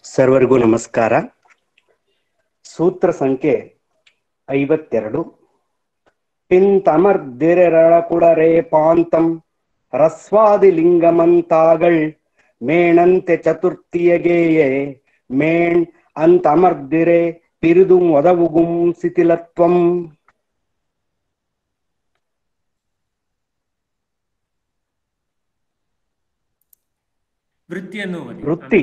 ಸರ್ವರಿಗೂ ನಮಸ್ಕಾರ ಸೂತ್ರ ಸಂಖ್ಯೆ ಐವತ್ತೆರಡು ಪಿಂತಮರ್ದಿರೆರಳಕುಳರೇ ಪಾಂತಂ ರಸ್ವಾದಿ ಲಿಂಗಮಂತಾಗಳ್ ಮೇಣಂತೆ ಚತುರ್ಥಿಯಗೇಯೇ ಮೇಣ್ ಅಂತಮರ್ದಿರೆ ಪಿರಿದುಂ ಒದವುಗುಂ ಸಿತಿಲತ್ವಂ ವೃತ್ತಿಯನ್ನು ಓದಿ. ವೃತ್ತಿ.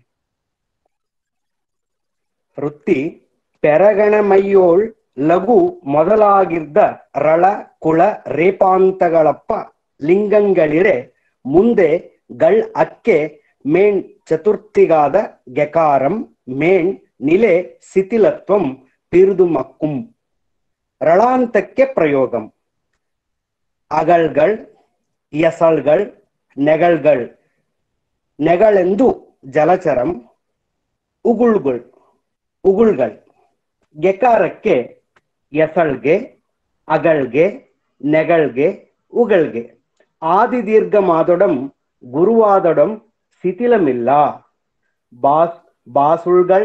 ವೃತ್ತಿ ಪೆರಗಣಮಯ್ಯೋಳ್ ಲಘು ಮೊದಲಾಗಿದ್ದ ರಳ ಕುಳ ರೇಪಾಂತಗಳಪ್ಪ ಲಿಂಗಂಗಳಿರೆ ಮುಂದೆ ಗಳ್ ಅಕ್ಕೆ ಮೇಣ್ ಚತುರ್ಥಿಗಾದ ಗೆಕಾರಂ ಮೇಣ್ ನಿಲೆ ಸಿತಿಲತ್ವಂ ಪಿರುದು ಮಕ್ಕುಂ ರಳಾಂತಕ್ಕೆ ಪ್ರಯೋಗಂ ಅಗಳ್ಗಳ್ ಎಸಳ್ಗಳ್ ನೆಗಳ್ಗಳ್ ನೆಗಳೆಂದು ಜಲಚರಂ ಉಗುಳ್ಗಳ್ ಉಗುಳ್ಗಳ್ ಗೆಕಾರಕ್ಕೆ ಎಸಳ್ಗೆ ಅಗಳ್ಗೆ ನೆಗಳ್ಗೆ ಉಗಳ್ಗೆ ಆದಿ ದೀರ್ಘ ಮಾದೊಡಂ ಗುರುವಾದೊಡಂ ಸಿತಿಲಮಿಲ್ಲ ಬಾಸ್ ಬಾಸುಳ್ಗಳ್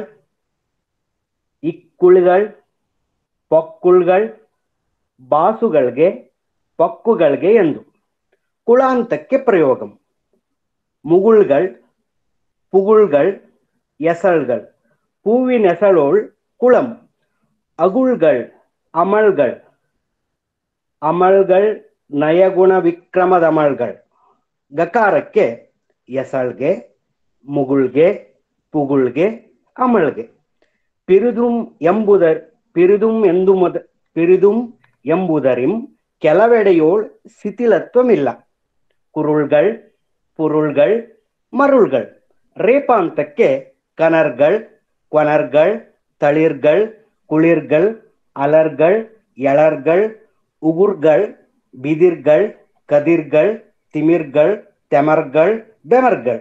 ಇಕ್ಕುಳ್ಗಳ್ ಪೊಕ್ಕುಳ್ಗಳ್ ಬಾಸುಗಳ್ಗೆ ಪೊಕ್ಕುಗಳ್ಗೆ ಎಂದು ಕುಳಾಂತಕ್ಕೆ ಪ್ರಯೋಗಂ ಮುಗುಳ್ಗಳ್ ಪುಗುಳ್ಗಳ್ ಎಸಳ್ಗಳ್ ಹೂವಿನೆಸಳೋಳ್ ಕುಳಂ ಅಗುಳ್ಗಳ್ ಅಮಳ್ಗಳ್ ಅಮಳ್ಗಳ್ ನಯಗುಣ ವಿಕ್ರಮದಮಳ್ಗಳ್ ಗಕಾರಕ್ಕೆ ಎಸಳ್ಗೆ ಮುಗುಳ್ಗೆ ಪುಗುಳ್ಗೆ ಅಮಳ್ಗೆ ಪಿರಿದುಂ ಎಂಬುದರ್ ಪಿರಿದುಂ ಎಂದು ಮೊದ ಪಿರಿದುಂ ಎಂಬುದರಿಂ ಕೆಲವೆಡೆಯೋಳ್ ಶಿಥಿಲತ್ವಮಿಲ್ಲ ಕುರುಳ್ಗಳ್ ಪುರುಳ್ಗಳ್ ಮರುಳ್ಗಳ್ ರೇಪಾಂತಕ್ಕೆ ಕನರ್ಗಳ್ ಕೊನರ್ಗಳ್ ತಳಿರ್ಗಳ್ ಕುಳಿರ್ಗಳ್ ಅಲರ್ಗಳ್ ಎಳರ್ಗಳ್ ಉಗುರ್ಗಳ್ ಬಿದಿರ್ಗಳ್ ಕದಿರ್ಗಳ್ ತಿಮಿರ್ಗಳ್ ತೆಮರ್ಗಳ್ ಬೆಮರ್ಗಳ್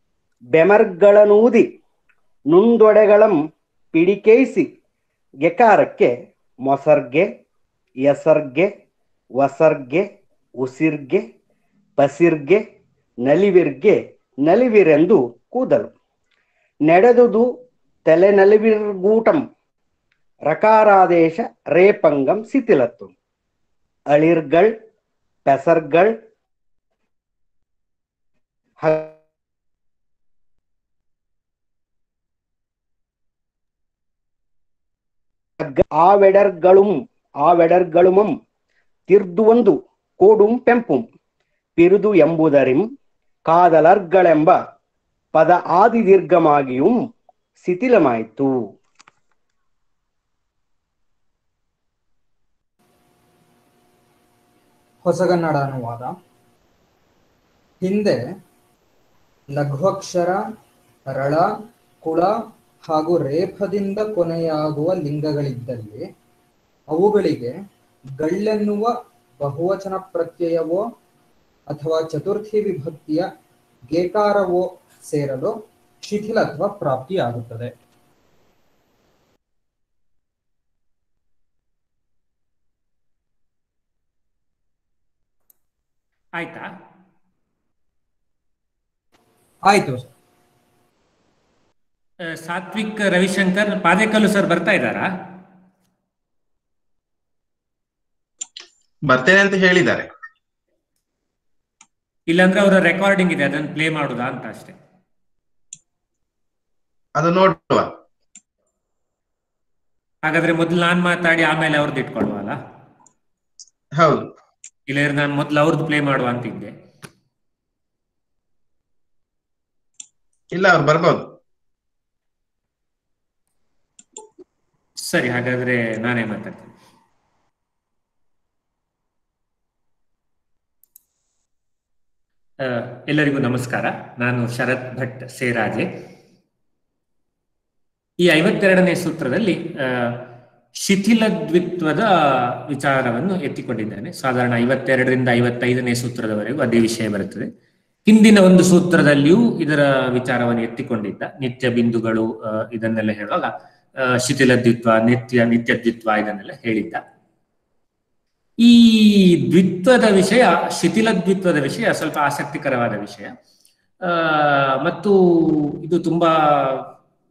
ಬೆಮರ್ಗಳನೂದಿ ನುಂದೊಡೆಗಳಂ ಪಿಡಿಕೇಯಿಸಿ ಗೆಕಾರಕ್ಕೆ ಮೊಸರ್ಗೆ ಎಸರ್ಗೆ ವಸರ್ಗೆ ಉಸಿರ್ಗೆ ಪಸಿರ್ಗೆ ನಲಿವಿರ್ಗೆ ನಲಿವಿರೆಂದು ಕೂದಲು ನಡೆದುದು ತಲೆ ನಲಿವಿರ್ಗೂಟಂ ರಕಾರಾದೇಶ ರೇಪಂಗಂ ಸಿತಿಲತ್ತು ಅಳಿರ್ಗಳ್ ಪೆಸರ್ಗಳ್ ಆವೆಡರ್களும் ಆವೆಡರ್களுಮಂ ತಿರ್ದುವಂದು ಕೋಡುಂ ಪೆಂಪುಂ ಪಿರುದು ಎಂಬುದರಿಂ ಕಾದಲರ್ಗಳೆಂಬ ಪದ ಆದಿ ದೀರ್ಘಮಾಗಿಯೂ ಶಿಥಿಲಮಾಯಿತು ಹೊಸಗನ್ನಡ ಅನುವಾದ ಹಿಂದೆ ಲಘ್ವಕ್ಷರ ರಳ ಕುಳ ಹಾಗೂ ರೇಫದಿಂದ ಕೊನೆಯಾಗುವ ಲಿಂಗಗಳಿದ್ದಲ್ಲಿ ಅವುಗಳಿಗೆ ಗಳ್ಳೆನ್ನುವ ಬಹುವಚನ ಪ್ರತ್ಯಯವೋ ಅಥವಾ ಚತುರ್ಥಿ ವಿಭಕ್ತಿಯ ಗೇಕಾರವೋ ಸೇರಲು ಶಿಥಿಲತ್ವ ಪ್ರಾಪ್ತಿಯಾಗುತ್ತದೆ ಆಯ್ತಾ ಆಯ್ತು ಸರ್ ಆ, ಸಾತ್ವಿಕ್ ರವಿಶಂಕರ್ ಪಾದೇಕಲ್ಲು ಸರ್ ಬರ್ತಾ ಇದ್ದಾರಾ ಬರ್ತೇನೆ ಅಂತ ಹೇಳಿದ್ದಾರೆ ಇಲ್ಲಾಂದ್ರೆ ಅವರ ರೆಕಾರ್ಡಿಂಗ್ ಇದೆ ಅದನ್ನು ಪ್ಲೇ ಮಾಡುದಾ ಅಂತ ಅಷ್ಟೇ ಅದು ನೋಡುವ ಹಾಗಾದ್ರೆ ಮೊದಲು ನಾನ್ ಮಾತಾಡಿ ಆಮೇಲೆ ಅವ್ರದ್ದು ಇಟ್ಕೊಳ್ವಲ್ಲ ಹೌದು ಇಲ್ಲಾಂದ್ರೆ ನಾನು ಮೊದಲು ಅವ್ರದ್ದು ಪ್ಲೇ ಮಾಡುವ ಅಂತಿದ್ದೆ ಇಲ್ಲ ಅವ್ರು ಬರ್ಬೋದು ಸರಿ ಹಾಗಾದ್ರೆ ನಾನೇ ಮಾತಾಡ್ತೀನಿ ಆ, ಎಲ್ಲರಿಗೂ ನಮಸ್ಕಾರ ನಾನು ಶರತ್ ಭಟ್ ಸೇರಾಜೆ ಈ ಐವತ್ತೆರಡನೇ ಸೂತ್ರದಲ್ಲಿ ಆ, ಶಿಥಿಲದ್ವಿತ್ವದ ವಿಚಾರವನ್ನು ಎತ್ತಿಕೊಂಡಿದ್ದೇನೆ ಸಾಧಾರಣ ಐವತ್ತೆರಡರಿಂದ ಐವತ್ತೈದನೇ ಸೂತ್ರದವರೆಗೂ ಅದೇ ವಿಷಯ ಬರುತ್ತದೆ ಹಿಂದಿನ ಒಂದು ಸೂತ್ರದಲ್ಲಿಯೂ ಇದರ ವಿಚಾರವನ್ನು ಎತ್ತಿಕೊಂಡಿದ್ದ ನಿತ್ಯ ಬಿಂದುಗಳು ಆ, ಇದನ್ನೆಲ್ಲ ಹೇಳುವಾಗ ಆ, ಶಿಥಿಲದ್ವಿತ್ವ ನಿತ್ಯ ನಿತ್ಯದ್ವಿತ್ವ ಇದನ್ನೆಲ್ಲ ಹೇಳಿದ್ದ ಈ ದ್ವಿತ್ವದ ವಿಷಯ ಶಿಥಿಲ ದ್ವಿತ್ವದ ವಿಷಯ ಸ್ವಲ್ಪ ಆಸಕ್ತಿಕರವಾದ ವಿಷಯ ಆ, ಮತ್ತು ಇದು ತುಂಬಾ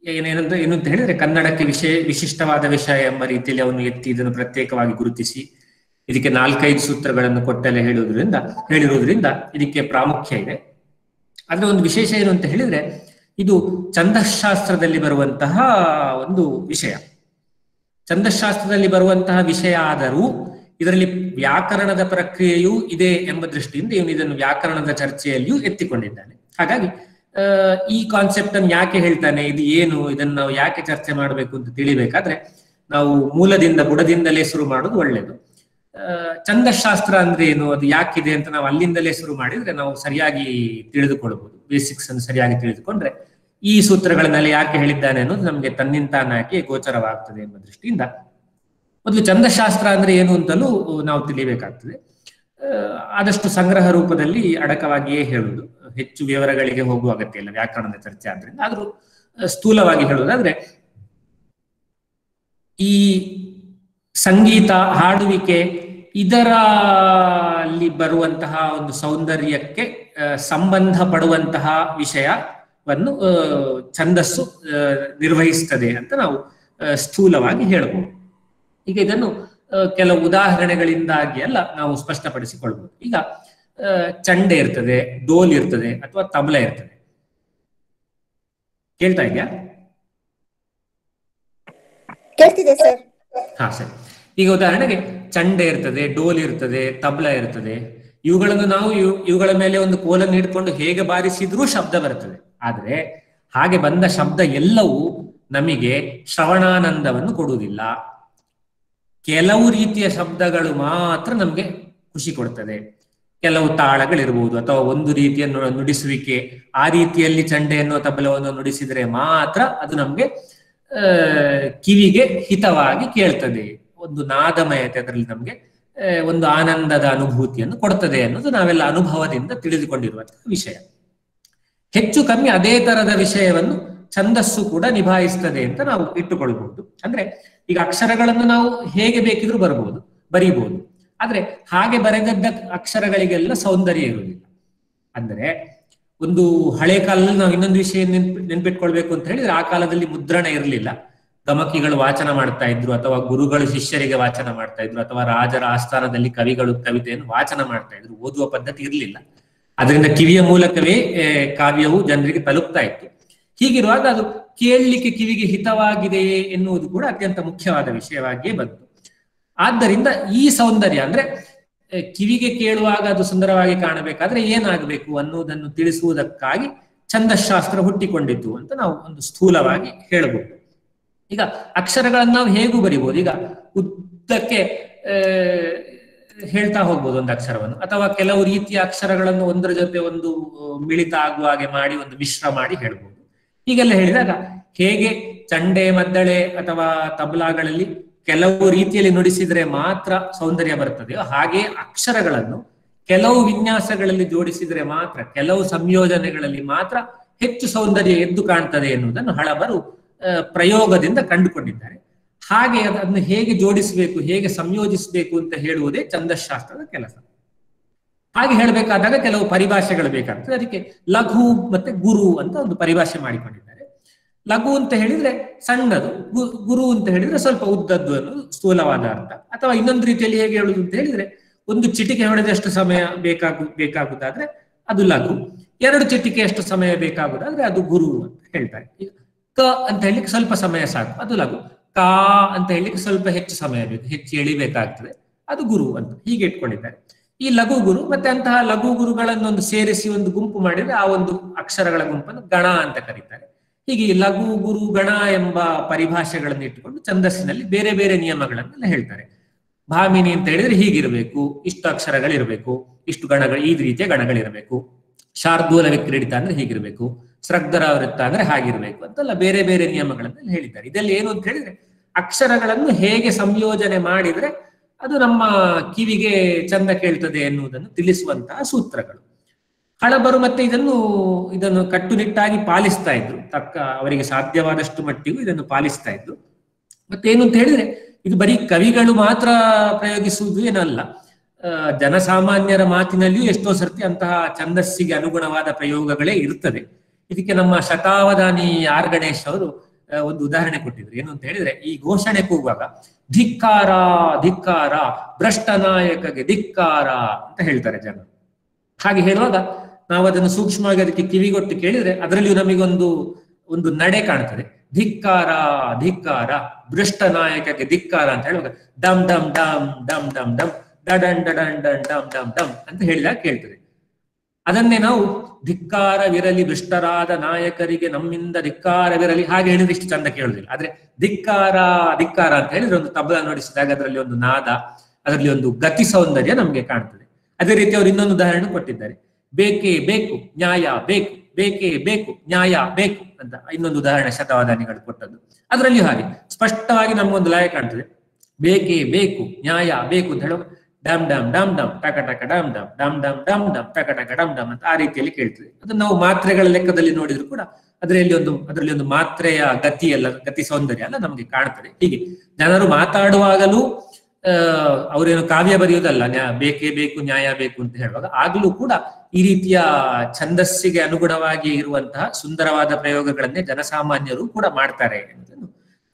ಏನೇನಂದ್ರೆ ಏನು ಅಂತ ಹೇಳಿದ್ರೆ ಕನ್ನಡಕ್ಕೆ ವಿಷಯ ವಿಶಿಷ್ಟವಾದ ವಿಷಯ ಎಂಬ ರೀತಿಯಲ್ಲಿ ಅವನು ಎತ್ತಿ ಇದನ್ನು ಪ್ರತ್ಯೇಕವಾಗಿ ಗುರುತಿಸಿ ಇದಕ್ಕೆ ನಾಲ್ಕೈದು ಸೂತ್ರಗಳನ್ನು ಕೊಟ್ಟೆಲ್ಲ ಹೇಳುವುದರಿಂದ ಹೇಳಿರುವುದರಿಂದ ಇದಕ್ಕೆ ಪ್ರಾಮುಖ್ಯ ಇದೆ ಅದರ ಒಂದು ವಿಶೇಷ ಏನು ಅಂತ ಹೇಳಿದ್ರೆ ಇದು ಛಂದಶಾಸ್ತ್ರದಲ್ಲಿ ಬರುವಂತಹ ಒಂದು ವಿಷಯ ಛಂದಶಾಸ್ತ್ರದಲ್ಲಿ ಬರುವಂತಹ ವಿಷಯ ಆದರೂ ಇದರಲ್ಲಿ ವ್ಯಾಕರಣದ ಪ್ರಕ್ರಿಯೆಯೂ ಇದೆ ಎಂಬ ದೃಷ್ಟಿಯಿಂದ ಇವನು ಇದನ್ನು ವ್ಯಾಕರಣದ ಚರ್ಚೆಯಲ್ಲಿಯೂ ಎತ್ತಿಕೊಂಡಿದ್ದಾನೆ ಹಾಗಾಗಿ ಆ, ಈ ಕಾನ್ಸೆಪ್ಟ್ ಅನ್ನು ಯಾಕೆ ಹೇಳ್ತಾನೆ ಇದು ಏನು ಇದನ್ನು ನಾವು ಯಾಕೆ ಚರ್ಚೆ ಮಾಡಬೇಕು ಅಂತ ತಿಳಿಬೇಕಾದ್ರೆ ನಾವು ಮೂಲದಿಂದ ಬುಡದಿಂದಲೇ ಶುರು ಮಾಡೋದು ಒಳ್ಳೆಯದು ಆ, ಛಂದಶಾಸ್ತ್ರ ಅಂದ್ರೆ ಏನು ಅದು ಯಾಕಿದೆ ಅಂತ ನಾವು ಅಲ್ಲಿಂದಲೇ ಶುರು ಮಾಡಿದ್ರೆ ನಾವು ಸರಿಯಾಗಿ ತಿಳಿದುಕೊಳ್ಬಹುದು ಬೇಸಿಕ್ಸ್ ಅನ್ನು ಸರಿಯಾಗಿ ತಿಳಿದುಕೊಂಡ್ರೆ ಈ ಸೂತ್ರಗಳನ್ನೆಲ್ಲ ಯಾಕೆ ಹೇಳಿದ್ದಾನೆ ಅನ್ನೋದು ನಮಗೆ ತನ್ನಿಂತಾನಾಗಿ ಗೋಚರವಾಗ್ತದೆ ಎಂಬ ದೃಷ್ಟಿಯಿಂದ ಮೊದಲು ಛಂದಶಾಸ್ತ್ರ ಅಂದ್ರೆ ಏನು ಅಂತಲೂ ನಾವು ತಿಳಿಬೇಕಾಗ್ತದೆ ಆ, ಆದಷ್ಟು ಸಂಗ್ರಹ ರೂಪದಲ್ಲಿ ಅಡಕವಾಗಿಯೇ ಹೇಳುವುದು ಹೆಚ್ಚು ವಿವರಗಳಿಗೆ ಹೋಗುವ ಅಗತ್ಯ ಇಲ್ಲ ವ್ಯಾಕರಣದ ಚರ್ಚೆ ಆದ್ರಿಂದ ಆದ್ರೂ ಆ, ಸ್ಥೂಲವಾಗಿ ಹೇಳುವುದಾದ್ರೆ ಈ ಸಂಗೀತ ಹಾಡುವಿಕೆ ಇದರಲ್ಲಿ ಬರುವಂತಹ ಒಂದು ಸೌಂದರ್ಯಕ್ಕೆ ಆ, ಸಂಬಂಧ ಪಡುವಂತಹ ವಿಷಯವನ್ನು ಆ, ಛಂದಸ್ಸು ಆ, ನಿರ್ವಹಿಸ್ತದೆ ಅಂತ ನಾವು ಆ, ಸ್ಥೂಲವಾಗಿ ಹೇಳಬಹುದು ಈಗ ಇದನ್ನು ಆ, ಕೆಲವು ಉದಾಹರಣೆಗಳಿಂದಾಗಿ ಎಲ್ಲ ನಾವು ಸ್ಪಷ್ಟಪಡಿಸಿಕೊಳ್ಬಹುದು ಈಗ ಆ, ಚಂಡೆ ಇರ್ತದೆ ಡೋಲ್ ಇರ್ತದೆ ಅಥವಾ ತಬಲ ಇರ್ತದೆ ಕೇಳ್ತಾ ಇದೆಯಾ ಕೇಳ್ತಿದೆ ಸರ್ ಹಾ ಸರಿ ಈಗ ಉದಾಹರಣೆಗೆ ಚಂಡೆ ಇರ್ತದೆ ಡೋಲ್ ಇರ್ತದೆ ತಬಲ ಇರ್ತದೆ ಇವುಗಳನ್ನು ನಾವು ಇವು- ಇವುಗಳ ಮೇಲೆ ಒಂದು ಕೋಲನ್ನು ಹಿಡ್ಕೊಂಡು ಹೇಗೆ ಬಾರಿಸಿದ್ರೂ ಶಬ್ದ ಬರ್ತದೆ ಆದ್ರೆ ಹಾಗೆ ಬಂದ ಶಬ್ದ ಎಲ್ಲವೂ ನಮಗೆ ಶ್ರವಣಾನಂದವನ್ನು ಕೊಡುವುದಿಲ್ಲ ಕೆಲವು ರೀತಿಯ ಶಬ್ದಗಳು ಮಾತ್ರ ನಮಗೆ ಖುಷಿ ಕೊಡ್ತದೆ ಕೆಲವು ತಾಳಗಳಿರ್ಬೋದು ಅಥವಾ ಒಂದು ರೀತಿಯ ನು- ನುಡಿಸುವಿಕೆ ಆ ರೀತಿಯಲ್ಲಿ ಚಂಡೆಯನ್ನು ತಬಲವನ್ನು ನುಡಿಸಿದರೆ ಮಾತ್ರ ಅದು ನಮಗೆ ಆ, ಕಿವಿಗೆ ಹಿತವಾಗಿ ಕೇಳ್ತದೆ ಒಂದು ನಾದಮಯತೆ ಅದರಲ್ಲಿ ನಮಗೆ ಆ, ಒಂದು ಆನಂದದ ಅನುಭೂತಿಯನ್ನು ಕೊಡ್ತದೆ ಅನ್ನೋದು ನಾವೆಲ್ಲ ಅನುಭವದಿಂದ ತಿಳಿದುಕೊಂಡಿರುವಂತಹ ವಿಷಯ ಹೆಚ್ಚು ಕಮ್ಮಿ ಅದೇ ತರದ ವಿಷಯವನ್ನು ಛಂದಸ್ಸು ಕೂಡ ನಿಭಾಯಿಸ್ತದೆ ಅಂತ ನಾವು ಇಟ್ಟುಕೊಳ್ಬಹುದು ಅಂದ್ರೆ ಈಗ ಅಕ್ಷರಗಳನ್ನು ನಾವು ಹೇಗೆ ಬೇಕಿದ್ರೂ ಬರಬಹುದು ಬರೀಬಹುದು ಆದ್ರೆ ಹಾಗೆ ಬರೆದದ್ದ ಅಕ್ಷರಗಳಿಗೆಲ್ಲ ಸೌಂದರ್ಯ ಇರುವುದಿಲ್ಲ ಅಂದ್ರೆ ಒಂದು ಹಳೆ ಕಾಲದಲ್ಲಿ ನಾವು ಇನ್ನೊಂದು ವಿಷಯ ನೆನ್ಪು ನೆನ್ಪಿಟ್ಕೊಳ್ಬೇಕು ಅಂತ ಹೇಳಿದ್ರೆ ಆ ಕಾಲದಲ್ಲಿ ಮುದ್ರಣ ಇರಲಿಲ್ಲ ಗಮಕಿಗಳು ವಾಚನ ಮಾಡ್ತಾ ಇದ್ರು ಅಥವಾ ಗುರುಗಳು ಶಿಷ್ಯರಿಗೆ ವಾಚನ ಮಾಡ್ತಾ ಇದ್ರು ಅಥವಾ ರಾಜರ ಆಸ್ಥಾನದಲ್ಲಿ ಕವಿಗಳು ಕವಿತೆಯನ್ನು ವಾಚನ ಮಾಡ್ತಾ ಇದ್ರು ಓದುವ ಪದ್ಧತಿ ಇರಲಿಲ್ಲ ಅದರಿಂದ ಕಿವಿಯ ಮೂಲಕವೇ ಆ, ಕಾವ್ಯವು ಜನರಿಗೆ ತಲುಪ್ತಾ ಇತ್ತು ಹೀಗಿರುವಾಗ ಅದು ಕೇಳಲಿಕ್ಕೆ ಕಿವಿಗೆ ಹಿತವಾಗಿದೆಯೇ ಎನ್ನುವುದು ಕೂಡ ಅತ್ಯಂತ ಮುಖ್ಯವಾದ ವಿಷಯವಾಗಿಯೇ ಬಂತು ಆದ್ದರಿಂದ ಈ ಸೌಂದರ್ಯ ಅಂದ್ರೆ ಆ, ಕಿವಿಗೆ ಕೇಳುವಾಗ ಅದು ಸುಂದರವಾಗಿ ಕಾಣಬೇಕಾದ್ರೆ ಏನಾಗಬೇಕು ಅನ್ನುವುದನ್ನು ತಿಳಿಸುವುದಕ್ಕಾಗಿ ಛಂದಶಾಸ್ತ್ರ ಹುಟ್ಟಿಕೊಂಡಿತು ಅಂತ ನಾವು ಒಂದು ಸ್ಥೂಲವಾಗಿ ಹೇಳಬಹುದು ಈಗ ಅಕ್ಷರಗಳನ್ನು ನಾವು ಹೇಗೂ ಬರಿಬಹುದು ಈಗ ಉದ್ದಕ್ಕೆ ಆ, ಹೇಳ್ತಾ ಹೋಗ್ಬೋದು ಒಂದು ಅಕ್ಷರವನ್ನು ಅಥವಾ ಕೆಲವು ರೀತಿಯ ಅಕ್ಷರಗಳನ್ನು ಒಂದರ ಜೊತೆ ಒಂದು ಆ, ಮಿಳಿತ ಆಗುವ ಹಾಗೆ ಮಾಡಿ ಒಂದು ಮಿಶ್ರ ಮಾಡಿ ಹೇಳ್ಬೋದು ಹೀಗೆಲ್ಲ ಹೇಳಿದಾಗ ಹೇಗೆ ಚಂಡೆ ಮದ್ದಳೆ ಅಥವಾ ತಬಲಾಗಳಲ್ಲಿ ಕೆಲವು ರೀತಿಯಲ್ಲಿ ನುಡಿಸಿದ್ರೆ ಮಾತ್ರ ಸೌಂದರ್ಯ ಬರ್ತದೆಯೋ ಹಾಗೆ ಅಕ್ಷರಗಳನ್ನು ಕೆಲವು ವಿನ್ಯಾಸಗಳಲ್ಲಿ ಜೋಡಿಸಿದ್ರೆ ಮಾತ್ರ ಕೆಲವು ಸಂಯೋಜನೆಗಳಲ್ಲಿ ಮಾತ್ರ ಹೆಚ್ಚು ಸೌಂದರ್ಯ ಎದ್ದು ಕಾಣ್ತದೆ ಎನ್ನುವುದನ್ನು ಹಳಬರು ಆ, ಪ್ರಯೋಗದಿಂದ ಕಂಡುಕೊಂಡಿದ್ದಾರೆ ಹಾಗೆ ಅದನ್ನು ಹೇಗೆ ಜೋಡಿಸಬೇಕು ಹೇಗೆ ಸಂಯೋಜಿಸಬೇಕು ಅಂತ ಹೇಳುವುದೇ ಛಂದಶಾಸ್ತ್ರದ ಕೆಲಸ ಹಾಗೆ ಹೇಳಬೇಕಾದಾಗ ಕೆಲವು ಪರಿಭಾಷೆಗಳು ಬೇಕಾಗ್ತದೆ ಅದಕ್ಕೆ ಲಘು ಮತ್ತೆ ಗುರು ಅಂತ ಒಂದು ಪರಿಭಾಷೆ ಮಾಡಿಕೊಂಡಿದ್ದಾರೆ ಲಘು ಅಂತ ಹೇಳಿದ್ರೆ ಸಣ್ಣದು ಗು- ಗುರು ಅಂತ ಹೇಳಿದ್ರೆ ಸ್ವಲ್ಪ ಉದ್ದದ್ದು ಅನ್ನೋದು ಸ್ಥೂಲವಾದ ಅರ್ಥ ಅಥವಾ ಇನ್ನೊಂದು ರೀತಿಯಲ್ಲಿ ಹೇಗೆ ಹೇಳುದು ಅಂತ ಹೇಳಿದ್ರೆ ಒಂದು ಚಿಟಿಕೆ ಹೊಡೆದಷ್ಟು ಸಮಯ ಬೇಕಾಗು ಬೇಕಾಗುದಾದ್ರೆ ಅದು ಲಘು ಎರಡು ಚಿಟಿಕೆಯಷ್ಟು ಸಮಯ ಬೇಕಾಗುದಾದ್ರೆ ಅದು ಗುರು ಅಂತ ಹೇಳ್ತಾರೆ ಈಗ ಕ ಅಂತ ಹೇಳಲಿಕ್ಕೆ ಸ್ವಲ್ಪ ಸಮಯ ಸಾಕು ಅದು ಲಘು ಕಾ ಅಂತ ಹೇಳಲಿಕ್ಕೆ ಸ್ವಲ್ಪ ಹೆಚ್ಚು ಸಮಯ ಬೇಕು ಹೆಚ್ಚು ಎಳಿಬೇಕಾಗ್ತದೆ ಅದು ಗುರು ಅಂತ ಹೀಗೆ ಇಟ್ಕೊಂಡಿದ್ದಾರೆ ಈ ಲಘು ಗುರು ಮತ್ತೆ ಅಂತಹ ಲಘು ಗುರುಗಳನ್ನೊಂದು ಸೇರಿಸಿ ಒಂದು ಗುಂಪು ಮಾಡಿದ್ರೆ ಆ ಒಂದು ಅಕ್ಷರಗಳ ಗುಂಪನ್ನು ಗಣ ಅಂತ ಕರೀತಾರೆ ಹೀಗೆ ಈ ಲಘು ಗುರು ಗಣ ಎಂಬ ಪರಿಭಾಷೆಗಳನ್ನು ಇಟ್ಟುಕೊಂಡು ಛಂದಸ್ಸಿನಲ್ಲಿ ಬೇರೆ ಬೇರೆ ನಿಯಮಗಳನ್ನೆಲ್ಲ ಹೇಳ್ತಾರೆ ಭಾಮಿನಿ ಅಂತ ಹೇಳಿದ್ರೆ ಹೀಗಿರಬೇಕು ಇಷ್ಟು ಅಕ್ಷರಗಳಿರಬೇಕು ಇಷ್ಟು ಗಣಗಳು ಈ ರೀತಿಯ ಗಣಗಳಿರಬೇಕು ಶಾರ್ದೂಲ ವಿಕ್ರೀಡಿತ ಅಂದ್ರೆ ಹೀಗಿರಬೇಕು ಸ್ರಗ್ಧರ ವೃತ್ತ ಅಂದ್ರೆ ಹಾಗಿರ್ಬೇಕು ಅಂತೆಲ್ಲ ಬೇರೆ ಬೇರೆ ನಿಯಮಗಳನ್ನೆಲ್ಲ ಹೇಳಿದ್ದಾರೆ ಇದೆಲ್ಲ ಏನು ಅಂತ ಹೇಳಿದ್ರೆ ಅಕ್ಷರಗಳನ್ನು ಹೇಗೆ ಸಂಯೋಜನೆ ಮಾಡಿದ್ರೆ ಅದು ನಮ್ಮ ಕಿವಿಗೆ ಚಂದ ಕೇಳ್ತದೆ ಎನ್ನುವುದನ್ನು ತಿಳಿಸುವಂತಹ ಸೂತ್ರಗಳು ಹಳಬರು ಮತ್ತೆ ಇದನ್ನು ಇದನ್ನು ಕಟ್ಟುನಿಟ್ಟಾಗಿ ಪಾಲಿಸ್ತಾ ಇದ್ರು ತಕ್ಕ ಅವರಿಗೆ ಸಾಧ್ಯವಾದಷ್ಟು ಮಟ್ಟಿಗೂ ಇದನ್ನು ಪಾಲಿಸ್ತಾ ಇದ್ರು ಮತ್ತೇನು ಅಂತ ಹೇಳಿದ್ರೆ ಇದು ಬರೀ ಕವಿಗಳು ಮಾತ್ರ ಪ್ರಯೋಗಿಸುವುದು ಏನಲ್ಲ ಆ, ಜನಸಾಮಾನ್ಯರ ಮಾತಿನಲ್ಲಿಯೂ ಎಷ್ಟೋ ಸರ್ತಿ ಅಂತಹ ಛಂದಸ್ಸಿಗೆ ಅನುಗುಣವಾದ ಪ್ರಯೋಗಗಳೇ ಇರ್ತದೆ ಇದಕ್ಕೆ ನಮ್ಮ ಶತಾವಧಾನಿ ಆರ್ ಗಣೇಶ್ ಅವರು ಆ, ಒಂದು ಉದಾಹರಣೆ ಕೊಟ್ಟಿದ್ರು ಏನು ಅಂತ ಹೇಳಿದ್ರೆ ಈ ಘೋಷಣೆ ಕೂಗುವಾಗ ಧಿಕ್ಕಾರ ಧಿಕ್ಕಾರ ಭ್ರಷ್ಟ ನಾಯಕಗೆ ಧಿಕ್ಕಾರ ಅಂತ ಹೇಳ್ತಾರೆ ಜನರು ಹಾಗೆ ಹೇಳುವಾಗ ನಾವು ಅದನ್ನು ಸೂಕ್ಷ್ಮವಾಗಿ ಅದಕ್ಕೆ ಕಿವಿಗೊಟ್ಟು ಕೇಳಿದ್ರೆ ಅದರಲ್ಲಿಯೂ ನಮಗೊಂದು ಒಂದು ನಡೆ ಕಾಣ್ತದೆ ಧಿಕ್ಕಾರ ಧಿಕ್ಕಾರ ಭ್ರಷ್ಟ ನಾಯಕಗೆ ಧಿಕ್ಕಾರ ಅಂತ ಹೇಳುವಾಗ ಡಮ್ ಡಮ್ ಡಮ್ ಡಮ್ ಡಮ್ ಡಮ್ ಡಡನ್ ಡಡನ್ ಡನ್ ಡಮ್ ಡಮ್ ಡಮ್ ಅಂತ ಹೇಳಿದಾಗ ಕೇಳ್ತದೆ ಅದನ್ನೇ ನಾವು ಧಿಕ್ಕಾರವಿರಲಿ ದುಷ್ಟರಾದ ನಾಯಕರಿಗೆ ನಮ್ಮಿಂದ ಧಿಕ್ಕಾರವಿರಲಿ ಹಾಗೆ ಹೇಳಿದ್ರೆ ಇಷ್ಟು ಚಂದ ಕೇಳುದಿಲ್ಲ ಆದ್ರೆ ಧಿಕ್ಕಾರ ಧಿಕ್ಕಾರ ಅಂತ ಹೇಳಿದ್ರೆ ಒಂದು ತಬಲ ನುಡಿಸಿದಾಗ ಅದರಲ್ಲಿ ಒಂದು ನಾದ ಅದರಲ್ಲಿ ಒಂದು ಗತಿ ಸೌಂದರ್ಯ ನಮ್ಗೆ ಕಾಣ್ತದೆ ಅದೇ ರೀತಿ ಅವರು ಇನ್ನೊಂದು ಉದಾಹರಣೆ ಕೊಟ್ಟಿದ್ದಾರೆ ಬೇಕೇ ಬೇಕು ನ್ಯಾಯ ಬೇಕು ಬೇಕೇ ಬೇಕು ನ್ಯಾಯ ಬೇಕು ಅಂತ ಇನ್ನೊಂದು ಉದಾಹರಣೆ ಶತವಾದಾನಿಗಳು ಕೊಟ್ಟದ್ದು ಅದರಲ್ಲಿ ಹಾಗೆ ಸ್ಪಷ್ಟವಾಗಿ ನಮ್ಗೊಂದು ಲಯ ಕಾಣ್ತದೆ ಬೇಕೇ ಬೇಕು ನ್ಯಾಯ ಬೇಕು ಅಂತ ಹೇಳುವಾಗ ಡಮ್ ಡಮ್ ಡಮ್ ಡಮ್ ಟಕ ಟಕ ಡಮ್ ಡಮ್ ಡಮ್ ಡಮ್ ಡಮ್ ಡಮ್ ಟಕ ಟಕ ಡಮ್ ಡಮ್ ಅಂತ ಆ ರೀತಿಯಲ್ಲಿ ಕೇಳ್ತದೆ ಅದನ್ನ ನಾವು ಮಾತ್ರೆಗಳ ಲೆಕ್ಕದಲ್ಲಿ ನೋಡಿದ್ರು ಕೂಡ ಅದರಲ್ಲಿ ಒಂದು ಅದರಲ್ಲಿ ಒಂದು ಮಾತ್ರೆಯ ಗತಿ ಎಲ್ಲ ಗತಿ ಸೌಂದರ್ಯ ಎಲ್ಲ ನಮಗೆ ಕಾಣ್ತದೆ ಹೀಗೆ ಜನರು ಮಾತಾಡುವಾಗಲೂ ಆ ಅವರೇನು ಕಾವ್ಯ ಬರೆಯುವುದಲ್ಲ ನ್ಯಾ ಬೇಕೇ ಬೇಕು ನ್ಯಾಯ ಬೇಕು ಅಂತ ಹೇಳುವಾಗ ಆಗ್ಲೂ ಕೂಡ ಈ ರೀತಿಯ ಛಂದಸ್ಸಿಗೆ ಅನುಗುಣವಾಗಿ ಇರುವಂತಹ ಸುಂದರವಾದ ಪ್ರಯೋಗಗಳನ್ನೇ ಜನಸಾಮಾನ್ಯರು ಕೂಡ ಮಾಡ್ತಾರೆ ಅನ್ನೋದನ್ನು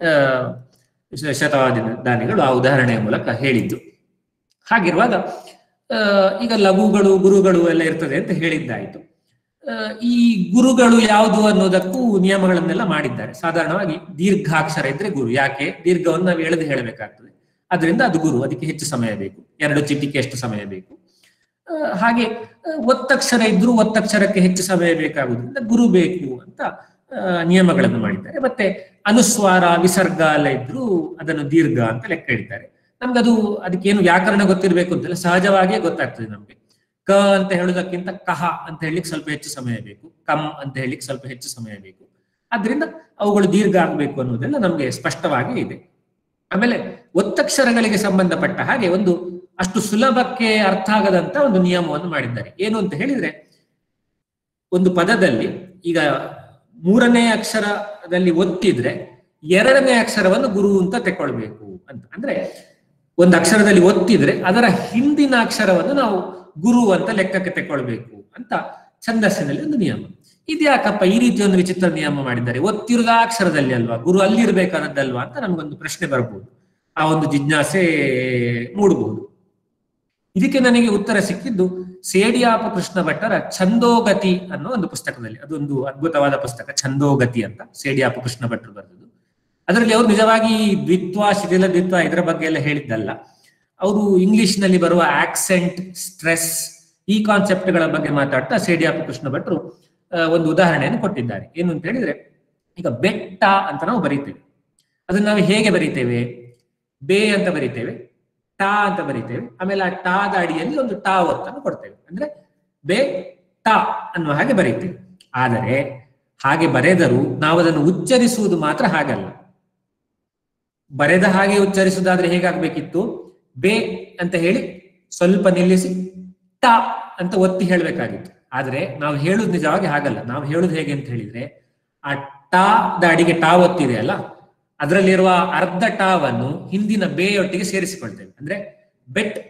ಆ ಶತವಾದಿ ದಾನಿಗಳು ಆ ಉದಾಹರಣೆಯ ಮೂಲಕ ಹೇಳಿದ್ದು ಹಾಗಿರುವಾಗ ಆ, ಈಗ ಲಘುಗಳು ಗುರುಗಳು ಎಲ್ಲ ಇರ್ತದೆ ಅಂತ ಹೇಳಿದ್ದಾಯ್ತು ಆ, ಈ ಗುರುಗಳು ಯಾವುದು ಅನ್ನೋದಕ್ಕೂ ನಿಯಮಗಳನ್ನೆಲ್ಲ ಮಾಡಿದ್ದಾರೆ ಸಾಧಾರಣವಾಗಿ ದೀರ್ಘಾಕ್ಷರ ಇದ್ರೆ ಗುರು ಯಾಕೆ ದೀರ್ಘವನ್ನು ನಾವು ಎಳೆದು ಹೇಳಬೇಕಾಗ್ತದೆ ಅದರಿಂದ ಅದು ಗುರು ಅದಕ್ಕೆ ಹೆಚ್ಚು ಸಮಯ ಬೇಕು ಎರಡು ಚಿಟಿಕೆ ಎಷ್ಟು ಸಮಯ ಬೇಕು ಆ, ಹಾಗೆ ಆ, ಒತ್ತಕ್ಷರ ಇದ್ರೂ ಒತ್ತಕ್ಷರಕ್ಕೆ ಹೆಚ್ಚು ಸಮಯ ಬೇಕಾಗುವುದರಿಂದ ಗುರು ಬೇಕು ಅಂತ ಆ, ನಿಯಮಗಳನ್ನು ಮಾಡಿದ್ದಾರೆ ಮತ್ತೆ ಅನುಸ್ವಾರ ವಿಸರ್ಗ ಎಲ್ಲ ಇದ್ರೂ ಅದನ್ನು ದೀರ್ಘ ಅಂತ ಲೆಕ್ಕ ಇಡ್ತಾರೆ ನಮ್ಗದು ಅದಕ್ಕೇನು ವ್ಯಾಕರಣ ಗೊತ್ತಿರಬೇಕು ಅಂತಲ್ಲ ಸಹಜವಾಗಿಯೇ ಗೊತ್ತಾಗ್ತದೆ ನಮ್ಗೆ ಕ ಅಂತ ಹೇಳುವುದಕ್ಕಿಂತ ಕಹ ಅಂತ ಹೇಳಲಿಕ್ಕೆ ಸ್ವಲ್ಪ ಹೆಚ್ಚು ಸಮಯ ಬೇಕು ಕಮ್ ಅಂತ ಹೇಳಲಿಕ್ಕೆ ಸ್ವಲ್ಪ ಹೆಚ್ಚು ಸಮಯ ಬೇಕು ಆದ್ರಿಂದ ಅವುಗಳು ದೀರ್ಘ ಆಗಬೇಕು ಅನ್ನೋದೆಲ್ಲ ನಮ್ಗೆ ಸ್ಪಷ್ಟವಾಗಿ ಇದೆ ಆಮೇಲೆ ಒತ್ತಕ್ಷರಗಳಿಗೆ ಸಂಬಂಧಪಟ್ಟ ಹಾಗೆ ಒಂದು ಅಷ್ಟು ಸುಲಭಕ್ಕೆ ಅರ್ಥ ಆಗದಂತ ಒಂದು ನಿಯಮವನ್ನು ಮಾಡಿದ್ದಾರೆ ಏನು ಅಂತ ಹೇಳಿದ್ರೆ ಒಂದು ಪದದಲ್ಲಿ ಈಗ ಮೂರನೇ ಅಕ್ಷರದಲ್ಲಿ ಒತ್ತಿದ್ರೆ ಎರಡನೇ ಅಕ್ಷರವನ್ನು ಗುರು ಅಂತ ತಕೊಳ್ಬೇಕು ಅಂತ ಅಂದ್ರೆ ಒಂದು ಅಕ್ಷರದಲ್ಲಿ ಒತ್ತಿದ್ರೆ ಅದರ ಹಿಂದಿನ ಅಕ್ಷರವನ್ನು ನಾವು ಗುರು ಅಂತ ಲೆಕ್ಕಕ್ಕೆ ತಕೊಳ್ಬೇಕು ಅಂತ ಛಂದಸ್ಸಿನಲ್ಲಿ ಒಂದು ನಿಯಮ ಇದ್ಯಾಕಪ್ಪ ಈ ರೀತಿ ಒಂದು ವಿಚಿತ್ರ ನಿಯಮ ಮಾಡಿದ್ದಾರೆ ಒತ್ತಿರುದ ಅಕ್ಷರದಲ್ಲಿ ಅಲ್ವಾ ಗುರು ಅಲ್ಲಿರ್ಬೇಕಾದದ್ದಲ್ವಾ ಅಂತ ನಮಗೊಂದು ಪ್ರಶ್ನೆ ಬರ್ಬೋದು ಆ ಒಂದು ಜಿಜ್ಞಾಸೆ ಮೂಡಬಹುದು ಇದಕ್ಕೆ ನನಗೆ ಉತ್ತರ ಸಿಕ್ಕಿದ್ದು ಸೇಡಿಯಾಪ ಕೃಷ್ಣ ಭಟ್ಟರ ಛಂದೋಗತಿ ಅನ್ನೋ ಒಂದು ಪುಸ್ತಕದಲ್ಲಿ ಅದೊಂದು ಅದ್ಭುತವಾದ ಪುಸ್ತಕ ಛಂದೋಗತಿ ಅಂತ ಸೇಡಿಯಾಪ ಕೃಷ್ಣ ಭಟ್ರು ಬರೆದದ್ದು ಅದರಲ್ಲಿ ಅವರು ನಿಜವಾಗಿ ದ್ವಿತ್ವ ಶಿಥಿಲ ದ್ವಿತ್ವ ಇದರ ಬಗ್ಗೆ ಎಲ್ಲ ಹೇಳಿದ್ದಲ್ಲ ಅವರು ಇಂಗ್ಲಿಷ್ ನಲ್ಲಿ ಬರುವ ಆಕ್ಸೆಂಟ್ ಸ್ಟ್ರೆಸ್ ಈ ಕಾನ್ಸೆಪ್ಟ್ಗಳ ಬಗ್ಗೆ ಮಾತಾಡ್ತಾ ಸೇಡಿಯಾಪ ಕೃಷ್ಣ ಭಟ್ರು ಆ, ಒಂದು ಉದಾಹರಣೆಯನ್ನು ಕೊಟ್ಟಿದ್ದಾರೆ ಏನು ಅಂತ ಹೇಳಿದ್ರೆ ಈಗ ಬೆಟ್ಟ ಅಂತ ನಾವು ಬರೀತೇವೆ ಅದನ್ನ ನಾವು ಹೇಗೆ ಬರೀತೇವೆ ಬೇ ಅಂತ ಬರೀತೇವೆ ಟಾ ಅಂತ ಬರೀತೇವೆ ಆಮೇಲೆ ಆ ಟಾದ ಅಡಿಯಲ್ಲಿ ಒಂದು ಟಾ ಒತ್ತನ್ನು ಕೊಡ್ತೇವೆ ಅಂದ್ರೆ ಬೆ ಟಾ ಅನ್ನುವ ಹಾಗೆ ಬರೀತೇವೆ ಆದರೆ ಹಾಗೆ ಬರೆದರೂ ನಾವು ಅದನ್ನು ಉಚ್ಚರಿಸುವುದು ಮಾತ್ರ ಹಾಗಲ್ಲ ಬರೆದ ಹಾಗೆ ಉಚ್ಚರಿಸುವುದಾದ್ರೆ ಹೇಗಾಗ್ಬೇಕಿತ್ತು ಬೆ ಅಂತ ಹೇಳಿ ಸ್ವಲ್ಪ ನಿಲ್ಲಿಸಿ ಟಾ ಅಂತ ಒತ್ತಿ ಹೇಳ್ಬೇಕಾಗಿತ್ತು ಆದ್ರೆ ನಾವು ಹೇಳುದು ನಿಜವಾಗಿ ಹಾಗಲ್ಲ ನಾವು ಹೇಳುದು ಹೇಗೆ ಅಂತ ಹೇಳಿದ್ರೆ ಆ ಟಾ ಅಡಿಗೆ ಟಾ ಒತ್ತಿದೆ ಅಲ್ಲ ಅದರಲ್ಲಿರುವ ಅರ್ಧ ಟಾವನ್ನು ಹಿಂದಿನ ಬೇಯೊಟ್ಟಿಗೆ ಸೇರಿಸಿಕೊಳ್ತೇವೆ ಅಂದ್ರೆ ಬೆಟ್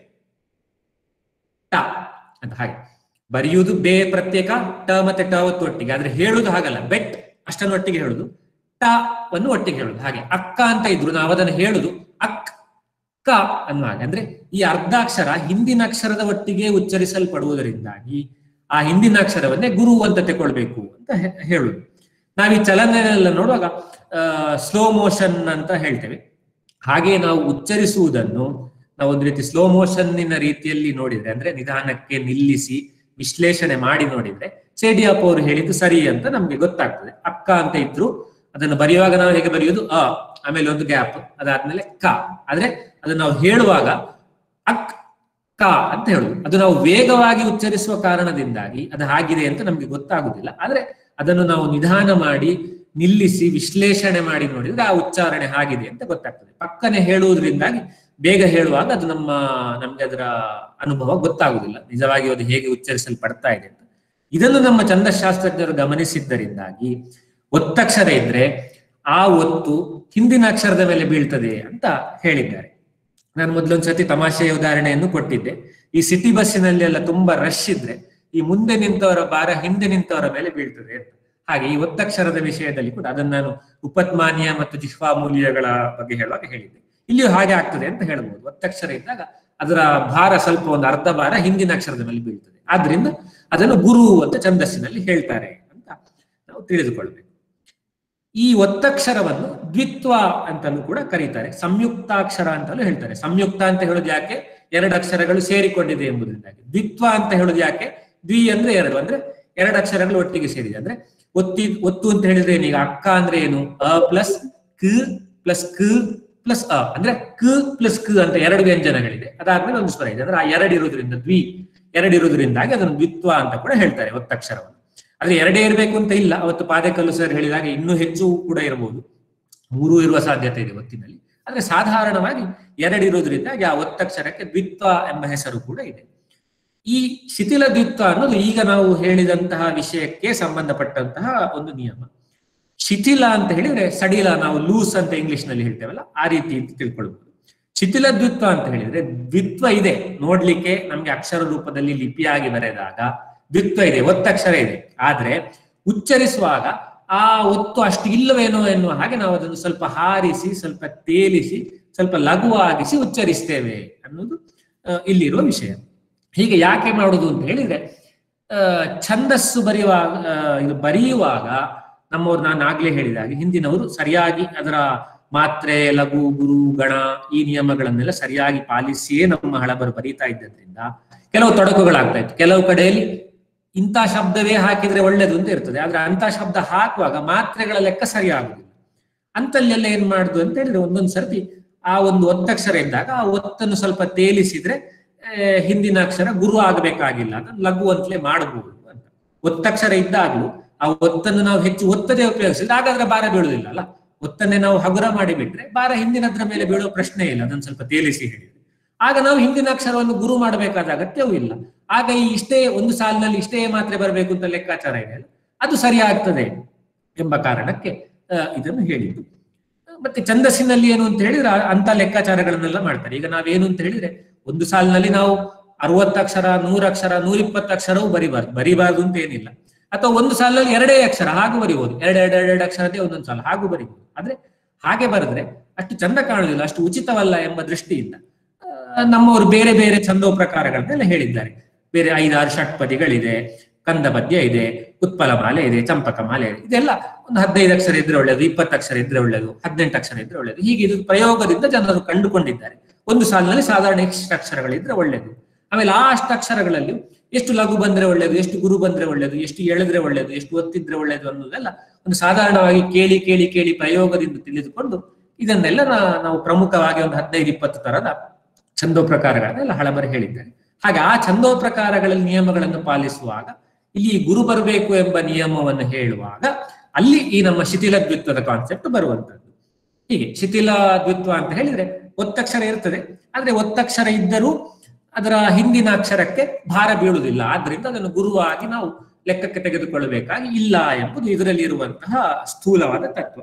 ಟ ಅಂತ ಹಾಗೆ ಬರೆಯುವುದು ಬೇ ಪ್ರತ್ಯೇಕ ಟ ಮತ್ತೆ ಟ ಒತ್ತು ಒಟ್ಟಿಗೆ ಆದ್ರೆ ಹೇಳುದು ಹಾಗಲ್ಲ ಬೆಟ್ ಅಷ್ಟನ್ನು ಒಟ್ಟಿಗೆ ಹೇಳುದು ಟ ವನ್ನು ಒಟ್ಟಿಗೆ ಹೇಳುದು ಹಾಗೆ ಅಕ್ಕ ಅಂತ ಇದ್ರು ನಾವು ಅದನ್ನು ಹೇಳುದು ಅಕ್ ಕ ಅನ್ನುವ ಹಾಗೆ ಅಂದ್ರೆ ಈ ಅರ್ಧಾಕ್ಷರ ಹಿಂದಿನ ಅಕ್ಷರದ ಒಟ್ಟಿಗೆ ಉಚ್ಚರಿಸಲ್ಪಡುವುದರಿಂದಾಗಿ ಆ ಹಿಂದಿನ ಅಕ್ಷರವನ್ನೇ ಗುರು ಅಂತ ತಗೊಳ್ಬೇಕು ಅಂತ ಹೇ- ಹೇಳುದು ನಾವು ಈ ಚಲನೆಯಲ್ಲ ನೋಡುವಾಗ ಸ್ಲೋ ಮೋಷನ್ ಅಂತ ಹೇಳ್ತೇವೆ ಹಾಗೆ ನಾವು ಉಚ್ಚರಿಸುವುದನ್ನು ನಾವು ಒಂದು ರೀತಿ ಸ್ಲೋ ಮೋಷನ್ನಿನ ರೀತಿಯಲ್ಲಿ ನೋಡಿದ್ರೆ ಅಂದ್ರೆ ನಿಧಾನಕ್ಕೆ ನಿಲ್ಲಿಸಿ ವಿಶ್ಲೇಷಣೆ ಮಾಡಿ ನೋಡಿದ್ರೆ ಸೇಡಿಯಪ್ಪ ಅವರು ಹೇಳಿದ್ದು ಸರಿ ಅಂತ ನಮ್ಗೆ ಗೊತ್ತಾಗ್ತದೆ ಅಕ್ಕ ಅಂತ ಇದ್ರು ಅದನ್ನು ಬರೆಯುವಾಗ ನಾವು ಹೇಗೆ ಬರೆಯುವುದು ಅ ಆಮೇಲೆ ಒಂದು ಗ್ಯಾಪ್ ಅದಾದ್ಮೇಲೆ ಕ ಆದ್ರೆ ಅದನ್ನ ನಾವು ಹೇಳುವಾಗ ಅಕ್ ಕ ಅಂತ ಹೇಳುದು ಅದು ನಾವು ವೇಗವಾಗಿ ಉಚ್ಚರಿಸುವ ಕಾರಣದಿಂದಾಗಿ ಅದು ಹಾಗಿದೆ ಅಂತ ನಮ್ಗೆ ಗೊತ್ತಾಗುದಿಲ್ಲ ಆದ್ರೆ ಅದನ್ನು ನಾವು ನಿಧಾನ ಮಾಡಿ ನಿಲ್ಲಿಸಿ ವಿಶ್ಲೇಷಣೆ ಮಾಡಿ ನೋಡಿದ್ರೆ ಆ ಉಚ್ಚಾರಣೆ ಹಾಗಿದೆ ಅಂತ ಗೊತ್ತಾಗ್ತದೆ ಪಕ್ಕನೆ ಹೇಳುವುದರಿಂದಾಗಿ ಬೇಗ ಹೇಳುವಾಗ ಅದು ನಮ್ಮ ನಮ್ಗೆ ಅದರ ಅನುಭವ ಗೊತ್ತಾಗುದಿಲ್ಲ ನಿಜವಾಗಿ ಅದು ಹೇಗೆ ಉಚ್ಚರಿಸಲ್ಪಡ್ತಾ ಇದೆ ಅಂತ ಇದನ್ನು ನಮ್ಮ ಛಂದಶಾಸ್ತ್ರಜ್ಞರು ಗಮನಿಸಿದ್ದರಿಂದಾಗಿ ಒತ್ತಕ್ಷರ ಇದ್ರೆ ಆ ಒತ್ತು ಹಿಂದಿನ ಅಕ್ಷರದ ಮೇಲೆ ಬೀಳ್ತದೆ ಅಂತ ಹೇಳಿದ್ದಾರೆ ನಾನು ಮೊದಲೊಂದ್ಸತಿ ತಮಾಷೆಯ ಉದಾಹರಣೆಯನ್ನು ಕೊಟ್ಟಿದ್ದೆ ಈ ಸಿಟಿ ಬಸ್ಸಿನಲ್ಲಿ ಎಲ್ಲ ತುಂಬಾ ರಶ್ ಇದ್ರೆ ಈ ಮುಂದೆ ನಿಂತವರ ಭಾರ ಹಿಂದೆ ನಿಂತವರ ಮೇಲೆ ಬೀಳ್ತದೆ ಅಂತ ಹಾಗೆ ಈ ಒತ್ತಕ್ಷರದ ವಿಷಯದಲ್ಲಿ ಕೂಡ ಅದನ್ನು ನಾನು ಉಪತ್ಮಾನ್ಯ ಮತ್ತು ಜಿಹ್ವಾಮೂಲ್ಯಗಳ ಬಗ್ಗೆ ಹೇಳುವಾಗ ಹೇಳಿದ್ದೆ ಇಲ್ಲಿಯೂ ಹಾಗೆ ಆಗ್ತದೆ ಅಂತ ಹೇಳ್ಬೋದು ಒತ್ತಕ್ಷರ ಇದ್ದಾಗ ಅದರ ಭಾರ ಸ್ವಲ್ಪ ಒಂದು ಅರ್ಧ ಭಾರ ಹಿಂದಿನ ಅಕ್ಷರದ ಮೇಲೆ ಬೀಳ್ತದೆ ಆದ್ರಿಂದ ಅದನ್ನು ಗುರು ಅಂತ ಛಂದಸ್ಸಿನಲ್ಲಿ ಹೇಳ್ತಾರೆ ಅಂತ ನಾವು ತಿಳಿದುಕೊಳ್ಬೇಕು ಈ ಒತ್ತಕ್ಷರವನ್ನು ದ್ವಿತ್ವ ಅಂತಲೂ ಕೂಡ ಕರೀತಾರೆ ಸಂಯುಕ್ತಾಕ್ಷರ ಅಂತಲೂ ಹೇಳ್ತಾರೆ ಸಂಯುಕ್ತ ಅಂತ ಹೇಳೋದು ಯಾಕೆ ಎರಡು ಅಕ್ಷರಗಳು ಸೇರಿಕೊಂಡಿದೆ ಎಂಬುದರಿಂದಾಗಿ ದ್ವಿತ್ವ ಅಂತ ಹೇಳೋದು ಯಾಕೆ ದ್ವಿ ಅಂದ್ರೆ ಎರಡು ಅಂದ್ರೆ ಎರಡು ಅಕ್ಷರಗಳು ಒಟ್ಟಿಗೆ ಸೇರಿದೆ ಅಂದ್ರೆ ಒತ್ತಿ ಒತ್ತು ಅಂತ ಹೇಳಿದ್ರೆ ಏನೀಗ ಅಕ್ಕ ಅಂದ್ರೆ ಏನು ಅ ಪ್ಲಸ್ ಕ ಪ್ಲಸ್ ಕ ಪ್ಲಸ್ ಅ ಅಂದ್ರೆ ಕ ಪ್ಲಸ್ ಕ ಅಂತ ಎರಡು ವ್ಯಂಜನಗಳಿದೆ ಅದಾದ್ಮೇಲೆ ಒಂದು ಸ್ವರ ಇದೆ ಅಂದ್ರೆ ಆ ಎರಡು ಇರೋದ್ರಿಂದ ದ್ವಿ ಎರಡು ಇರೋದ್ರಿಂದಾಗಿ ಅದನ್ನು ದ್ವಿತ್ವ ಅಂತ ಕೂಡ ಹೇಳ್ತಾರೆ ಒತ್ತಕ್ಷರವನ್ನು ಆದ್ರೆ ಎರಡೇ ಇರಬೇಕು ಅಂತ ಇಲ್ಲ ಅವತ್ತು ಪಾದಕಲ್ಲು ಸರ್ ಹೇಳಿದಾಗ ಇನ್ನೂ ಹೆಚ್ಚು ಕೂಡ ಇರಬಹುದು ಮೂರು ಇರುವ ಸಾಧ್ಯತೆ ಇದೆ ಒತ್ತಿನಲ್ಲಿ ಆದ್ರೆ ಸಾಧಾರಣವಾಗಿ ಎರಡಿರೋದ್ರಿಂದಾಗಿ ಆ ಒತ್ತಕ್ಷರಕ್ಕೆ ದ್ವಿತ್ವ ಎಂಬ ಹೆಸರು ಕೂಡ ಇದೆ ಈ ಶಿಥಿಲ ದ್ವಿತ್ವ ಅನ್ನೋದು ಈಗ ನಾವು ಹೇಳಿದಂತಹ ವಿಷಯಕ್ಕೆ ಸಂಬಂಧಪಟ್ಟಂತಹ ಒಂದು ನಿಯಮ ಶಿಥಿಲ ಅಂತ ಹೇಳಿದ್ರೆ ಸಡಿಲ ನಾವು ಲೂಸ್ ಅಂತ ಇಂಗ್ಲಿಷ್ ನಲ್ಲಿ ಹೇಳ್ತೇವಲ್ಲ ಆ ರೀತಿ ಅಂತ ತಿಳ್ಕೊಳ್ಬಹುದು ಶಿಥಿಲ ದ್ವಿತ್ವ ಅಂತ ಹೇಳಿದ್ರೆ ದ್ವಿತ್ವ ಇದೆ ನೋಡ್ಲಿಕ್ಕೆ ನಮ್ಗೆ ಅಕ್ಷರ ರೂಪದಲ್ಲಿ ಲಿಪಿಯಾಗಿ ಬರೆದಾಗ ದ್ವಿತ್ವ ಇದೆ ಒತ್ತಕ್ಷರ ಇದೆ ಆದ್ರೆ ಉಚ್ಚರಿಸುವಾಗ ಆ ಒತ್ತು ಅಷ್ಟು ಇಲ್ಲವೇನೋ ಎನ್ನುವ ಹಾಗೆ ನಾವು ಅದನ್ನು ಸ್ವಲ್ಪ ಹಾರಿಸಿ ಸ್ವಲ್ಪ ತೇಲಿಸಿ ಸ್ವಲ್ಪ ಲಘುವಾಗಿಸಿ ಉಚ್ಚರಿಸ್ತೇವೆ ಅನ್ನೋದು ಆ, ಇಲ್ಲಿರುವ ವಿಷಯ ಹೀಗೆ ಯಾಕೆ ಮಾಡುದು ಅಂತ ಹೇಳಿದ್ರೆ ಆ, ಛಂದಸ್ಸು ಬರೆಯುವಾಗ ಆ, ಇದು ಬರೆಯುವಾಗ ನಮ್ಮವ್ರು ನಾನು ಆಗ್ಲೇ ಹೇಳಿದಾಗೆ ಹಿಂದಿನವರು ಸರಿಯಾಗಿ ಅದರ ಮಾತ್ರೆ ಲಘು ಗುರು ಗಣ ಈ ನಿಯಮಗಳನ್ನೆಲ್ಲ ಸರಿಯಾಗಿ ಪಾಲಿಸಿಯೇ ನಮ್ಮ ಹಳಬರು ಬರೀತಾ ಇದ್ದದ್ರಿಂದ ಕೆಲವು ತೊಡಕುಗಳಾಗ್ತಾ ಇತ್ತು ಕೆಲವು ಕಡೆಯಲ್ಲಿ ಇಂಥ ಶಬ್ದವೇ ಹಾಕಿದ್ರೆ ಒಳ್ಳೇದು ಅಂತ ಇರ್ತದೆ ಆದ್ರೆ ಅಂತ ಶಬ್ದ ಹಾಕುವಾಗ ಮಾತ್ರೆಗಳ ಲೆಕ್ಕ ಸರಿ ಆಗುದಿಲ್ಲ ಅಂತಲ್ಲೆಲ್ಲ ಏನ್ ಮಾಡುದು ಅಂತ ಹೇಳಿದ್ರೆ ಒಂದೊಂದು ಸರ್ತಿ ಆ ಒಂದು ಒತ್ತಕ್ಷರ ಇದ್ದಾಗ ಆ ಒತ್ತನ್ನು ಸ್ವಲ್ಪ ತೇಲಿಸಿದ್ರೆ ಆ, ಹಿಂದಿನ ಅಕ್ಷರ ಗುರು ಆಗಬೇಕಾಗಿಲ್ಲ ಅದನ್ನು ಲಘು ಅಂತಲೇ ಮಾಡಬಹುದು ಅಂತ ಒತ್ತಕ್ಷರ ಇದ್ದಾಗ್ಲೂ ಆ ಒತ್ತನ್ನು ನಾವು ಹೆಚ್ಚು ಒತ್ತದೇ ಉಪಯೋಗಿಸಿದ್ರೆ ಹಾಗಾದ್ರೆ ಭಾರ ಬೀಳುವುದಿಲ್ಲ ಅಲ್ಲ ಒತ್ತನ್ನೇ ನಾವು ಹಗುರ ಮಾಡಿ ಬಿಟ್ರೆ ಭಾರ ಹಿಂದಿನದ್ರ ಮೇಲೆ ಬೀಳೋ ಪ್ರಶ್ನೆ ಇಲ್ಲ ಅದನ್ನು ಸ್ವಲ್ಪ ತೇಲಿಸಿ ಹೇಳಿದ್ರೆ ಆಗ ನಾವು ಹಿಂದಿನ ಅಕ್ಷರವನ್ನು ಗುರು ಮಾಡಬೇಕಾದ ಅಗತ್ಯವೂ ಇಲ್ಲ ಆಗ ಈ ಇಷ್ಟೇ ಒಂದು ಸಾಲಿನಲ್ಲಿ ಇಷ್ಟೇ ಮಾತ್ರೆ ಬರಬೇಕು ಅಂತ ಲೆಕ್ಕಾಚಾರ ಇದೆ ಅಲ್ಲ, ಅದು ಸರಿ ಆಗ್ತದೆ ಎಂಬ ಕಾರಣಕ್ಕೆ ಆ, ಇದನ್ನು ಹೇಳಿದ್ದು ಮತ್ತೆ ಛಂದಸ್ಸಿನಲ್ಲಿ ಏನು ಅಂತ ಹೇಳಿದ್ರೆ ಆ- ಅಂತ ಲೆಕ್ಕಾಚಾರಗಳನ್ನೆಲ್ಲ ಮಾಡ್ತಾರೆ ಈಗ ನಾವೇನು ಅಂತ ಹೇಳಿದ್ರೆ ಒಂದು ಸಾಲಿನಲ್ಲಿ ನಾವು ಅರವತ್ತು ಅಕ್ಷರ ನೂರ ಅಕ್ಷರ ನೂರಿಪ್ಪತ್ತು ಅಕ್ಷರವೂ ಬರಿಬಾರ್ದು ಬರಿಬಾರ್ದು ಅಂತ ಏನಿಲ್ಲ ಅಥವಾ ಒಂದು ಸಾಲಿನಲ್ಲಿ ಎರಡೇ ಅಕ್ಷರ ಹಾಗೂ ಬರಿಬಹುದು ಎರಡು ಎರಡು ಎರಡು ಅಕ್ಷರದೇ ಒಂದೊಂದು ಸಾಲ ಹಾಗೂ ಬರಿಬಹುದು ಆದ್ರೆ ಹಾಗೆ ಬರೆದ್ರೆ ಅಷ್ಟು ಚಂದ ಕಾಣುವುದಿಲ್ಲ ಅಷ್ಟು ಉಚಿತವಲ್ಲ ಎಂಬ ದೃಷ್ಟಿಯಿಂದ ಆ, ನಮ್ಮವರು ಬೇರೆ ಬೇರೆ ಛಂದೋ ಪ್ರಕಾರಗಳನ್ನೆಲ್ಲ ಹೇಳಿದ್ದಾರೆ ಬೇರೆ ಐದಾರು ಷಟ್ಪದಿಗಳಿದೆ ಕಂದ ಪದ್ಯ ಇದೆ ಉತ್ಪಲ ಮಾಲೆ ಇದೆ ಚಂಪಕ ಮಾಲೆ ಇದೆ ಇದೆಲ್ಲ ಒಂದು ಹದಿನೈದು ಅಕ್ಷರ ಇದ್ರೆ ಒಳ್ಳೇದು ಇಪ್ಪತ್ತು ಅಕ್ಷರ ಇದ್ರೆ ಒಳ್ಳೇದು ಹದಿನೆಂಟು ಅಕ್ಷರ ಇದ್ರೆ ಒಳ್ಳೇದು ಹೀಗೆ ಇದು ಪ್ರಯೋಗದಿಂದ ಜನರು ಕಂಡುಕೊಂಡಿದ್ದಾರೆ ಒಂದು ಸಾಲಿನಲ್ಲಿ ಸಾಧಾರಣ ಎಷ್ಟು ಅಕ್ಷರಗಳಿದ್ರೆ ಒಳ್ಳೇದು ಆಮೇಲೆ ಆ ಅಷ್ಟು ಅಕ್ಷರಗಳಲ್ಲಿ ಎಷ್ಟು ಲಘು ಬಂದ್ರೆ ಒಳ್ಳೇದು ಎಷ್ಟು ಗುರು ಬಂದ್ರೆ ಒಳ್ಳೇದು ಎಷ್ಟು ಎಳೆದ್ರೆ ಒಳ್ಳೇದು ಎಷ್ಟು ಒತ್ತಿದ್ರೆ ಒಳ್ಳೇದು ಅನ್ನೋದೆಲ್ಲ ಒಂದು ಸಾಧಾರಣವಾಗಿ ಕೇಳಿ ಕೇಳಿ ಕೇಳಿ ಪ್ರಯೋಗದಿಂದ ತಿಳಿದುಕೊಂಡು ಇದನ್ನೆಲ್ಲ ನಾ- ನಾವು ಪ್ರಮುಖವಾಗಿ ಒಂದು ಹದಿನೈದು ಇಪ್ಪತ್ತು ತರದ ಛಂದೋ ಪ್ರಕಾರಗಳನ್ನೆಲ್ಲ ಹಳಬರು ಹೇಳಿದ್ದಾರೆ ಹಾಗೆ ಆ ಛಂದೋ ಪ್ರಕಾರಗಳಲ್ಲಿ ನಿಯಮಗಳನ್ನು ಪಾಲಿಸುವಾಗ ಇಲ್ಲಿ ಗುರು ಬರಬೇಕು ಎಂಬ ನಿಯಮವನ್ನು ಹೇಳುವಾಗ ಅಲ್ಲಿ ಈ ನಮ್ಮ ಶಿಥಿಲ ದ್ವಿತ್ವದ ಕಾನ್ಸೆಪ್ಟ್ ಬರುವಂತದ್ದು ಹೀಗೆ ಶಿಥಿಲ ದ್ವಿತ್ವ ಅಂತ ಹೇಳಿದ್ರೆ ಒತ್ತಕ್ಷರ ಇರ್ತದೆ ಆದ್ರೆ ಒತ್ತಕ್ಷರ ಇದ್ದರೂ ಅದರ ಹಿಂದಿನ ಅಕ್ಷರಕ್ಕೆ ಭಾರ ಬೀಳುವುದಿಲ್ಲ ಆದ್ರಿಂದ ಅದನ್ನು ಗುರುವಾಗಿ ನಾವು ಲೆಕ್ಕಕ್ಕೆ ತೆಗೆದುಕೊಳ್ಳಬೇಕಾಗಿ ಇಲ್ಲ ಎಂಬುದು ಇದರಲ್ಲಿ ಇರುವಂತಹ ಸ್ಥೂಲವಾದ ತತ್ವ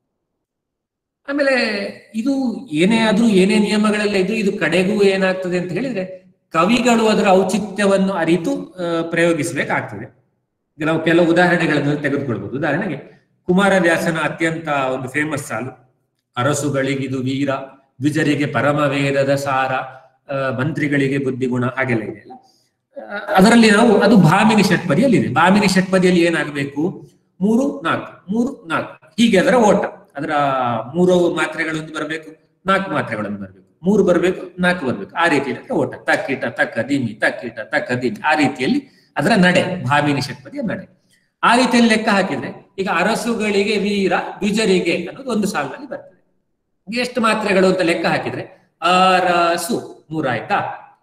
ಆಮೇಲೆ ಇದು ಏನೇ ಆದ್ರೂ ಏನೇ ನಿಯಮಗಳೆಲ್ಲ ಇದು ಇದು ಕಡೆಗೂ ಏನಾಗ್ತದೆ ಅಂತ ಹೇಳಿದ್ರೆ ಕವಿಗಳು ಅದರ ಔಚಿತ್ಯವನ್ನು ಅರಿತು ಆ, ಪ್ರಯೋಗಿಸಬೇಕಾಗ್ತದೆ ಈಗ ನಾವು ಕೆಲವು ಉದಾಹರಣೆಗಳನ್ನು ತೆಗೆದುಕೊಳ್ಬಹುದು ಉದಾಹರಣೆಗೆ ಕುಮಾರವ್ಯಾಸನ ಅತ್ಯಂತ ಒಂದು ಫೇಮಸ್ ಸಾಲು ಅರಸುಗಳಿಗಿದು ವೀರ ದ್ವಿಜರಿಗೆ ಪರಮವೇದದ ಸಾರ ಆ, ಮಂತ್ರಿಗಳಿಗೆ ಬುದ್ಧಿಗುಣ ಹಾಗೆಲ್ಲ ಇದೆಯಲ್ಲ ಆ, ಅದರಲ್ಲಿ ನಾವು ಅದು ಭಾಮಿನಿ ಷಟ್ಪದಿಯಲ್ಲಿದೆ ಭಾಮಿನಿ ಷಟ್ಪದಿಯಲ್ಲಿ ಏನಾಗಬೇಕು ಮೂರು ನಾಲ್ಕು ಮೂರು ನಾಲ್ಕು ಹೀಗೆ ಅದರ ಓಟ ಅದರ ಮೂರು ಮಾತ್ರೆಗಳೊಂದು ಬರಬೇಕು ನಾಲ್ಕು ಮಾತ್ರೆಗಳನ್ನು ಬರಬೇಕು ಮೂರು ಬರಬೇಕು ನಾಲ್ಕು ಬರಬೇಕು ಆ ರೀತಿಯಲ್ಲಿ ಓಟ ತಕ್ಕಿಟ ತಕ್ಕ ದಿಮಿ ತಕ್ಕಿಟ ತಕ್ಕ ದಿಮಿ ಆ ರೀತಿಯಲ್ಲಿ ಅದರ ನಡೆ ಭಾಮಿನಿ ಷಟ್ಪದಿಯ ನಡೆ ಆ ರೀತಿಯಲ್ಲಿ ಲೆಕ್ಕ ಹಾಕಿದ್ರೆ ಈಗ ಅರಸುಗಳಿಗೆ ವೀರ ದ್ವಿಜರಿಗೆ ಅನ್ನೋದು ಒಂದು ಸಾಲಿನಲ್ಲಿ ಬರ್ತದೆ ಎಷ್ಟು ಮಾತ್ರೆಗಳು ಅಂತ ಲೆಕ್ಕ ಹಾಕಿದ್ರೆ ಅರಸು ಮೂರಾಯ್ತಾ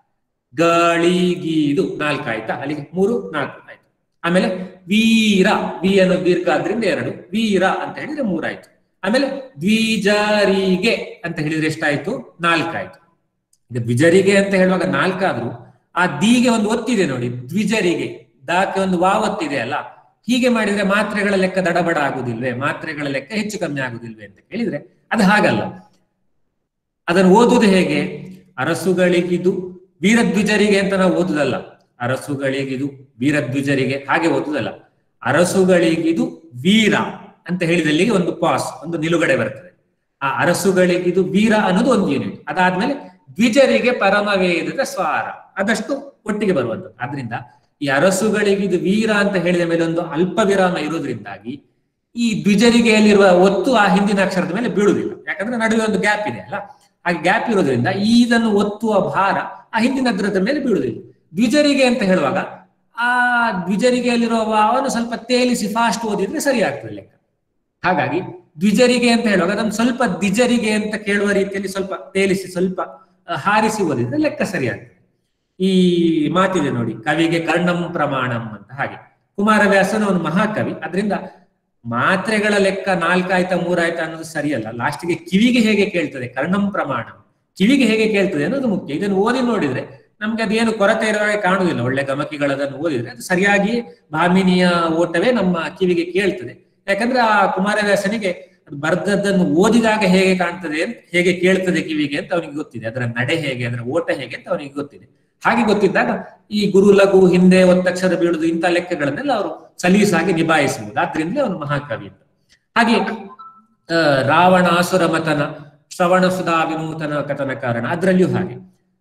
ಗಳಿಗೀದು ನಾಲ್ಕಾಯ್ತಾ ಅಲ್ಲಿಗೆ ಮೂರು ನಾಲ್ಕು ಆಯ್ತು ಆಮೇಲೆ ವೀರ ವಿ ಅನ್ನೋ ದೀರ್ಘ ಆದ್ರಿಂದ ಎರಡು ವೀರ ಅಂತ ಹೇಳಿದ್ರೆ ಮೂರಾಯ್ತು ಆಮೇಲೆ ದ್ವಿಜರಿಗೆ ಅಂತ ಹೇಳಿದ್ರೆ ಎಷ್ಟಾಯ್ತು ನಾಲ್ಕಾಯ್ತು ಈಗ ದ್ವಿಜರಿಗೆ ಅಂತ ಹೇಳುವಾಗ ನಾಲ್ಕಾದ್ರೂ ಆ ದೀಗೆ ಒಂದು ಒತ್ತಿದೆ ನೋಡಿ ದ್ವಿಜರಿಗೆ ದಾಕ್ಕೆ ಒಂದು ವಾವ್ ಒತ್ತಿದೆ ಅಲ್ಲ ಹೀಗೆ ಮಾಡಿದ್ರೆ ಮಾತ್ರೆಗಳ ಲೆಕ್ಕ ದಡಬಡ ಆಗುದಿಲ್ವೇ ಮಾತ್ರೆಗಳ ಲೆಕ್ಕ ಹೆಚ್ಚು ಕಮ್ಮಿ ಆಗುದಿಲ್ವೇ ಅಂತ ಹೇಳಿದ್ರೆ ಅದು ಹಾಗಲ್ಲ ಅದನ್ನು ಓದುವುದು ಹೇಗೆ ಅರಸುಗಳಿಗಿದು ವೀರದ್ವಿಜರಿಗೆ ಅಂತ ನಾವು ಓದುದಲ್ಲ ಅರಸುಗಳಿಗಿದು ವೀರದ್ವಿಜರಿಗೆ ಹಾಗೆ ಓದುದಲ್ಲ ಅರಸುಗಳಿಗಿದು ವೀರ ಅಂತ ಹೇಳಿದಲ್ಲಿಗೆ ಒಂದು ಪಾಸ್ ಒಂದು ನಿಲುಗಡೆ ಬರ್ತದೆ ಆ ಅರಸುಗಳಿಗಿದು ವೀರ ಅನ್ನೋದು ಒಂದು ಯೂನಿಟ್ ಅದಾದ್ಮೇಲೆ ದ್ವಿಜರಿಗೆ ಪರಮವೇದದ ಸ್ವಾರ ಅದಷ್ಟು ಒಟ್ಟಿಗೆ ಬರುವಂಥದ್ದು ಆದ್ರಿಂದ ಈ ಅರಸುಗಳಿಗಿದು ವೀರ ಅಂತ ಹೇಳಿದ ಮೇಲೆ ಒಂದು ಅಲ್ಪ ವಿರಾಮ ಇರೋದ್ರಿಂದಾಗಿ ಈ ದ್ವಿಜರಿಗೆ ಅಲ್ಲಿರುವ ಒತ್ತು ಆ ಹಿಂದಿನ ಅಕ್ಷರದ ಮೇಲೆ ಬೀಳುವುದಿಲ್ಲ ಯಾಕಂದ್ರೆ ನಡುವೆ ಒಂದು ಗ್ಯಾಪ್ ಇದೆ ಅಲ್ಲ ಆ ಗ್ಯಾಪ್ ಇರೋದ್ರಿಂದ ಈ ಇದನ್ನು ಒತ್ತುವ ಭಾರ ಆ ಹಿಂದಿನ ಅದ್ರದ ಮೇಲೆ ಬೀಳುವುದಿಲ್ಲ ದ್ವಿಜರಿಗೆ ಅಂತ ಹೇಳುವಾಗ ಆ ದ್ವಿಜರಿಗೆ ಅಲ್ಲಿರುವ ಅವನು ಸ್ವಲ್ಪ ತೇಲಿಸಿ ಫಾಸ್ಟ್ ಓದಿದ್ರೆ ಸರಿ ಆಗ್ತದೆ ಲೆಕ್ಕ ಹಾಗಾಗಿ ದ್ವಿಜರಿಗೆ ಅಂತ ಹೇಳುವಾಗ ಅದನ್ನು ಸ್ವಲ್ಪ ದ್ವಿಜರಿಗೆ ಅಂತ ಕೇಳುವ ರೀತಿಯಲ್ಲಿ ಸ್ವಲ್ಪ ತೇಲಿಸಿ ಸ್ವಲ್ಪ ಆ, ಹಾರಿಸಿ ಓದಿದ್ರೆ ಲೆಕ್ಕ ಸರಿಯಾಗ್ತದೆ ಈ ಮಾತಿದೆ ನೋಡಿ ಕವಿಗೆ ಕರ್ಣಂ ಪ್ರಮಾಣಂ ಅಂತ ಹಾಗೆ ಕುಮಾರವ್ಯಾಸನ ಒಂದು ಮಹಾಕವಿ ಅದರಿಂದ ಮಾತ್ರೆಗಳ ಲೆಕ್ಕ ನಾಲ್ಕಾಯ್ತಾ ಮೂರಾಯ್ತಾ ಅನ್ನೋದು ಸರಿಯಲ್ಲ ಲಾಸ್ಟ್ಗೆ ಕಿವಿಗೆ ಹೇಗೆ ಕೇಳ್ತದೆ ಕರ್ಣಂ ಪ್ರಮಾಣ ಕಿವಿಗೆ ಹೇಗೆ ಕೇಳ್ತದೆ ಅನ್ನೋದು ಮುಖ್ಯ ಇದನ್ನು ಓದಿ ನೋಡಿದ್ರೆ ನಮ್ಗೆ ಅದೇನು ಕೊರತೆ ಇರುವ ಹಾಗೆ ಕಾಣುದಿಲ್ಲ ಒಳ್ಳೆ ಗಮಕಿಗಳದನ್ನು ಓದಿದ್ರೆ ಅದು ಸರಿಯಾಗಿ ಭಾಮಿನಿಯ ಓಟವೇ ನಮ್ಮ ಕಿವಿಗೆ ಕೇಳ್ತದೆ ಯಾಕಂದ್ರೆ ಆ ಕುಮಾರವ್ಯಾಸನಿಗೆ ಅದು ಬರ್ದದ್ದನ್ನು ಓದಿದಾಗ ಹೇಗೆ ಕಾಣ್ತದೆ ಅಂತ ಹೇಗೆ ಕೇಳ್ತದೆ ಕಿವಿಗೆ ಅಂತ ಅವನಿಗೆ ಗೊತ್ತಿದೆ ಅದರ ನಡೆ ಹೇಗೆ ಅದರ ಓಟ ಹೇಗೆ ಅಂತ ಅವನಿಗೆ ಗೊತ್ತಿದೆ ಹಾಗೆ ಗೊತ್ತಿದ್ದಾಗ ಈ ಗುರು ಲಘು ಹಿಂದೆ ಒತ್ತಕ್ಷರ ಬೀಳುದು ಇಂಥ ಲೆಕ್ಕಗಳನ್ನೆಲ್ಲ ಅವರು ಸಲೀಸಾಗಿ ನಿಭಾಯಿಸುವುದು ಆದ್ರಿಂದಲೇ ಅವನು ಮಹಾಕವಿ ಅಂತ ಹಾಗೆ ಆ, ರಾವಣಾಸುರ ಮತನ ಶ್ರವಣ ಸುಧಾ ವಿನೂತನ ಕಥನ ಕಾರಣ ಅದರಲ್ಲಿಯೂ ಹಾಗೆ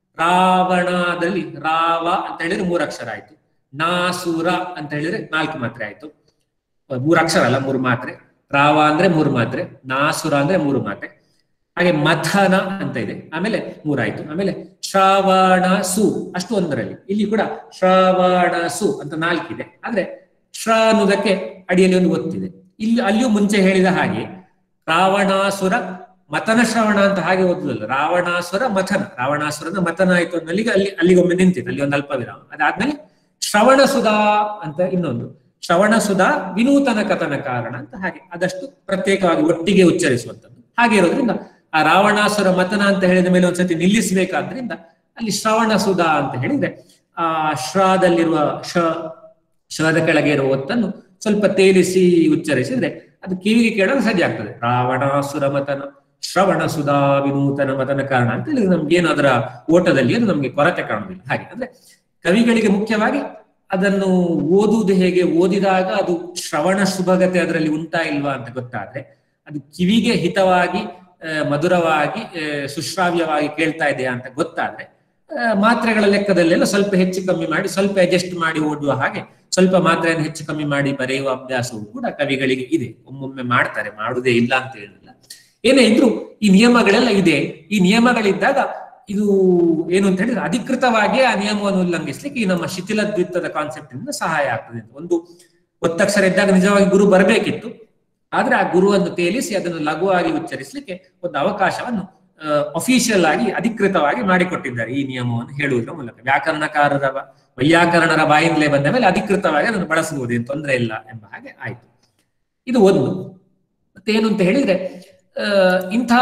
ರಾವಣದಲ್ಲಿ ರಾವ ಅಂತ ಹೇಳಿದ್ರೆ ಮೂರು ಅಕ್ಷರ ಆಯ್ತು ನಾಸುರ ಅಂತ ಹೇಳಿದ್ರೆ ನಾಲ್ಕು ಮಾತ್ರೆ ಆಯ್ತು ಮೂರು ಅಕ್ಷರ ಅಲ್ಲ ಮೂರು ಮಾತ್ರೆ ರಾವ ಅಂದ್ರೆ ಮೂರು ಮಾತ್ರೆ ನಾಸುರ ಅಂದ್ರೆ ಮೂರು ಮಾತ್ರೆ ಹಾಗೆ ಮಥನ ಅಂತ ಇದೆ ಆಮೇಲೆ ಮೂರಾಯ್ತು ಆಮೇಲೆ ಶ್ರಾವಣ ಸು ಅಷ್ಟು ಒಂದರಲ್ಲಿ ಇಲ್ಲಿ ಕೂಡ ಶ್ರಾವಣ ಸು ಅಂತ ನಾಲ್ಕಿದೆ ಆದ್ರೆ ಶ್ರ ಅನ್ನೋದಕ್ಕೆ ಅಡಿಯಲ್ಲಿ ಒಂದು ಒತ್ತಿದೆ ಇಲ್ಲಿ ಅಲ್ಲಿಯೂ ಮುಂಚೆ ಹೇಳಿದ ಹಾಗೆ ರಾವಣಾಸುರ ಮತನ ಶ್ರವಣ ಅಂತ ಹಾಗೆ ಓದುದಲ್ಲ ರಾವಣಾಸುರ ಮಥನ ರಾವಣಾಸುರನ ಮತನ ಆಯ್ತು ಅನ್ನಲ್ಲಿಗೆ ಅಲ್ಲಿ ಅಲ್ಲಿಗೊಮ್ಮೆ ನಿಂತಿದೆ ಅಲ್ಲಿ ಒಂದು ಅಲ್ಪ ವಿರಾಮ ಅದಾದ್ಮೇಲೆ ಶ್ರವಣ ಸುಧಾ ಅಂತ ಇನ್ನೊಂದು ಶ್ರವಣ ಸುಧಾ ವಿನೂತನ ಕಥನ ಕಾರಣ ಅಂತ ಹಾಗೆ ಅದಷ್ಟು ಪ್ರತ್ಯೇಕವಾಗಿ ಒಟ್ಟಿಗೆ ಉಚ್ಚರಿಸುವಂಥದ್ದು ಹಾಗೆ ಇರೋದ್ರಿಂದ ಆ ರಾವಣಾಸುರ ಮತನ ಅಂತ ಹೇಳಿದ ಮೇಲೆ ಒಂದ್ಸತಿ ನಿಲ್ಲಿಸಬೇಕಾದ್ರಿಂದ ಅಲ್ಲಿ ಶ್ರವಣ ಸುಧಾ ಅಂತ ಹೇಳಿದ್ರೆ ಆ ಶ್ರಾದಲ್ಲಿರುವ ಶ ಶ್ರದ ಕೆಳಗೆ ಇರುವ ಒತ್ತನ್ನು ಸ್ವಲ್ಪ ತೇಲಿಸಿ ಉಚ್ಚರಿಸಿದ್ರೆ ಅದು ಕಿವಿಗೆ ಕೇಳಲು ಸರಿ ಆಗ್ತದೆ ರಾವಣಾಸುರ ಮತನ ಶ್ರವಣ ಸುಧಾ ವಿನೂತನ ಮತನ ಕಾರಣ ಅಂತ ಹೇಳಿ ನಮ್ಗೇನು ಅದರ ಓಟದಲ್ಲಿ ಅದು ನಮ್ಗೆ ಕೊರತೆ ಕಾಣುವುದಿಲ್ಲ ಹಾಗೆ ಅಂದ್ರೆ ಕವಿಗಳಿಗೆ ಮುಖ್ಯವಾಗಿ ಅದನ್ನು ಓದುವುದು ಹೇಗೆ ಓದಿದಾಗ ಅದು ಶ್ರವಣ ಶುಭಗತೆ ಅದರಲ್ಲಿ ಉಂಟಾ ಇಲ್ವಾ ಅಂತ ಗೊತ್ತಾದ್ರೆ ಅದು ಕಿವಿಗೆ ಹಿತವಾಗಿ ಆ, ಮಧುರವಾಗಿ ಆ, ಸುಶ್ರಾವ್ಯವಾಗಿ ಕೇಳ್ತಾ ಇದೆಯಾ ಅಂತ ಗೊತ್ತಾದ್ರೆ ಆ, ಮಾತ್ರೆಗಳ ಲೆಕ್ಕದಲ್ಲೆಲ್ಲ ಸ್ವಲ್ಪ ಹೆಚ್ಚು ಕಮ್ಮಿ ಮಾಡಿ ಸ್ವಲ್ಪ ಅಡ್ಜಸ್ಟ್ ಮಾಡಿ ಓದುವ ಹಾಗೆ ಸ್ವಲ್ಪ ಮಾತ್ರೆಯನ್ನು ಹೆಚ್ಚು ಕಮ್ಮಿ ಮಾಡಿ ಬರೆಯುವ ಅಭ್ಯಾಸವು ಕೂಡ ಕವಿಗಳಿಗೆ ಇದೆ ಒಮ್ಮೊಮ್ಮೆ ಮಾಡ್ತಾರೆ ಮಾಡುವುದೇ ಇಲ್ಲ ಅಂತ ಹೇಳಿಲ್ಲ ಏನೇ ಇದ್ರು ಈ ನಿಯಮಗಳೆಲ್ಲ ಇದೆ ಈ ನಿಯಮಗಳಿದ್ದಾಗ ಇದು ಏನು ಅಂತ ಹೇಳಿದ್ರೆ ಅಧಿಕೃತವಾಗಿ ಆ ನಿಯಮವನ್ನು ಉಲ್ಲಂಘಿಸ್ಲಿಕ್ಕೆ ಈ ನಮ್ಮ ಶಿಥಿಲ ದ್ವಿತ್ವದ ಕಾನ್ಸೆಪ್ಟ್ ಇಂದ ಸಹಾಯ ಆಗ್ತದೆ ಅಂತ. ಒಂದು ಒತ್ತಕ್ಷರ ಇದ್ದಾಗ ನಿಜವಾಗಿ ಗುರು ಬರಬೇಕಿತ್ತು ಆದ್ರೆ ಆ ಗುರುವನ್ನು ತೇಲಿಸಿ ಅದನ್ನು ಲಘುವಾಗಿ ಉಚ್ಚರಿಸಲಿಕ್ಕೆ ಒಂದು ಅವಕಾಶವನ್ನು ಅಫಿಷಿಯಲ್ ಆಗಿ ಅಧಿಕೃತವಾಗಿ ಮಾಡಿಕೊಟ್ಟಿದ್ದಾರೆ ಈ ನಿಯಮವನ್ನು ಹೇಳುವುದರ ಮೂಲಕ ವ್ಯಾಕರಣಕಾರರ ಬ- ವೈಯಾಕರಣರ ಬಾಯಿಂದಲೇ ಬಂದ ಮೇಲೆ ಅಧಿಕೃತವಾಗಿ ಅದನ್ನು ಬಳಸಬಹುದು ಏನು ತೊಂದರೆ ಇಲ್ಲ ಎಂಬ ಹಾಗೆ ಆಯ್ತು ಇದು ಒಂದು ಮತ್ತೇನು ಅಂತ ಹೇಳಿದ್ರೆ ಆ, ಇಂಥ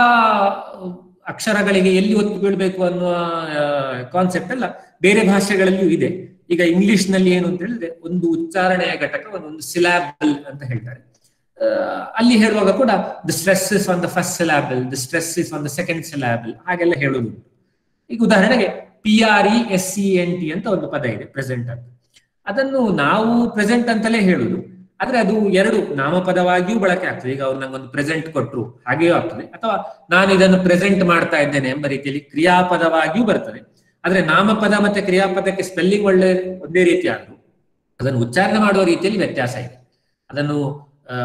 ಅಕ್ಷರಗಳಿಗೆ ಎಲ್ಲಿ ಒತ್ತು ಬೀಳ್ಬೇಕು ಅನ್ನುವ ಕಾನ್ಸೆಪ್ಟ್ ಎಲ್ಲ ಬೇರೆ ಭಾಷೆಗಳಲ್ಲಿಯೂ ಇದೆ ಈಗ ಇಂಗ್ಲಿಷ್ ನಲ್ಲಿ ಏನು ಅಂತ ಹೇಳಿದ್ರೆ ಒಂದು ಉಚ್ಚಾರಣೆಯ ಘಟಕ ಒಂದು ಸಿಲಾಬಲ್ ಅಂತ ಹೇಳ್ತಾರೆ ಆ, ಅಲ್ಲಿ ಹೇಳುವಾಗ ಕೂಡ the stress is on the first syllable the stress is on the second syllable ಹಾಗೆಲ್ಲ ಹೇಳುವುದು ಈಗ ಉದಾಹರಣೆಗೆ P R E S C N T ಅಂತ ಒಂದು ಪದ ಇದೆ ಪ್ರೆಸೆಂಟ್ ಅಂತ ಅದನ್ನು ನಾವು ಪ್ರೆಸೆಂಟ್ ಅಂತಲೇ ಹೇಳುದು ಆದ್ರೆ ಅದು ಎರಡು ನಾಮಪದವಾಗಿಯೂ ಬಳಕೆ ಆಗ್ತದೆ ಈಗ ಅವ್ರು ನಂಗೊಂದು ಪ್ರೆಸೆಂಟ್ ಕೊಟ್ರು ಹಾಗೆಯೂ ಆಗ್ತದೆ ಅಥವಾ ನಾನು ಇದನ್ನು ಪ್ರೆಸೆಂಟ್ ಮಾಡ್ತಾ ಇದ್ದೇನೆ ಎಂಬ ರೀತಿಯಲ್ಲಿ ಕ್ರಿಯಾಪದವಾಗಿಯೂ ಬರ್ತದೆ ಆದ್ರೆ ನಾಮಪದ ಮತ್ತೆ ಕ್ರಿಯಾಪದಕ್ಕೆ ಸ್ಪೆಲ್ಲಿಂಗ್ ಒಳ್ಳೆ ಒಂದೇ ರೀತಿ ಆದ್ರು ಅದನ್ನು ಉಚ್ಚಾರಣೆ ಮಾಡುವ ರೀತಿಯಲ್ಲಿ ವ್ಯತ್ಯಾಸ ಇದೆ ಅದನ್ನು ಆ,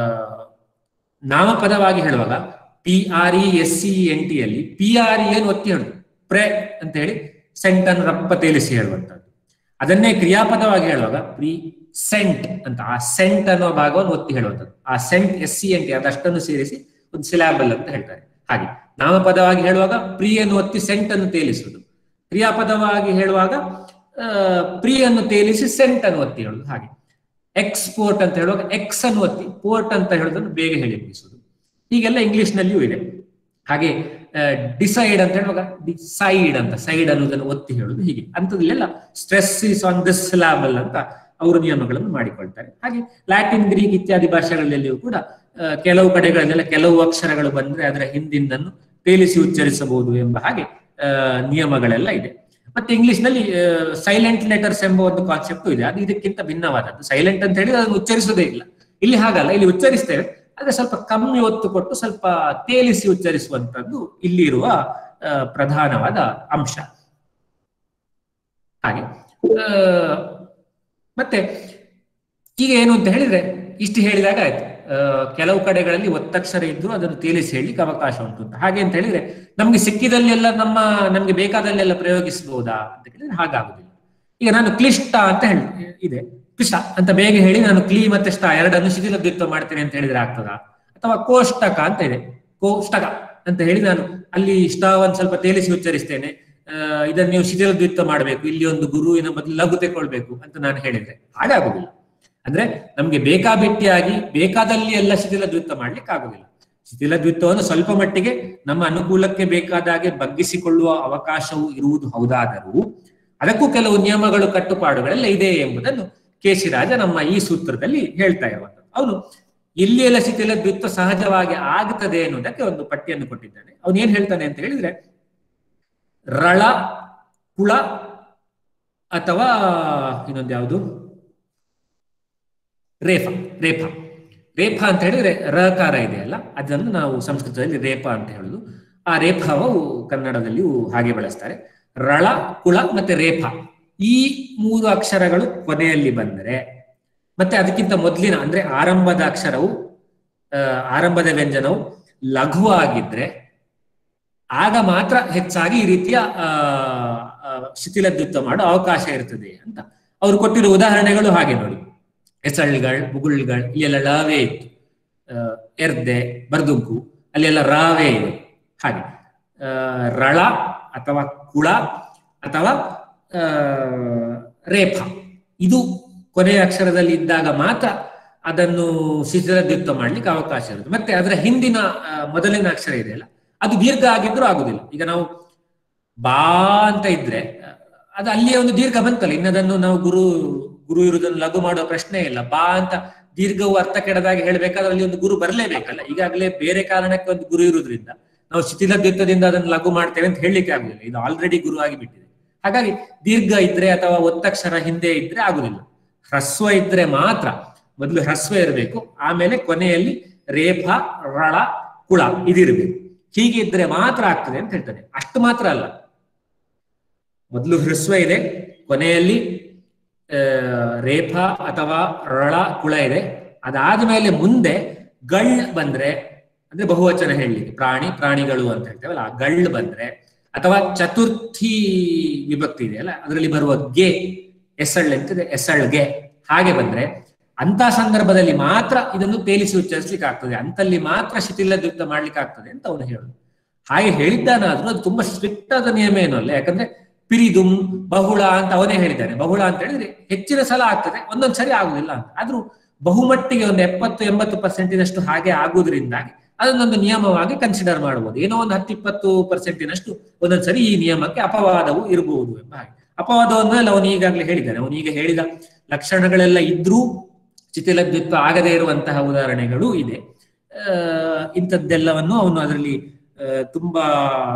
ನಾಮಪದವಾಗಿ ಹೇಳುವಾಗ P R E S C N T ಅಲ್ಲಿ ಪಿ ಆರ್ ಇ ಏನು ಒತ್ತಿ ಹೇಳುದು ಪ್ರೆ ಅಂತ ಹೇಳಿ ಸೆಂಟ್ ಅನ್ನು ರಪ್ಪ ತೇಲಿಸಿ ಹೇಳುವಂತದ್ದು ಅದನ್ನೇ ಕ್ರಿಯಾಪದವಾಗಿ ಹೇಳುವಾಗ ಪ್ರಿ ಸೆಂಟ್ ಅಂತ ಆ ಸೆಂಟ್ ಅನ್ನೋ ಭಾಗವನ್ನು ಒತ್ತಿ ಹೇಳುವಂಥದ್ದು ಆ sent S C N T ಅದಷ್ಟನ್ನು ಸೇರಿಸಿ ಒಂದು ಸಿಲಾಬಲ್ ಅಂತ ಹೇಳ್ತಾರೆ ಹಾಗೆ ನಾಮಪದವಾಗಿ ಹೇಳುವಾಗ ಪ್ರಿ ಅನ್ನು ಒತ್ತಿ ಸೆಂಟ್ ಅನ್ನು ತೇಲಿಸುವುದು ಕ್ರಿಯಾಪದವಾಗಿ ಹೇಳುವಾಗ ಆ, ಪ್ರಿ ಅನ್ನು ತೇಲಿಸಿ ಸೆಂಟ್ ಅನ್ನು ಒತ್ತಿ ಹೇಳುದು ಹಾಗೆ ಎಕ್ಸ್ಪೋರ್ಟ್ ಅಂತ ಹೇಳುವಾಗ ಎಕ್ಸ್ ಅನ್ನು ಒತ್ತಿ ಪೋರ್ಟ್ ಅಂತ ಹೇಳೋದನ್ನು ಬೇಗ ಹೇಳಿ ಮುಗಿಸುವುದು ಹೀಗೆಲ್ಲ ಇಂಗ್ಲಿಷ್ ನಲ್ಲಿಯೂ ಇದೆ ಹಾಗೆ ಡಿಸೈಡ್ ಅಂತ ಹೇಳುವಾಗ ಡಿಸೈಡ್ ಅಂತ ಸೈಡ್ ಅನ್ನೋದನ್ನು ಒತ್ತಿ ಹೇಳುದು ಹೀಗೆ ಅಂಥದ್ಲೆಲ್ಲ stress is on this syllable ಅಂತ ಅವರು ನಿಯಮಗಳನ್ನು ಮಾಡಿಕೊಳ್ತಾರೆ ಹಾಗೆ ಲ್ಯಾಟಿನ್ ಗ್ರೀಕ್ ಇತ್ಯಾದಿ ಭಾಷೆಗಳಲ್ಲಿಯೂ ಕೂಡ ಆ, ಕೆಲವು ಕಡೆಗಳಲ್ಲೆಲ್ಲ ಕೆಲವು ಅಕ್ಷರಗಳು ಬಂದ್ರೆ ಅದರ ಹಿಂದಿಂದನ್ನು ತೇಲಿಸಿ ಉಚ್ಚರಿಸಬಹುದು ಎಂಬ ಹಾಗೆ ಆ, ನಿಯಮಗಳೆಲ್ಲ ಇದೆ ಮತ್ತೆ ಇಂಗ್ಲಿಷ್ ನಲ್ಲಿ ಸೈಲೆಂಟ್ ಲೆಟರ್ಸ್ ಎಂಬ ಒಂದು ಕಾನ್ಸೆಪ್ಟ್ ಇದೆ ಅದು ಇದಕ್ಕಿಂತ ಭಿನ್ನವಾದದ್ದು ಸೈಲೆಂಟ್ ಅಂತ ಹೇಳಿದ್ರೆ ಅದನ್ನು ಉಚ್ಚರಿಸೋದೇ ಇಲ್ಲ ಇಲ್ಲಿ ಹಾಗಲ್ಲ ಇಲ್ಲಿ ಉಚ್ಚರಿಸ್ತೇವೆ ಆದ್ರೆ ಸ್ವಲ್ಪ ಕಮ್ಮಿ ಒತ್ತು ಕೊಟ್ಟು ಸ್ವಲ್ಪ ತೇಲಿಸಿ ಉಚ್ಚರಿಸುವಂತದ್ದು ಇಲ್ಲಿ ಇರುವ ಆ, ಪ್ರಧಾನವಾದ ಅಂಶ ಹಾಗೆ ಆ, ಮತ್ತೆ ಈಗ ಏನು ಅಂತ ಹೇಳಿದ್ರೆ ಇಷ್ಟು ಹೇಳಿದಾಗ ಆಯ್ತು ಆ, ಕೆಲವು ಕಡೆಗಳಲ್ಲಿ ಒತ್ತಕ್ಷರ ಇದ್ರು ಅದನ್ನು ತೇಲಿಸಿ ಹೇಳಲಿಕ್ಕೆ ಅವಕಾಶ ಉಂಟು ಅಂತ ಹಾಗೆ ಅಂತ ಹೇಳಿದ್ರೆ ನಮ್ಗೆ ಸಿಕ್ಕಿದಲ್ಲೆಲ್ಲ ನಮ್ಮ ನಮ್ಗೆ ಬೇಕಾದಲ್ಲೆಲ್ಲ ಪ್ರಯೋಗಿಸಬಹುದಾ ಅಂತ ಹೇಳಿದ್ರೆ ಹಾಗಾಗುದಿಲ್ಲ ಈಗ ನಾನು ಕ್ಲಿಷ್ಟ ಅಂತ ಹೇಳಿ ಇದೆ ಕ್ಲಿಷ್ಟ ಅಂತ ಬೇಗ ಹೇಳಿ ನಾನು ಕ್ಲೀ ಮತ್ತೆ ಸ್ಟ ಎರಡನ್ನು ಶಿಥಿಲ ದ್ವಿತ್ವ ಮಾಡ್ತೇನೆ ಅಂತ ಹೇಳಿದ್ರೆ ಆಗ್ತದಾ ಅಥವಾ ಕೋಷ್ಟಕ ಅಂತ ಇದೆ ಕೋಷ್ಟಕ ಅಂತ ಹೇಳಿ ನಾನು ಅಲ್ಲಿ ಸ್ಟವನ್ನು ಸ್ವಲ್ಪ ತೇಲಿಸಿ ಉಚ್ಚರಿಸ್ತೇನೆ ಆ, ಇದನ್ನು ನೀವು ಶಿಥಿಲ ದ್ವಿತ್ವ ಮಾಡಬೇಕು ಇಲ್ಲಿ ಒಂದು ಗುರುವಿನ ಬದಲು ಲಘು ತೆಕೊಳ್ಬೇಕು ಅಂತ ನಾನು ಹೇಳಿದ್ರೆ ಹಾಗಾಗುದಿಲ್ಲ ಅಂದ್ರೆ ನಮ್ಗೆ ಬೇಕಾಬಿಟ್ಟಿಯಾಗಿ ಬೇಕಾದಲ್ಲಿ ಎಲ್ಲ ಶಿಥಿಲ ದ್ವಿತ್ವ ಮಾಡ್ಲಿಕ್ಕೆ ಆಗುದಿಲ್ಲ ಶಿಥಿಲ ದ್ವಿತ್ವವನ್ನು ಸ್ವಲ್ಪ ಮಟ್ಟಿಗೆ ನಮ್ಮ ಅನುಕೂಲಕ್ಕೆ ಬೇಕಾದ ಹಾಗೆ ಬಗ್ಗಿಸಿಕೊಳ್ಳುವ ಅವಕಾಶವು ಇರುವುದು ಹೌದಾದರೂ ಅದಕ್ಕೂ ಕೆಲವು ನಿಯಮಗಳು ಕಟ್ಟುಪಾಡುಗಳೆಲ್ಲ ಇದೆ ಎಂಬುದನ್ನು ಕೇಶಿರಾಜ ನಮ್ಮ ಈ ಸೂತ್ರದಲ್ಲಿ ಹೇಳ್ತಾ ಇರುವಂತದ್ದು ಅವನು ಇಲ್ಲಿ ಎಲ್ಲ ಶಿಥಿಲ ದ್ವಿತ್ವ ಸಹಜವಾಗಿ ಆಗ್ತದೆ ಎನ್ನುವುದಕ್ಕೆ ಒಂದು ಪಟ್ಟಿಯನ್ನು ಕೊಟ್ಟಿದ್ದಾನೆ ಅವನು ಏನ್ ಹೇಳ್ತಾನೆ ಅಂತ ಹೇಳಿದ್ರೆ ರಳ ಕುಳ ಅಥವಾ ಇನ್ನೊಂದು ಯಾವುದು ರೇಫ ರೇಫ ರೇಫ ಅಂತ ಹೇಳಿದ್ರೆ ರಕಾರ ಇದೆಯಲ್ಲ ಅದನ್ನು ನಾವು ಸಂಸ್ಕೃತದಲ್ಲಿ ರೇಪ ಅಂತ ಹೇಳುದು ಆ ರೇಫವು ಕನ್ನಡದಲ್ಲಿಯೂ ಹಾಗೆ ಬಳಸ್ತಾರೆ ರಳ ಕುಳ ಮತ್ತೆ ರೇಫ ಈ ಮೂರು ಅಕ್ಷರಗಳು ಕೊನೆಯಲ್ಲಿ ಬಂದರೆ ಮತ್ತೆ ಅದಕ್ಕಿಂತ ಮೊದಲಿನ ಅಂದ್ರೆ ಆರಂಭದ ಅಕ್ಷರವು ಆ, ಆರಂಭದ ವ್ಯಂಜನವು ಲಘು ಆಗಿದ್ರೆ ಆಗ ಮಾತ್ರ ಹೆಚ್ಚಾಗಿ ಈ ರೀತಿಯ ಆ, ಆ, ಶಿಥಿಲ ದ್ವಿತ್ವ ಮಾಡೋ ಅವಕಾಶ ಇರ್ತದೆ ಅಂತ ಅವ್ರು ಕೊಟ್ಟಿರೋ ಉದಾಹರಣೆಗಳು ಹಾಗೆ ನೋಡಿ ಎಸಳ್ಗಳ್ ಬುಗುಳ್ಗಳ್ ಇಲ್ಲೆಲ್ಲ ಳವೇ ಇತ್ತು ಆ, ಎರ್ದೆ ಬರ್ದುಗ್ಗು ಅಲ್ಲೆಲ್ಲ ರಾವೇ ಇದೆ ಹಾಗೆ ಆ, ರಳ ಅಥವಾ ಕುಳ ಅಥವಾ ಆ, ರೇಫ ಇದು ಕೊನೆಯ ಅಕ್ಷರದಲ್ಲಿ ಇದ್ದಾಗ ಮಾತ್ರ ಅದನ್ನು ಶಿಥಿಲ ದ್ವಿತ್ವ ಮಾಡ್ಲಿಕ್ಕೆ ಅವಕಾಶ ಇರುತ್ತೆ ಮತ್ತೆ ಅದರ ಹಿಂದಿನ ಆ, ಮೊದಲಿನ ಅಕ್ಷರ ಇದೆಯಲ್ಲ ಅದು ದೀರ್ಘ ಆಗಿದ್ರೂ ಆಗುದಿಲ್ಲ ಈಗ ನಾವು ಬಾ ಅಂತ ಇದ್ರೆ ಆ, ಅದು ಅಲ್ಲಿಯೇ ಒಂದು ದೀರ್ಘ ಬಂತಲ್ಲ ಇನ್ನದನ್ನು ನಾವು ಗುರು ಗುರು ಇರುವುದನ್ನು ಲಘು ಮಾಡುವ ಪ್ರಶ್ನೆ ಇಲ್ಲ ಬಾ ಅಂತ ದೀರ್ಘವು ಅರ್ಥ ಕೆಡದಾಗಿ ಹೇಳ್ಬೇಕಾದ್ರೆ ಅಲ್ಲಿ ಒಂದು ಗುರು ಬರಲೇಬೇಕಲ್ಲ ಈಗಾಗಲೇ ಬೇರೆ ಕಾರಣಕ್ಕೆ ಒಂದು ಗುರು ಇರುವುದರಿಂದ ನಾವು ಶಿಥಿಲ ದ್ವಿತ್ವದಿಂದ ಅದನ್ನು ಲಘು ಮಾಡ್ತೇವೆ ಅಂತ ಹೇಳಲಿಕ್ಕೆ ಆಗುದಿಲ್ಲ ಇದು ಆಲ್ರೆಡಿ ಗುರು ಆಗಿ ಬಿಟ್ಟಿದೆ ಹಾಗಾಗಿ ದೀರ್ಘ ಇದ್ರೆ ಅಥವಾ ಒತ್ತಕ್ಷರ ಹಿಂದೆ ಇದ್ರೆ ಆಗುದಿಲ್ಲ ಹ್ರಸ್ವ ಇದ್ರೆ ಮಾತ್ರ ಮೊದಲು ಹ್ರಸ್ವ ಇರಬೇಕು ಆಮೇಲೆ ಕೊನೆಯಲ್ಲಿ ರೇಫ ರಳ ಕುಳ ಇದಿರಬೇಕು ಹೀಗೆ ಇದ್ರೆ ಮಾತ್ರ ಆಗ್ತದೆ ಅಂತ ಹೇಳ್ತಾನೆ ಅಷ್ಟು ಮಾತ್ರ ಅಲ್ಲ ಮೊದಲು ಹ್ರಸ್ವ ಇದೆ ಕೊನೆಯಲ್ಲಿ ಆ, ರೇಫ ಅಥವಾ ರಳ ಕುಳ ಇದೆ ಅದಾದ ಮೇಲೆ ಮುಂದೆ ಗಳ್ ಬಂದ್ರೆ ಅಂದ್ರೆ ಬಹುವಚನ ಹೇಳಲಿಕ್ಕೆ ಪ್ರಾಣಿ ಪ್ರಾಣಿಗಳು ಅಂತ ಹೇಳ್ತೇವಲ್ಲ ಆ ಗಳ್ ಬಂದ್ರೆ ಅಥವಾ ಚತುರ್ಥಿ ವಿಭಕ್ತಿ ಇದೆಯಲ್ಲ ಅದರಲ್ಲಿ ಬರುವ ಗೆ ಎಸಳ್ ಎಂತಿದೆ ಎಸಳ್ಗೆ ಹಾಗೆ ಬಂದ್ರೆ ಅಂತ ಸಂದರ್ಭದಲ್ಲಿ ಮಾತ್ರ ಇದನ್ನು ತೇಲಿಸಿ ಉಚ್ಚರಿಸ್ಲಿಕ್ಕೆ ಆಗ್ತದೆ ಅಂತಲ್ಲಿ ಮಾತ್ರ ಶಿಥಿಲ ದ್ವಿತ್ವ ಮಾಡ್ಲಿಕ್ಕೆ ಆಗ್ತದೆ ಅಂತ ಅವನು ಹೇಳುದು ಹಾಗೆ ಹೇಳಿದ್ದಾನಾದ್ರೂ ಅದು ತುಂಬಾ ಸ್ಟ್ರಿಕ್ಟ್ ಆದ ನಿಯಮ ಏನು ಅಲ್ಲ ಯಾಕಂದ್ರೆ ಪಿರಿದುಂ ಬಹುಳ ಅಂತ ಅವನೇ ಹೇಳಿದ್ದಾನೆ ಬಹುಳ ಅಂತ ಹೇಳಿದ್ರೆ ಹೆಚ್ಚಿನ ಸಲ ಆಗ್ತದೆ ಒಂದೊಂದ್ ಸರಿ ಆಗುದಿಲ್ಲ ಅಂತ ಆದ್ರೂ ಬಹುಮಟ್ಟಿಗೆ ಒಂದು ಎಪ್ಪತ್ತು ಎಂಬತ್ತು ಪರ್ಸೆಂಟಿನಷ್ಟು ಹಾಗೆ ಆಗುವುದರಿಂದಾಗಿ ಅದನ್ನೊಂದು ನಿಯಮವಾಗಿ ಕನ್ಸಿಡರ್ ಮಾಡಬಹುದು ಏನೋ ಒಂದು ಹತ್ತಿಪ್ಪತ್ತು ಪರ್ಸೆಂಟಿನಷ್ಟು ಒಂದೊಂದ್ಸರಿ ಈ ನಿಯಮಕ್ಕೆ ಅಪವಾದವು ಇರಬಹುದು ಎಂಬ ಹಾಗೆ ಅಪವಾದವನ್ನು ಎಲ್ಲ ಅವನು ಈಗಾಗಲೇ ಹೇಳಿದ್ದಾನೆ ಅವನು ಈಗ ಹೇಳಿದ ಲಕ್ಷಣಗಳೆಲ್ಲ ಇದ್ರೂ ಶಿಥಿಲ ದ್ವಿತ್ವ ಆಗದೇ ಇರುವಂತಹ ಉದಾಹರಣೆಗಳು ಇದೆ ಆ, ಇಂಥದ್ದೆಲ್ಲವನ್ನು ಅವನು ಅದರಲ್ಲಿ ಆ, ತುಂಬಾ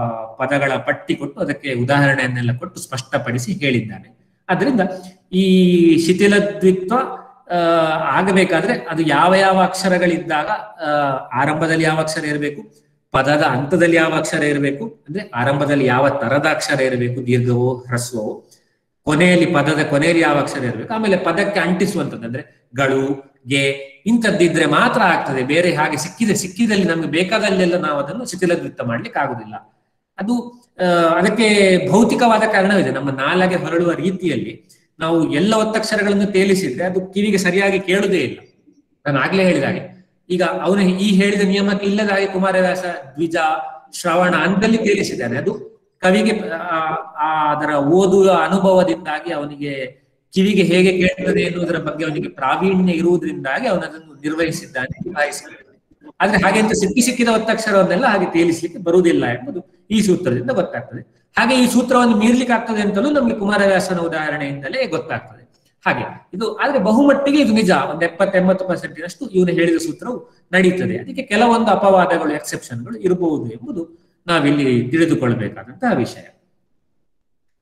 ಪದಗಳ ಪಟ್ಟಿ ಕೊಟ್ಟು ಅದಕ್ಕೆ ಉದಾಹರಣೆಯನ್ನೆಲ್ಲ ಕೊಟ್ಟು ಸ್ಪಷ್ಟಪಡಿಸಿ ಹೇಳಿದ್ದಾನೆ ಅದರಿಂದ ಈ ಶಿಥಿಲ ದ್ವಿತ್ವ ಆ, ಆಗಬೇಕಾದ್ರೆ ಅದು ಯಾವ ಯಾವ ಅಕ್ಷರಗಳಿದ್ದಾಗ ಆ, ಆರಂಭದಲ್ಲಿ ಯಾವ ಅಕ್ಷರ ಇರಬೇಕು ಪದದ ಹಂತದಲ್ಲಿ ಯಾವ ಅಕ್ಷರ ಇರಬೇಕು ಅಂದ್ರೆ ಆರಂಭದಲ್ಲಿ ಯಾವ ತರದ ಅಕ್ಷರ ಇರಬೇಕು ದೀರ್ಘವೋ ಹ್ರಸ್ವವೋ ಕೊನೆಯಲ್ಲಿ ಪದದ ಕೊನೆಯಲ್ಲಿ ಯಾವ ಅಕ್ಷರ ಇರಬೇಕು ಆಮೇಲೆ ಪದಕ್ಕೆ ಅಂಟಿಸುವಂಥದ್ದು ಅಂದ್ರೆ ಗಳು ಗೆ ಇಂಥದ್ದಿದ್ರೆ ಮಾತ್ರ ಆಗ್ತದೆ ಬೇರೆ ಹಾಗೆ ಸಿಕ್ಕಿದೆ ಸಿಕ್ಕಿದಲ್ಲಿ ನಮ್ಗೆ ಬೇಕಾದಲ್ಲೆಲ್ಲ ನಾವು ಅದನ್ನು ಶಿಥಿಲದ್ವಿತ್ತ ಮಾಡ್ಲಿಕ್ಕೆ ಆಗುದಿಲ್ಲ ಅದು ಆ, ಅದಕ್ಕೆ ಭೌತಿಕವಾದ ಕಾರಣವಿದೆ ನಮ್ಮ ನಾಲಗೆ ಹೊರಡುವ ರೀತಿಯಲ್ಲಿ ನಾವು ಎಲ್ಲ ಒತ್ತಕ್ಷರಗಳನ್ನು ತೇಲಿಸಿದ್ರೆ ಅದು ಕಿವಿಗೆ ಸರಿಯಾಗಿ ಕೇಳುವುದೇ ಇಲ್ಲ ನಾನು ಆಗ್ಲೇ ಹೇಳಿದ ಹಾಗೆ ಈಗ ಅವನು ಈ ಹೇಳಿದ ನಿಯಮಕ್ಕೆ ಇಲ್ಲದ ಹಾಗೆ ಕುಮಾರವ್ಯಾಸ ದ್ವಿಜ ಶ್ರವಣ ಅಂತಲ್ಲಿ ತೇಲಿಸಿದ್ದಾನೆ ಅದು ಕವಿಗೆ ಆ, ಆ ಅದರ ಓದುವ ಅನುಭವದಿಂದಾಗಿ ಅವನಿಗೆ ಕಿವಿಗೆ ಹೇಗೆ ಕೇಳ್ತದೆ ಎನ್ನುವುದರ ಬಗ್ಗೆ ಅವನಿಗೆ ಪ್ರಾವೀಣ್ಯ ಇರುವುದರಿಂದಾಗಿ ಅವನದನ್ನು ನಿರ್ವಹಿಸಿದ್ದಾನೆ ನಿಭಾಯಿಸಿದ್ದಾನೆ ಆದ್ರೆ ಹಾಗೆ ಅಂತ ಸಿಕ್ಕಿ ಸಿಕ್ಕಿದ ಒತ್ತಕ್ಷರವನ್ನೆಲ್ಲ ಹಾಗೆ ತೇಲಿಸ್ಲಿಕ್ಕೆ ಬರುವುದಿಲ್ಲ ಎಂಬುದು ಈ ಸೂತ್ರದಿಂದ ಗೊತ್ತಾಗ್ತದೆ ಹಾಗೆ ಈ ಸೂತ್ರವನ್ನು ಮೀರ್ಲಿಕ್ಕೆ ಆಗ್ತದೆ ಅಂತಲೂ ನಮಗೆ ಕುಮಾರವ್ಯಾಸನ ಉದಾಹರಣೆಯಿಂದಲೇ ಗೊತ್ತಾಗ್ತದೆ ಹಾಗೆ ಇದು ಆದ್ರೆ ಬಹುಮಟ್ಟಿಗೆ ಇದು ನಿಜ ಒಂದು ಎಪ್ಪತ್ತೆಂಬತ್ತು ಪರ್ಸೆಂಟಿನಷ್ಟು ಇವನು ಹೇಳಿದ ಸೂತ್ರವು ನಡೀತದೆ ಅದಕ್ಕೆ ಕೆಲವೊಂದು ಅಪವಾದಗಳು ಎಕ್ಸೆಪ್ಷನ್ಗಳು ಇರಬಹುದು ಎಂಬುದು ನಾವಿಲ್ಲಿ ತಿಳಿದುಕೊಳ್ಬೇಕಾದಂತಹ ವಿಷಯ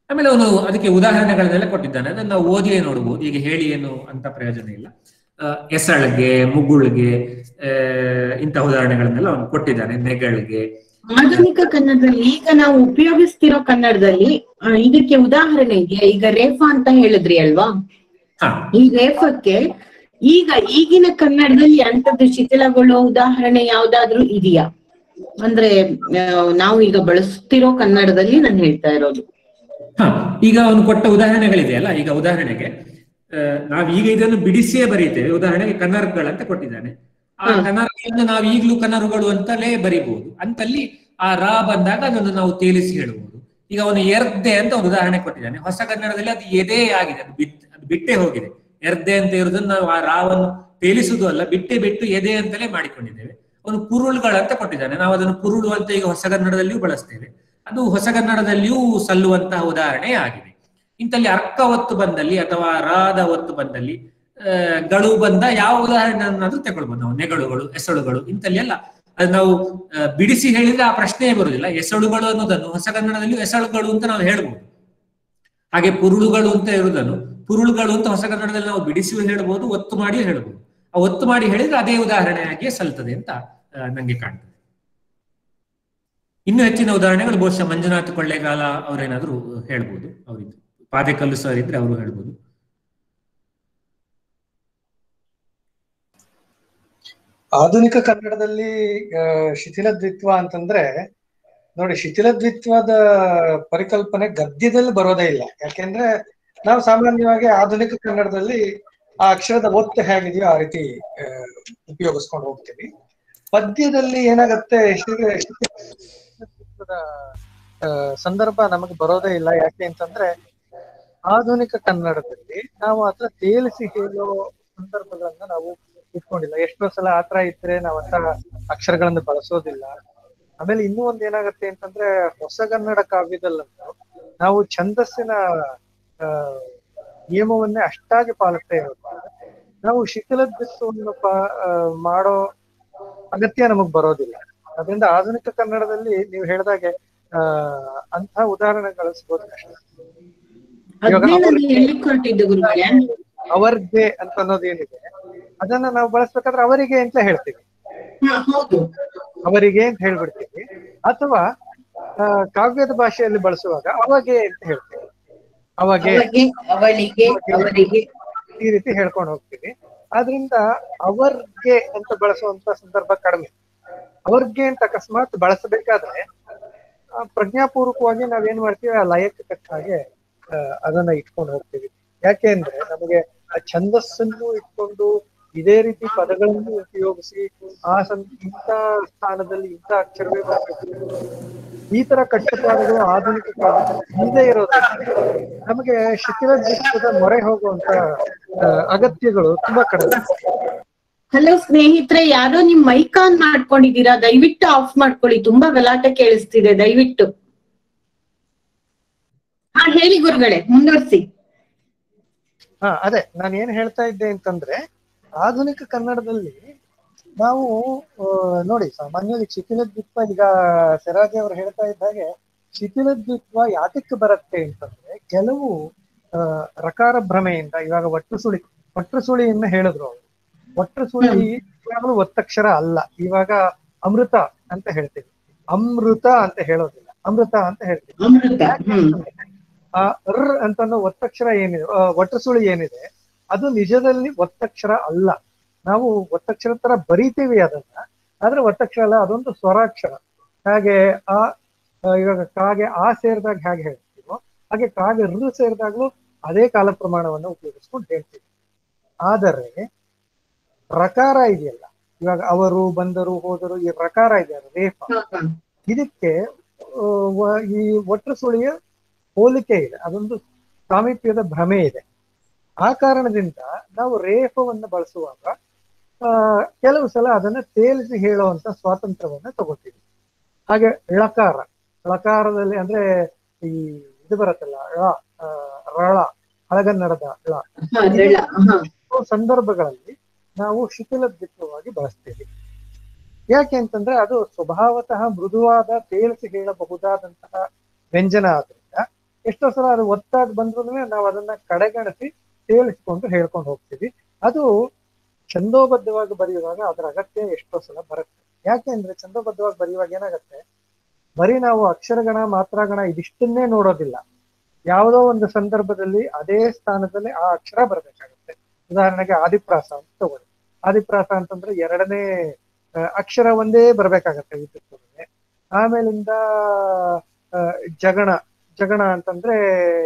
ಆಮೇಲೆ ಅವನು ಅದಕ್ಕೆ ಉದಾಹರಣೆಗಳನ್ನೆಲ್ಲ ಕೊಟ್ಟಿದ್ದಾನೆ ಅದನ್ನ ನಾವು ಓದಿಯೇ ನೋಡ್ಬೋದು ಈಗ ಹೇಳಿ ಏನು ಅಂತ ಪ್ರಯೋಜನ ಇಲ್ಲ ಆ, ಎಸಳ್ಗೆ ಮುಗುಳ್ಗೆ ಆ, ಇಂಥ ಉದಾಹರಣೆಗಳನ್ನೆಲ್ಲ ಅವನು ಕೊಟ್ಟಿದ್ದಾನೆ ನೆಗಳಿಗೆ ಆಧುನಿಕ ಕನ್ನಡದಲ್ಲಿ ಈಗ ನಾವು ಉಪಯೋಗಿಸ್ತಿರೋ ಕನ್ನಡದಲ್ಲಿ ಆ, ಇದಕ್ಕೆ ಉದಾಹರಣೆ ಇದೆಯಾ ಈಗ ರೇಫ ಅಂತ ಹೇಳಿದ್ರಿ ಅಲ್ವಾ ಹಾ ಈ ರೇಫಕ್ಕೆ ಈಗ ಈಗಿನ ಕನ್ನಡದಲ್ಲಿ ಅಂತದ್ದು ಶಿಥಿಲಗೊಳ್ಳೋ ಉದಾಹರಣೆ ಯಾವ್ದಾದ್ರು ಇದೆಯಾ ಅಂದ್ರೆ ಆ, ನಾವು ಈಗ ಬಳಸ್ತಿರೋ ಕನ್ನಡದಲ್ಲಿ ನಾನು ಹೇಳ್ತಾ ಇರೋದು ಹಾ ಈಗ ಅವನು ಕೊಟ್ಟ ಉದಾಹರಣೆಗಳಿದೆಯಲ್ಲ ಈಗ ಉದಾಹರಣೆಗೆ ಆ, ನಾವ್ ಈಗ ಇದನ್ನು ಬಿಡಿಸಿಯೇ ಬರೀತೇವೆ ಉದಾಹರಣೆಗೆ ಕನ್ನರ್ಗಳಂತ ಕೊಟ್ಟಿದ್ದಾನೆ ಆ ಹ್ಮ್. ಕನ್ನರ್ಗಳನ್ನು ನಾವು ಈಗಲೂ ಕನ್ನರುಗಳು ಅಂತಲೇ ಬರಿಬಹುದು ಅಂತಲ್ಲಿ ಆ ರಾ ಬಂದಾಗ ಅದನ್ನು ನಾವು ತೇಲಿಸಿ ಹೇಳಬಹುದು ಈಗ ಅವನು ಎರ್ದೆ ಅಂತ ಒಂದು ಉದಾಹರಣೆ ಕೊಟ್ಟಿದ್ದಾನೆ ಹೊಸ ಕನ್ನಡದಲ್ಲಿ ಅದು ಎದೆ ಆಗಿದೆ ಅದು ಬಿಟ್ ಅದು ಬಿಟ್ಟೇ ಹೋಗಿದೆ ಎರ್ದೆ ಅಂತ ಇರುವುದನ್ನು ನಾವು ಆ ರಾವನ್ನು ತೇಲಿಸುವುದು ಅಲ್ಲ ಬಿಟ್ಟೆ ಬಿಟ್ಟು ಎದೆ ಅಂತಲೇ ಮಾಡಿಕೊಂಡಿದ್ದೇವೆ ಅವನು ಪುರುಳುಗಳಂತ ಕೊಟ್ಟಿದ್ದಾನೆ ನಾವು ಅದನ್ನು ಪುರುಳು ಅಂತ ಈಗ ಹೊಸ ಕನ್ನಡದಲ್ಲಿಯೂ ಬಳಸ್ತೇವೆ ಅದು ಹೊಸ ಕನ್ನಡದಲ್ಲಿಯೂ ಸಲ್ಲುವಂತಹ ಉದಾಹರಣೆ ಆಗಿದೆ ಇಂತಲ್ಲಿ ಅರ್ಕ ಒತ್ತು ಬಂದಲ್ಲಿ ಅಥವಾ ರಾದ ಒತ್ತು ಬಂದಲ್ಲಿ ಆ, ಗಳು ಬಂದ ಯಾವ ಉದಾಹರಣೆಯನ್ನಾದ್ರೂ ತಗೊಳ್ಬಹುದು ನಾವು ನೆಗಳುಗಳು ಎಸಳುಗಳು ಇಂತಲ್ಲಿ ಎಲ್ಲ ಅದು ನಾವು ಆ, ಬಿಡಿಸಿ ಹೇಳಿದ್ರೆ ಆ ಪ್ರಶ್ನೆಯೇ ಬರುವುದಿಲ್ಲ ಎಸಳುಗಳು ಅನ್ನೋದನ್ನು ಹೊಸ ಕನ್ನಡದಲ್ಲಿ ಎಸಳುಗಳು ಅಂತ ನಾವು ಹೇಳ್ಬೋದು ಹಾಗೆ ಪುರುಳುಗಳು ಅಂತ ಇರುವುದನ್ನು ಪುರುಳುಗಳು ಅಂತ ಹೊಸ ಕನ್ನಡದಲ್ಲಿ ನಾವು ಬಿಡಿಸಿಯೂ ಹೇಳ್ಬೋದು ಒತ್ತು ಮಾಡಿಯೂ ಹೇಳ್ಬೋದು ಆ ಒತ್ತು ಮಾಡಿ ಹೇಳಿದ್ರೆ ಅದೇ ಉದಾಹರಣೆಯಾಗಿಯೇ ಸಲ್ತದೆ ಅಂತ ಆ, ನಂಗೆ ಕಾಣ್ತದೆ ಇನ್ನು ಹೆಚ್ಚಿನ ಉದಾಹರಣೆಗಳು ಬಹುಶಃ ಮಂಜುನಾಥ್ ಕೊಳ್ಳೇಗಾಲ ಅವರೇನಾದ್ರೂ ಹೇಳ್ಬೋದು ಅವರಿದ್ದು ಪಾದೆಕಲ್ಲು ಸರ್ ಇದ್ರೆ ಅವರು ಹೇಳ್ಬೋದು ಆಧುನಿಕ ಕನ್ನಡದಲ್ಲಿ ಆ, ಶಿಥಿಲ ದ್ವಿತ್ವ ಅಂತಂದ್ರೆ ನೋಡಿ ಶಿಥಿಲ ದ್ವಿತ್ವದ ಪರಿಕಲ್ಪನೆ ಗದ್ಯದಲ್ಲಿ ಬರೋದೇ ಇಲ್ಲ ಯಾಕೆಂದ್ರೆ ನಾವು ಸಾಮಾನ್ಯವಾಗಿ ಆಧುನಿಕ ಕನ್ನಡದಲ್ಲಿ ಆ ಅಕ್ಷರದ ಒತ್ತು ಹೇಗಿದೆಯೋ ಆ ರೀತಿ ಆ, ಉಪಯೋಗಿಸ್ಕೊಂಡು ಹೋಗ್ತೀವಿ ಪದ್ಯದಲ್ಲಿ ಏನಾಗತ್ತೆ ಶಿಥಿಲ ಶಿಥಿಲ ದ್ವಿತ್ವದ ಆ, ಸಂದರ್ಭ ನಮಗೆ ಬರೋದೇ ಇಲ್ಲ ಯಾಕೆ ಅಂತಂದ್ರೆ ಆಧುನಿಕ ಕನ್ನಡದಲ್ಲಿ ನಾವು ಅದನ್ನ ತೇಲಿಸಿ ಹೇಳೋ ಸಂದರ್ಭಗಳನ್ನ ನಾವು ಇಟ್ಕೊಂಡಿಲ್ಲ ಎಷ್ಟೋ ಸಲ ಆತರ ಇದ್ರೆ ನಾವು ಅಂತ ಅಕ್ಷರಗಳನ್ನು ಬಳಸೋದಿಲ್ಲ ಆಮೇಲೆ ಇನ್ನೂ ಒಂದ್ ಏನಾಗತ್ತೆ ಅಂತಂದ್ರೆ ಹೊಸಗನ್ನಡ ಕಾವ್ಯದಲ್ಲಂತೂ ನಾವು ಛಂದಸ್ಸಿನ ಆ ನಿಯಮವನ್ನೇ ಅಷ್ಟಾಗಿ ಪಾಲಿಸ್ತಾ ಇರೋದ್ರಿಂದ ನಾವು ಶಿಥಿಲ ದ್ವಿತ್ವವನ್ನು ಪಾ- ಆ, ಮಾಡೋ ಅಗತ್ಯ ನಮಗ್ ಬರೋದಿಲ್ಲ ಅದರಿಂದ ಆಧುನಿಕ ಕನ್ನಡದಲ್ಲಿ ನೀವು ಹೇಳ್ದಾಗೆ ಆ ಅಂತ ಉದಾಹರಣೆಗಳು ಸಿಗೋದು ಕಷ್ಟ ಇವಾಗ ಹದಿನೇಳಲ್ಲಿ ಅವ್ರಿಗೆ- ಹೇಳಿಕ್ ಹೊರಟಿದ್ದು ಗುರುಗಳೇ ಅವರ್ಗೆ ಅಂತ ಅನ್ನೋದೇನಿದೆ ಅದನ್ನ ನಾವು ಬಳಸ್ಬೇಕಾದ್ರೆ ಅವರಿಗೆ ಅಂತ ಹೇಳ್ತೀವಿ ಹಾ, ಹೌದು ಅವರಿಗೆ ಅಂತ ಹೇಳ್ಬಿಡ್ತೀವಿ ಅಥವಾ ಆ, ಕಾವ್ಯದ ಭಾಷೆಯಲ್ಲಿ ಬಳಸುವಾಗ ಅವಾಗೆ ಅಂತ ಹೇಳ್ತೀವಿ ಅವಾಗೆ ಅವಗೆ ಅವಳಿಗೆ ಅವರಿಗೆ ಈ ರೀತಿ ಹೇಳ್ಕೊಂಡು ಹೋಗ್ತೀವಿ ಆದ್ರಿಂದ ಅವರ್ಗೆ ಅಂತ ಬಳಸುವಂತ ಸಂದರ್ಭ ಕಡಿಮೆ ಅವ್ರಿಗೆ ಅಂತ ಅಕಸ್ಮಾತ್ ಬಳಸಬೇಕಾದ್ರೆ ಆ, ಪ್ರಜ್ಞಾಪೂರ್ವಕವಾಗಿ ನಾವೇನ್ ಮಾಡ್ತೀವಿ ಆ ಲಯಕ್ಕೆ ತಕ್ಕ ಹಾಗೆ ಆ, ಅದನ್ನ ಇಟ್ಕೊಂಡು ಹೋಗ್ತೀವಿ ಯಾಕೆ ಅಂದ್ರೆ ನಮಗೆ ಆ ಛಂದಸ್ಸನ್ನು ಇಟ್ಕೊಂಡು ಇದೇ ರೀತಿ ಪದಗಳನ್ನು ಉಪಯೋಗಿಸಿ ಆ ಸಂ ಇಂಥ ಸ್ಥಾನದಲ್ಲಿ ಇಂಥ ಅಕ್ಷರವೇ ಬರಬೇಕು ಈ ತರ ಕಟ್ಟುಪಾಡುಗಳು ಆಧುನಿಕ ಕಾಲದಲ್ಲಿ ಇಲ್ಲದೆ ಇರೋದ್ರಿಂದ ನಮಗೆ ಶಿಥಿಲ ದ್ವಿತ್ವದ ಮೊರೆ ಹೋಗುವಂತ ಆ, ಅಗತ್ಯಗಳು ತುಂಬಾ ಕಡಿಮೆ ಹಲೋ ಸ್ನೇಹಿತರೆ ಯಾರೋ ನಿಮ್ ಮೈಕ್ ಆನ್ ಮಾಡ್ಕೊಂಡಿದೀರಾ ದಯವಿಟ್ಟು ಆಫ್ ಮಾಡ್ಕೊಳ್ಳಿ ತುಂಬಾ ಗಲಾಟೆ ಕೇಳಿಸ್ತಿದೆ ದಯವಿಟ್ಟು ಹಾ ಹೇಳಿ ಗುರುಗಳೇ ಮುಂದುವರ್ಸಿ ಹಾ ಅದೇ ನಾನು ಏನ್ ಹೇಳ್ತಾ ಇದ್ದೆ ಅಂತಂದ್ರೆ ಆಧುನಿಕ ಕನ್ನಡದಲ್ಲಿ ನಾವು ಆ, ನೋಡಿ ಸಾಮಾನ್ಯವಾಗಿ ಶಿಥಿಲ ದ್ವಿತ್ವ ಈಗ ಸೆರಾಜಿ ಅವರು ಹೇಳ್ತಾ ಇದ್ದ ಹಾಗೆ ಶಿಥಿಲ ದ್ವಿತ್ವ ಯಾತಕ್ಕೆ ಬರುತ್ತೆ ಅಂತಂದ್ರೆ ಕೆಲವು ಆ, ರಕಾರ ಭ್ರಮೆಯಿಂದ ಇವಾಗ ಒಟ್ಟು ಸುಳಿ ಒಟ್ಟು ಸುಳಿಯನ್ನ ಹೇಳಿದ್ರು ಅವರು ಒಟ್ಟು ಸುಳಿ ಇವಾಗಲೂ ಒತ್ತಕ್ಷರ ಅಲ್ಲ ಇವಾಗ ಅಮೃತ ಅಂತ ಹೇಳ್ತೀವಿ ಅಮೃತ ಅಂತ ಹೇಳೋದಿಲ್ಲ ಅಮೃತ ಅಂತ ಹೇಳ್ತೀವಿ ಅಮೃತ ಹ್ಮ್ ಆ ರ್ ಅಂತ ಅನ್ನೋ ಒತ್ತಕ್ಷರ ಏನಿದೆ ಆ, ಒಟ್ಟು ಸುಳಿ ಏನಿದೆ ಅದು ನಿಜದಲ್ಲಿ ಒತ್ತಕ್ಷರ ಅಲ್ಲ ನಾವು ಒತ್ತಕ್ಷರ ತರ ಬರೀತೀವಿ ಅದನ್ನ ಆದ್ರೆ ಒತ್ತಕ್ಷರ ಅಲ್ಲ ಅದೊಂದು ಸ್ವರಾಕ್ಷರ ಹಾಗೆ ಆ ಆ, ಇವಾಗ ಕಾಗೆ ಆ ಸೇರಿದಾಗ ಹೇಗೆ ಹೇಳ್ತೀವೋ ಹಾಗೆ ಕಾಗೆ ರು ಸೇರಿದಾಗ್ಲೂ ಅದೇ ಕಾಲ ಪ್ರಮಾಣವನ್ನು ಉಪಯೋಗಿಸ್ಕೊಂಡು ಹೇಳ್ತೀವಿ ಆದರೆ ರಕಾರ ಇದೆಯಲ್ಲ ಇವಾಗ ಅವರು ಬಂದರು ಹೋದರು ಈ ರಕಾರ ಇದೆಯಲ್ಲ ರೇಫ ಇದಕ್ಕೆ ಆ, ವ- ಈ ಒಟ್ಟು ಸುಳಿಯ ಹೋಲಿಕೆ ಇದೆ ಅದೊಂದು ಸಾಮೀಪ್ಯದ ಭ್ರಮೆ ಇದೆ ಆ ಕಾರಣದಿಂದ ನಾವು ರೇಫವನ್ನು ಬಳಸುವಾಗ ಆ ಕೆಲವು ಸಲ ಅದನ್ನ ತೇಲಿಸಿ ಹೇಳುವಂತ ಸ್ವಾತಂತ್ರ್ಯವನ್ನ ತಗೋತೀವಿ ಹಾಗೆ ಳಕಾರ ಳಕಾರದಲ್ಲಿ ಅಂದ್ರೆ ಈ ಇದು ಬರುತ್ತಲ್ಲ ಳ ಆ, ರಳ ಹಳಗನ್ನಡದ ಳ ಹಾ, ರಳ, ಹಾ. ಕೆಲವು ಸಂದರ್ಭಗಳಲ್ಲಿ ನಾವು ಶಿಥಿಲ ದ್ವಿತ್ವವಾಗಿ ಬಳಸ್ತೀವಿ ಯಾಕೆ ಅಂತಂದ್ರೆ ಅದು ಸ್ವಭಾವತಃ ಮೃದುವಾದ ತೇಲಿಸಿ ಹೇಳಬಹುದಾದಂತಹ ವ್ಯಂಜನ ಆದ್ರಿಂದ ಎಷ್ಟೋ ಸಲ ಅದು ಒತ್ತಾಗಿ ಬಂದ್ರು ನಾವು ಅದನ್ನ ಕಡೆಗಣಿಸಿ ತೇಲಿಸ್ಕೊಂಡು ಹೇಳ್ಕೊಂಡು ಹೋಗ್ತೀವಿ ಅದು ಛಂದೋಬದ್ಧವಾಗಿ ಬರೆಯುವಾಗ ಅದರ ಅಗತ್ಯ ಎಷ್ಟೋ ಸಲ ಬರುತ್ತೆ ಯಾಕೆ ಅಂದ್ರೆ ಛಂದೋಬದ್ಧವಾಗಿ ಬರೆಯುವಾಗ ಏನಾಗುತ್ತೆ ಬರೀ ನಾವು ಅಕ್ಷರಗಣ ಮಾತ್ರಾಗಣ ಇದಿಷ್ಟನ್ನೇ ನೋಡೋದಿಲ್ಲ ಯಾವುದೋ ಒಂದು ಸಂದರ್ಭದಲ್ಲಿ ಅದೇ ಸ್ಥಾನದಲ್ಲಿ ಆ ಅಕ್ಷರ ಬರಬೇಕಾಗುತ್ತೆ ಉದಾಹರಣೆಗೆ ಆದಿಪ್ರಾಸ ಅಂತ ತಗೊಳ್ಳಿ ಆದಿಪ್ರಾಸ ಅಂತಂದ್ರೆ ಎರಡನೇ ಆ, ಅಕ್ಷರ ಒಂದೇ ಬರ್ಬೇಕಾಗತ್ತೆ ವಿದ್ಯುತ್ಗೆ ಆಮೇಲಿಂದ ಆ, ಜಗಣ ಜಗಣ ಅಂತಂದ್ರೆ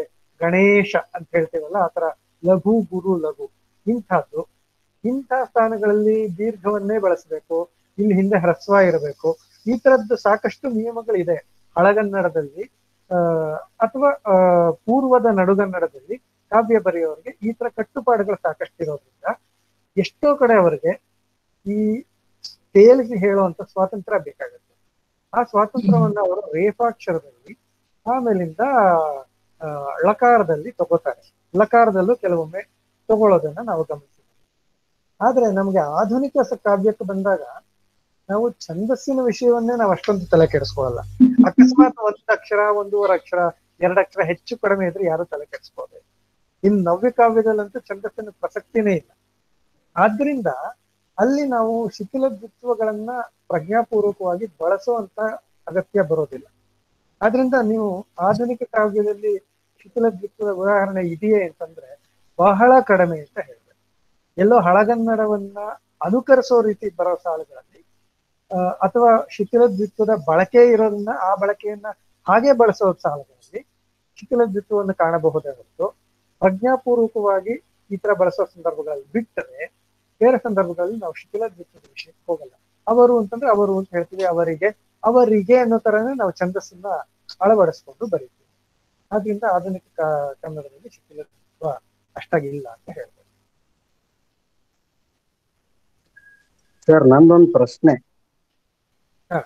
ಗಣೇಶ ಅಂತ ಹೇಳ್ತೀವಲ್ಲ ಆತರ ಲಘು ಗುರು ಲಘು ಇಂಥದ್ದು ಇಂಥ ಸ್ಥಾನಗಳಲ್ಲಿ ದೀರ್ಘವನ್ನೇ ಬಳಸಬೇಕು ಇಲ್ಲಿ ಹಿಂದೆ ಹ್ರಸ್ವ ಇರಬೇಕು ಈ ತರದ್ದು ಸಾಕಷ್ಟು ನಿಯಮಗಳಿದೆ ಹಳಗನ್ನಡದಲ್ಲಿ ಆ ಅಥವಾ ಆ, ಪೂರ್ವದ ನಡುಗನ್ನಡದಲ್ಲಿ ಕಾವ್ಯ ಬರೆಯೋರಿಗೆ ಈ ತರ ಕಟ್ಟುಪಾಡುಗಳು ಸಾಕಷ್ಟು ಇರೋದ್ರಿಂದ ಎಷ್ಟೋ ಕಡೆ ಅವರಿಗೆ ಈ ತೇಲಿಸಿ ಹೇಳುವಂತ ಸ್ವಾತಂತ್ರ್ಯ ಬೇಕಾಗುತ್ತೆ ಆ ಸ್ವಾತಂತ್ರ್ಯವನ್ನ ಅವರು ರೇಫಾಕ್ಷರದಲ್ಲಿ ಆಮೇಲಿಂದ ಆ, ಳಕಾರದಲ್ಲಿ ತಗೋತಾರೆ ಲಕಾರದಲ್ಲೂ ಕೆಲವೊಮ್ಮೆ ತಗೊಳ್ಳೋದನ್ನ ನಾವು ಗಮನಿಸಿದ್ದೀವಿ ಆದ್ರೆ ನಮ್ಗೆ ಆಧುನಿಕ ಸ- ಕಾವ್ಯಕ್ಕೆ ಬಂದಾಗ ನಾವು ಛಂದಸ್ಸಿನ ವಿಷಯವನ್ನೇ ನಾವು ಅಷ್ಟೊಂದು ತಲೆ ಕೆಡಿಸ್ಕೊಳ್ಳಲ್ಲ ಅಕಸ್ಮಾತ್ ಒಂದು ಅಕ್ಷರ ಒಂದೂವರೆ ಅಕ್ಷರ ಎರಡು ಅಕ್ಷರ ಹೆಚ್ಚು ಕಡಿಮೆ ಇದ್ರೆ ಯಾರು ತಲೆ ಕೆಡಿಸ್ಕೊಳ್ಳೋದು ಇನ್ನು ನವ್ಯ ಕಾವ್ಯದಲ್ಲಂತೂ ಛಂದಸ್ಸಿನ ಪ್ರಸಕ್ತಿನೇ ಇಲ್ಲ ಆದ್ರಿಂದ ಅಲ್ಲಿ ನಾವು ಶಿಥಿಲ ದ್ವಿತ್ವಗಳನ್ನ ಪ್ರಜ್ಞಾಪೂರ್ವಕವಾಗಿ ಬಳಸುವಂತ ಅಗತ್ಯ ಬರೋದಿಲ್ಲ ಆದ್ರಿಂದ ನೀವು ಆಧುನಿಕ ಕಾವ್ಯದಲ್ಲಿ ಶಿಥಿಲ ದ್ವಿತ್ವದ ಉದಾಹರಣೆ ಇದೆಯೇ ಅಂತಂದ್ರೆ ಬಹಳ ಕಡಿಮೆ ಅಂತ ಹೇಳ್ಬೇಕು ಎಲ್ಲೋ ಹಳಗನ್ನಡವನ್ನ ಅನುಕರಿಸೋ ರೀತಿ ಬರೋ ಸಾಲುಗಳಲ್ಲಿ ಆ, ಅಥವಾ ಶಿಥಿಲ ದ್ವಿತ್ವದ ಬಳಕೆ ಇರೋದನ್ನ ಆ ಬಳಕೆಯನ್ನ ಹಾಗೆ ಬಳಸೋ ಸಾಲುಗಳಲ್ಲಿ ಶಿಥಿಲ ದ್ವಿತ್ವವನ್ನು ಕಾಣಬಹುದೇ ಹೊರತು ಪ್ರಜ್ಞಾಪೂರ್ವಕವಾಗಿ ಈ ತರ ಬಳಸೋ ಸಂದರ್ಭಗಳಲ್ಲಿ ಬಿಟ್ಟರೆ ಬೇರೆ ಸಂದರ್ಭಗಳಲ್ಲಿ ನಾವು ಶಿಥಿಲ ದ್ವಿತ್ವದ ವಿಷಯಕ್ಕೆ ಹೋಗಲ್ಲ ಅವರು ಅಂತಂದ್ರೆ ಅವರು ಅಂತ ಹೇಳ್ತೀವಿ ಅವರಿಗೆ ಅವರಿಗೆ ಅನ್ನೋ ತರನೇ ನಾವು ಛಂದಸ್ಸನ್ನ ಅಳವಡಿಸ್ಕೊಂಡು ಬರೀತೀವಿ ಆದ್ರಿಂದ ಆಧುನಿಕ ಕ- ಕನ್ನಡದಲ್ಲಿ ಶಿಥಿಲ ದ್ವಿತ್ವ ಅಷ್ಟಾಗಿ ಇಲ್ಲ ಅಂತ ಹೇಳ್ಬೋದು ಸರ್ ನಂದೊಂದು ಪ್ರಶ್ನೆ ಹಾ.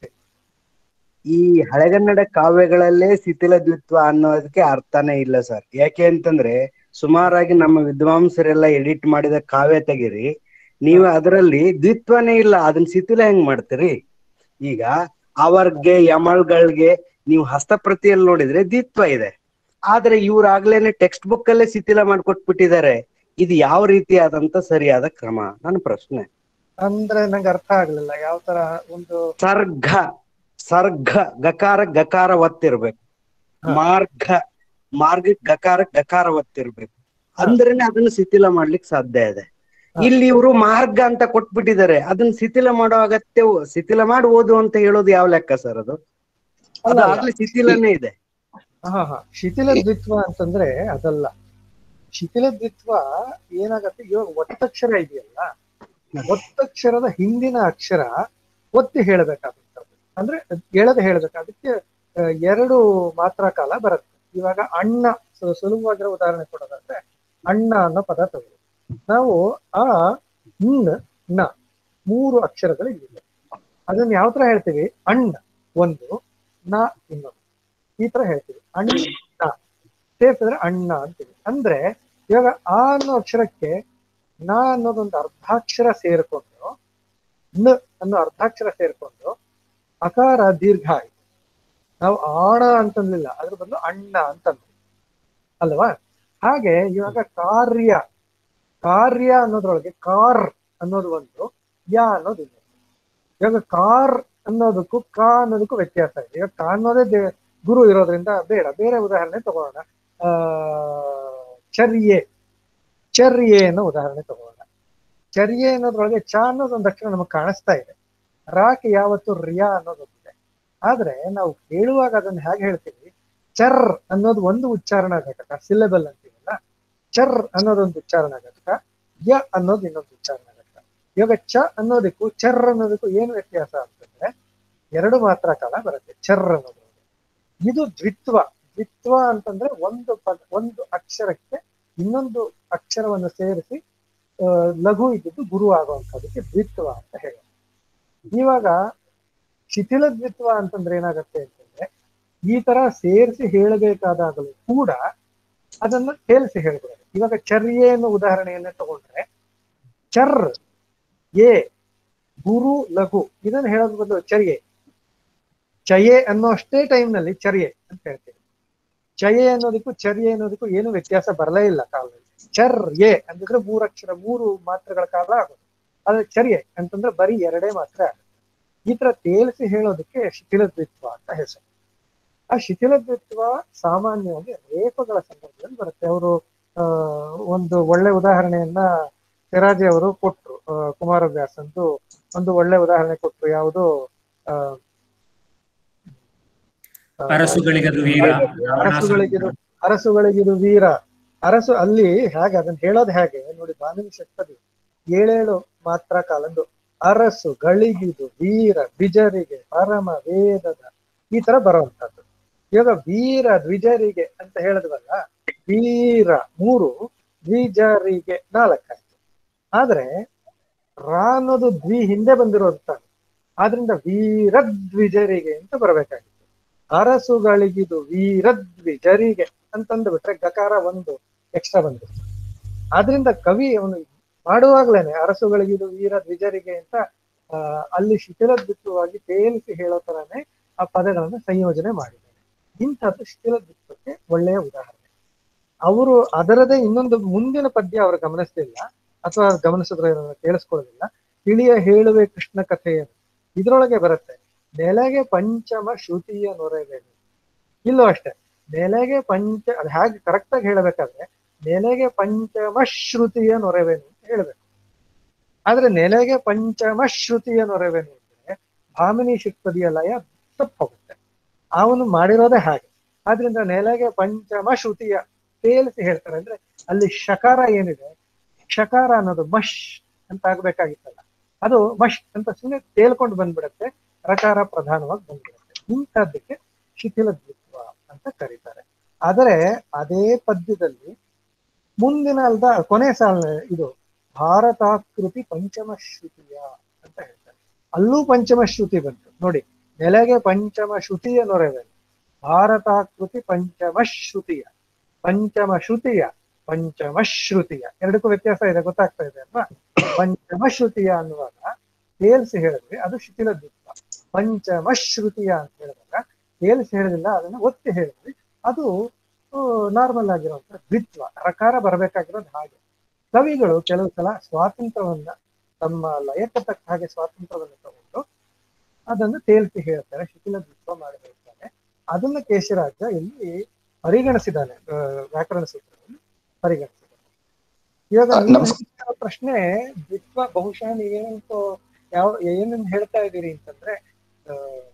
ಈ ಹಳೆಗನ್ನಡ ಕಾವ್ಯಗಳಲ್ಲೇ ಶಿಥಿಲ ದ್ವಿತ್ವ ಅನ್ನೋದಕ್ಕೆ ಅರ್ಥನೇ ಇಲ್ಲ ಸರ್ ಯಾಕೆ ಅಂತಂದ್ರೆ ಸುಮಾರಾಗಿ ನಮ್ಮ ವಿದ್ವಾಂಸರೆಲ್ಲ ಎಡಿಟ್ ಮಾಡಿದ ಕಾವ್ಯ ತೆಗಿರಿ ನೀವು ಅದರಲ್ಲಿ ದ್ವಿತ್ವನೇ ಇಲ್ಲ ಅದನ್ನ ಶಿಥಿಲ ಹೆಂಗ್ ಮಾಡ್ತೀರಿ ಈಗ ಅವರ್ಗೆ ಯಮಳ್ಗಳಿಗೆ ನೀವು ಹಸ್ತಪ್ರತಿಯಲ್ಲಿ ನೋಡಿದ್ರೆ ದ್ವಿತ್ವ ಇದೆ ಆದ್ರೆ ಇವ್ರಾಗ್ಲೇನೆ ಟೆಕ್ಸ್ಟ್ ಬುಕ್ ಅಲ್ಲೇ ಶಿಥಿಲ ಮಾಡ್ಕೊಟ್ಬಿಟ್ಟಿದ್ದಾರೆ ಇದು ಯಾವ ರೀತಿಯಾದಂತ ಸರಿಯಾದ ಕ್ರಮ ನನ್ನ ಪ್ರಶ್ನೆ ಅಂದ್ರೆ ನಂಗೆ ಅರ್ಥ ಆಗ್ಲಿಲ್ಲ ಯಾವ ತರ ಒಂದು ಸರ್ಘ ಸರ್ಘ ಗಕಾರ ಗಕಾರ ಒತ್ತಿರ್ಬೇಕು ಹಾ. ಮಾರ್ಗ ಮಾರ್ಗ ಗಕಾರ ಗಕಾರ ಒತ್ತಿರ್ಬೇಕು ಅಂದ್ರೇನೆ ಅದನ್ನ ಶಿಥಿಲ ಮಾಡ್ಲಿಕ್ಕೆ ಸಾಧ್ಯ ಇದೆ ಹಾ. ಇಲ್ಲಿ ಇವರು ಮಾರ್ಗ ಅಂತ ಕೊಟ್ಬಿಟ್ಟಿದ್ದಾರೆ ಅದನ್ನ ಶಿಥಿಲ ಮಾಡೋ ಅಗತ್ಯ ಶಿಥಿಲ ಮಾಡಿ ಓದು ಅಂತ ಹೇಳೋದು ಯಾವ ಲೆಕ್ಕ ಸರ್ ಅದು ಅದು ಅಲ್ಲ, ಆಗ್ಲೇ ಶಿಥಿಲನೇ ಇದೆ ಹಾ ಹಾ ಶಿಥಿಲ ದ್ವಿತ್ವ ಅಂತಂದ್ರೆ ಅದಲ್ಲ ಶಿಥಿಲ ದ್ವಿತ್ವ ಏನಾಗತ್ತೆ ಇವಾಗ ಒತ್ತಕ್ಷರ ಇದೆಯಲ್ಲ ಒತ್ತಕ್ಷರದ ಹಿಂದಿನ ಅಕ್ಷರ ಒತ್ತಿ ಹೇಳಬೇಕಾಗುತ್ತೆ ಅಂದ್ರೆ ಎಳೆದು ಹೇಳ್ಬೇಕು ಅದಕ್ಕೆ ಆ, ಎರಡು ಮಾತ್ರ ಕಾಲ ಬರುತ್ತೆ ಇವಾಗ ಅಣ್ಣ ಸು- ಸುಲಭವಾಗಿರೋ ಉದಾಹರಣೆ ಕೊಡೋದಾದ್ರೆ ಅಣ್ಣ ಅನ್ನೋ ಪದ ತಗೊಳ್ಳಿ ನಾವು ಆ ನ್ ನ ಮೂರು ಅಕ್ಷರಗಳು ಇಲ್ಲಿದೆ ಅದನ್ನ ಯಾವ ತರ ಹೇಳ್ತೀವಿ ಅಣ್ಣ ಒಂದು ನ ಇನ್ನೊಂದು ಈ ತರ ಹೇಳ್ತೀವಿ ಅಣ್ಣ ಸೇರ್ಸಿದ್ರೆ ಅಣ್ಣ ಅಂತೀವಿ ಅಂದ್ರೆ ಇವಾಗ ಆ ಅನ್ನೋ ಅಕ್ಷರಕ್ಕೆ ನ ಅನ್ನೋದೊಂದು ಅರ್ಧಾಕ್ಷರ ಸೇರ್ಕೊಂಡು ನ ಅನ್ನೋ ಅರ್ಧಾಕ್ಷರ ಸೇರ್ಕೊಂಡು ಅಕಾರ ದೀರ್ಘ ಆಯ್ತು ನಾವು ಆಣ ಅಂತಂದಿಲ್ಲ ಅದ್ರ ಬದಲು ಅಣ್ಣ ಅಂತಂದ್ವಿ ಅಲ್ವಾ ಹಾಗೆ ಇವಾಗ ಕಾರ್ಯ ಕಾರ್ಯ ಅನ್ನೋದ್ರೊಳಗೆ ಕಾರ್ ಅನ್ನೋದು ಒಂದು ಯಾ ಅನ್ನೋದು ಇನ್ನೊಂದು ಇವಾಗ ಕಾರ್ ಅನ್ನೋದಕ್ಕೂ ಕಾ ಅನ್ನೋದಕ್ಕೂ ವ್ಯತ್ಯಾಸ ಇದೆ ಇವಾಗ ಕಾ ಅನ್ನೋದೇ ದೇ- ಗುರು ಇರೋದ್ರಿಂದ ಬೇಡ ಬೇರೆ ಉದಾಹರಣೆ ತಗೊಳ್ಳೋಣ ಆ ಚರ್ಯೆ ಚರ್ಯೆ ಅನ್ನೋ ಉದಾಹರಣೆ ತಗೊಳ್ಳೋಣ ಚರ್ಯೆ ಅನ್ನೋದ್ರೊಳಗೆ ಚ ಅನ್ನೋದು ಒಂದು ಅಕ್ಷರ ನಮಗೆ ಕಾಣಿಸ್ತಾ ಇದೆ ರಾಕ್ ಯಾವತ್ತು ರಿಯಾ ಅನ್ನೋದೊಂದಿದೆ ಆದ್ರೆ ನಾವು ಹೇಳುವಾಗ ಅದನ್ನ ಹೇಗೆ ಹೇಳ್ತೀವಿ ಚರ್ ಅನ್ನೋದು ಒಂದು ಉಚ್ಚಾರಣ ಘಟಕ ಸಿಲೆಬಲ್ ಅಂತೀವಲ್ಲ ಚರ್ ಅನ್ನೋದೊಂದು ಉಚ್ಚಾರಣ ಘಟಕ ಯ ಅನ್ನೋದು ಇನ್ನೊಂದು ಉಚ್ಚಾರಣ ಘಟಕ ಇವಾಗ ಚ ಅನ್ನೋದಕ್ಕೂ ಚರ್ ಅನ್ನೋದಕ್ಕೂ ಏನು ವ್ಯತ್ಯಾಸ ಅಂತಂದ್ರೆ ಎರಡು ಮಾತ್ರ ಕಾಲ ಬರುತ್ತೆ ಚರ್ ಅನ್ನೋದು ಇದು ದ್ವಿತ್ವ ದ್ವಿತ್ವ ಅಂತಂದ್ರೆ ಒಂದು ಪದ ಒಂದು ಅಕ್ಷರಕ್ಕೆ ಇನ್ನೊಂದು ಅಕ್ಷರವನ್ನು ಸೇರಿಸಿ ಆ, ಲಘು ಇದ್ದಿದ್ದು ಗುರು ಆಗುವಂಥದ್ದಕ್ಕೆ ದ್ವಿತ್ವ ಅಂತ ಹೇಳೋದು ಇವಾಗ ಶಿಥಿಲ ದ್ವಿತ್ವ ಅಂತಂದ್ರೆ ಏನಾಗತ್ತೆ ಅಂತಂದ್ರೆ ಈ ತರ ಸೇರಿಸಿ ಹೇಳಬೇಕಾದಾಗಲೂ ಕೂಡ ಅದನ್ನ ತೇಲಿಸಿ ಹೇಳ್ಬಿಡೋದು ಇವಾಗ ಚರ್ಯೆ ಅನ್ನೋ ಉದಾಹರಣೆಯನ್ನ ತಗೊಂಡ್ರೆ ಚರ್ ಎ ಗುರು ಲಘು ಇದನ್ನ ಹೇಳೋದ್ ಬದಲು ಚರ್ಯೆ ಚಯೆ ಅನ್ನೋ ಅಷ್ಟೇ ಟೈಮ್ನಲ್ಲಿ ಚರ್ಯೆ ಅಂತ ಹೇಳ್ತೀವಿ ಚಯೆ ಅನ್ನೋದಕ್ಕೂ ಚರ್ಯೆ ಅನ್ನೋದಕ್ಕೂ ಏನು ವ್ಯತ್ಯಾಸ ಬರಲೇ ಇಲ್ಲ ಕಾಲದಲ್ಲಿ ಚರ್ ಎ ಅಂತಂದ್ರೆ ಮೂರಕ್ಷರ ಮೂರು ಮಾತ್ರೆಗಳ ಕಾಲ ಆಗೋದು ಆದ್ರೆ ಚರ್ಯೆ ಅಂತಂದ್ರೆ ಬರೀ ಎರಡೇ ಮಾತ್ರ ಆಗುತ್ತೆ ಈ ತರ ತೇಲಿಸಿ ಹೇಳೋದಕ್ಕೆ ಶಿಥಿಲದ್ವಿತ್ವ ಅಂತ ಹೆಸರು ಆ ಶಿಥಿಲದ್ವಿತ್ವ ಸಾಮಾನ್ಯವಾಗಿ ರೇಪಗಳ ಸಂದರ್ಭದಲ್ಲಿ ಬರುತ್ತೆ ಅವರು ಆ ಒಂದು ಒಳ್ಳೆ ಉದಾಹರಣೆಯನ್ನ ಸಿರಾಜಿ ಅವರು ಕೊಟ್ರು ಆ, ಕುಮಾರವ್ಯಾಸ್ ಅಂತೂ ಒಂದು ಒಳ್ಳೆ ಉದಾಹರಣೆ ಕೊಟ್ರು ಯಾವುದು ಆ, ಆ, ಅರಸುಗಳಿಗದು ವೀರ ಅರಸುಗಳಿಗಿದು ಅರಸುಗಳಿಗಿದು ವೀರ ಅರಸು ಅಲ್ಲಿ ಹೇಗೆ ಅದನ್ನ ಹೇಳೋದು ಹೇಗೆ ನೋಡಿ ಬಾನುಲಿ ಷಟ್ಪದಿ ಏಳೇಳು ಮಾತ್ರ ಕಾಲಂದು ಅರಸು ಗಳಿಗಿದು ವೀರ ಬಿಜರಿಗೆ ಪರಮ ವೇದದ ಈ ತರ ಬರುವಂತದ್ದು ಇವಾಗ ವೀರ ದ್ವಿಜರಿಗೆ ಅಂತ ಹೇಳಿದ್ವಲ್ಲ ವೀರ ಮೂರು ದ್ವಿಜರಿಗೆ ನಾಲ್ಕಾಯ್ತು ಆದ್ರೆ ರಾ ಅನ್ನೋದು ದ್ವಿ ಹಿಂದೆ ಬಂದಿರೋದು ಆದ್ರಿಂದ ವೀರದ್ವಿಜರಿಗೆ ಅಂತ ಬರಬೇಕಾಗಿತ್ತು ಅರಸುಗಳಿಗಿದು ವೀರದ್ವಿಜರಿಗೆ ಅಂತಂದು ಬಿಟ್ರೆ ಗಕಾರ ಒಂದು ಎಕ್ಸ್ಟ್ರಾ ಬಂದಿತ್ತು ಆದ್ರಿಂದ ಕವಿ ಅವನು ಮಾಡುವಾಗ್ಲೇನೆ ಅರಸುಗಳಿಗಿದು ವೀರ ದ್ವಿಜರಿಗೆ ಅಂತ ಆ, ಅಲ್ಲಿ ಶಿಥಿಲದ್ವಿತ್ವವಾಗಿ ತೇಲಿಸಿ ಹೇಳೋ ತರಾನೇ ಆ ಪದಗಳನ್ನ ಸಂಯೋಜನೆ ಮಾಡಿದ್ದಾನೆ ಇಂಥದ್ದು ಶಿಥಿಲದ್ವಿತ್ವಕ್ಕೆ ಒಳ್ಳೆಯ ಉದಾಹರಣೆ ಅವರು ಅದರದೇ ಇನ್ನೊಂದು ಮುಂದಿನ ಪದ್ಯ ಅವರು ಗಮನಿಸ್ತಿಲ್ಲ ಅಥವಾ ಗಮನಿಸಿದ್ರೆ ಏನನ್ನ ಕೇಳಿಸ್ಕೊಳ್ಳೋದಿಲ್ಲ ತಿಳಿಯ ಹೇಳುವೆ ಕೃಷ್ಣ ಕಥೆಯನ್ನು ಇದ್ರೊಳಗೆ ಬರುತ್ತೆ ನೆಲೆಗೆ ಪಂಚಮ ಶ್ರುತಿಯ ನೊರೆವೇನು ಇಲ್ಲೂ ಅಷ್ಟೇ ನೆಲೆಗೆ ಪಂಚ ಅದು ಹೇಗೆ ಕರೆಕ್ಟ್ ಆಗಿ ಹೇಳಬೇಕಾದ್ರೆ ನೆಲೆಗೆ ಪಂಚಮ ಶ್ರುತಿಯ ನೊರೆವೇನು ಅಂತ ಹೇಳ್ಬೇಕು ಆದ್ರೆ ನೆಲೆಗೆ ಪಂಚಮ ಶ್ರುತಿಯ ನೊರೆವೇನು ಅಂದ್ರೆ ಭಾಮಿನಿ ಷಟ್ಪದಿಯ ಲಯ ತಪ್ಪು ಹೋಗುತ್ತೆ ಅವನು ಮಾಡಿರೋದೇ ಹಾಗೆ ಆದ್ರಿಂದ ನೆಲೆಗೆ ಪಂಚಮ ಶ್ರುತಿಯ ತೇಲಿಸಿ ಹೇಳ್ತಾರೆ ಅಂದ್ರೆ ಅಲ್ಲಿ ಶಕಾರ ಏನಿದೆ ಶಕಾರ ಅನ್ನೋದು ಮಶ್ ಅಂತ ಆಗ್ಬೇಕಾಗಿತ್ತಲ್ಲ ಅದು ಮಶ್ ಅಂತ ಸುಮ್ಮನೆ ತೇಲ್ಕೊಂಡು ಬಂದ್ಬಿಡುತ್ತೆ ರಕಾರ ಪ್ರಧಾನವಾಗಿ ಬಂದ್ಬಿಡುತ್ತೆ ಇಂಥದ್ದಕ್ಕೆ ಶಿಥಿಲ ದ್ವಿತ್ವ ಅಂತ ಕರೀತಾರೆ ಆದರೆ ಅದೇ ಪದ್ಯದಲ್ಲಿ ಮುಂದಿನ ಅಲ್ದ ಕೊನೆ ಸಾಲ ಇದು ಭಾರತಾಕೃತಿ ಪಂಚಮ ಶ್ರುತಿಯ ಅಂತ ಹೇಳ್ತಾರೆ ಅಲ್ಲೂ ಪಂಚಮ ಶ್ರುತಿ ಬಂತು ನೋಡಿ ನೆಲೆಗೆ ಪಂಚಮ ಶ್ರುತಿಯ ನೊರೆವೆ ಭಾರತಾಕೃತಿ ಪಂಚಮ ಶ್ರುತಿಯ ಪಂಚಮ ಶ್ರುತಿಯ ಪಂಚಮ ಶ್ರುತಿಯ ಎರಡಕ್ಕೂ ವ್ಯತ್ಯಾಸ ಇದೆ ಗೊತ್ತಾಗ್ತಾ ಇದೆ ಅಲ್ವಾ ಪಂಚಮ ಶ್ರುತಿಯ ಅನ್ನುವಾಗ ತೇಲ್ಸಿ ಹೇಳಿದ್ರೆ ಅದು ಶಿಥಿಲ ದ್ವಿತ್ವ ಪಂಚಮ ಶ್ರುತಿಯ ಅಂತ ಹೇಳಿದಾಗ ತೇಲ್ಸಿ ಹೇಳಿದಿಲ್ಲ ಅದನ್ನ ಒತ್ತಿ ಹೇಳಿದ್ವಿ ಅದು ನಾರ್ಮಲ್ ಆಗಿರುವಂತ ದ್ವಿತ್ವ ರಕಾರ ಬರಬೇಕಾಗಿರೋದು ಹಾಗೆ ಕವಿಗಳು ಕೆಲವು ಸಲ ಸ್ವಾತಂತ್ರ್ಯವನ್ನ ತಮ್ಮ ಲಯಕ್ಕೆ ತಕ್ಕ ಹಾಗೆ ಸ್ವಾತಂತ್ರ್ಯವನ್ನು ತಗೊಂಡು ಅದನ್ನು ತೇಲ್ಸಿ ಹೇಳ್ತಾರೆ ಶಿಥಿಲ ದ್ವಿತ್ವ ಮಾಡಿರ್ತಾರೆ ಅದನ್ನ ಕೇಶರಾಜ ಇಲ್ಲಿ ಪರಿಗಣಿಸಿದ್ದಾನೆ ಆ, ವ್ಯಾಕರಣ ಸೂತ್ರದಲ್ಲಿ ಪರಿಗಣಿಸಿದ್ದಾನೆ ಇವಾಗ ಆ, ನೀವು ನಮಸ್- ಹೇಳ್ತಿರೋ ಪ್ರಶ್ನೆ ದ್ವಿತ್ವ ಬಹುಶಃ ನೀವೇನಂತ ಯಾವ ಏನನ್ನ ಹೇಳ್ತಾ ಇದ್ದೀರಿ ಅಂತಂದ್ರೆ ಆ,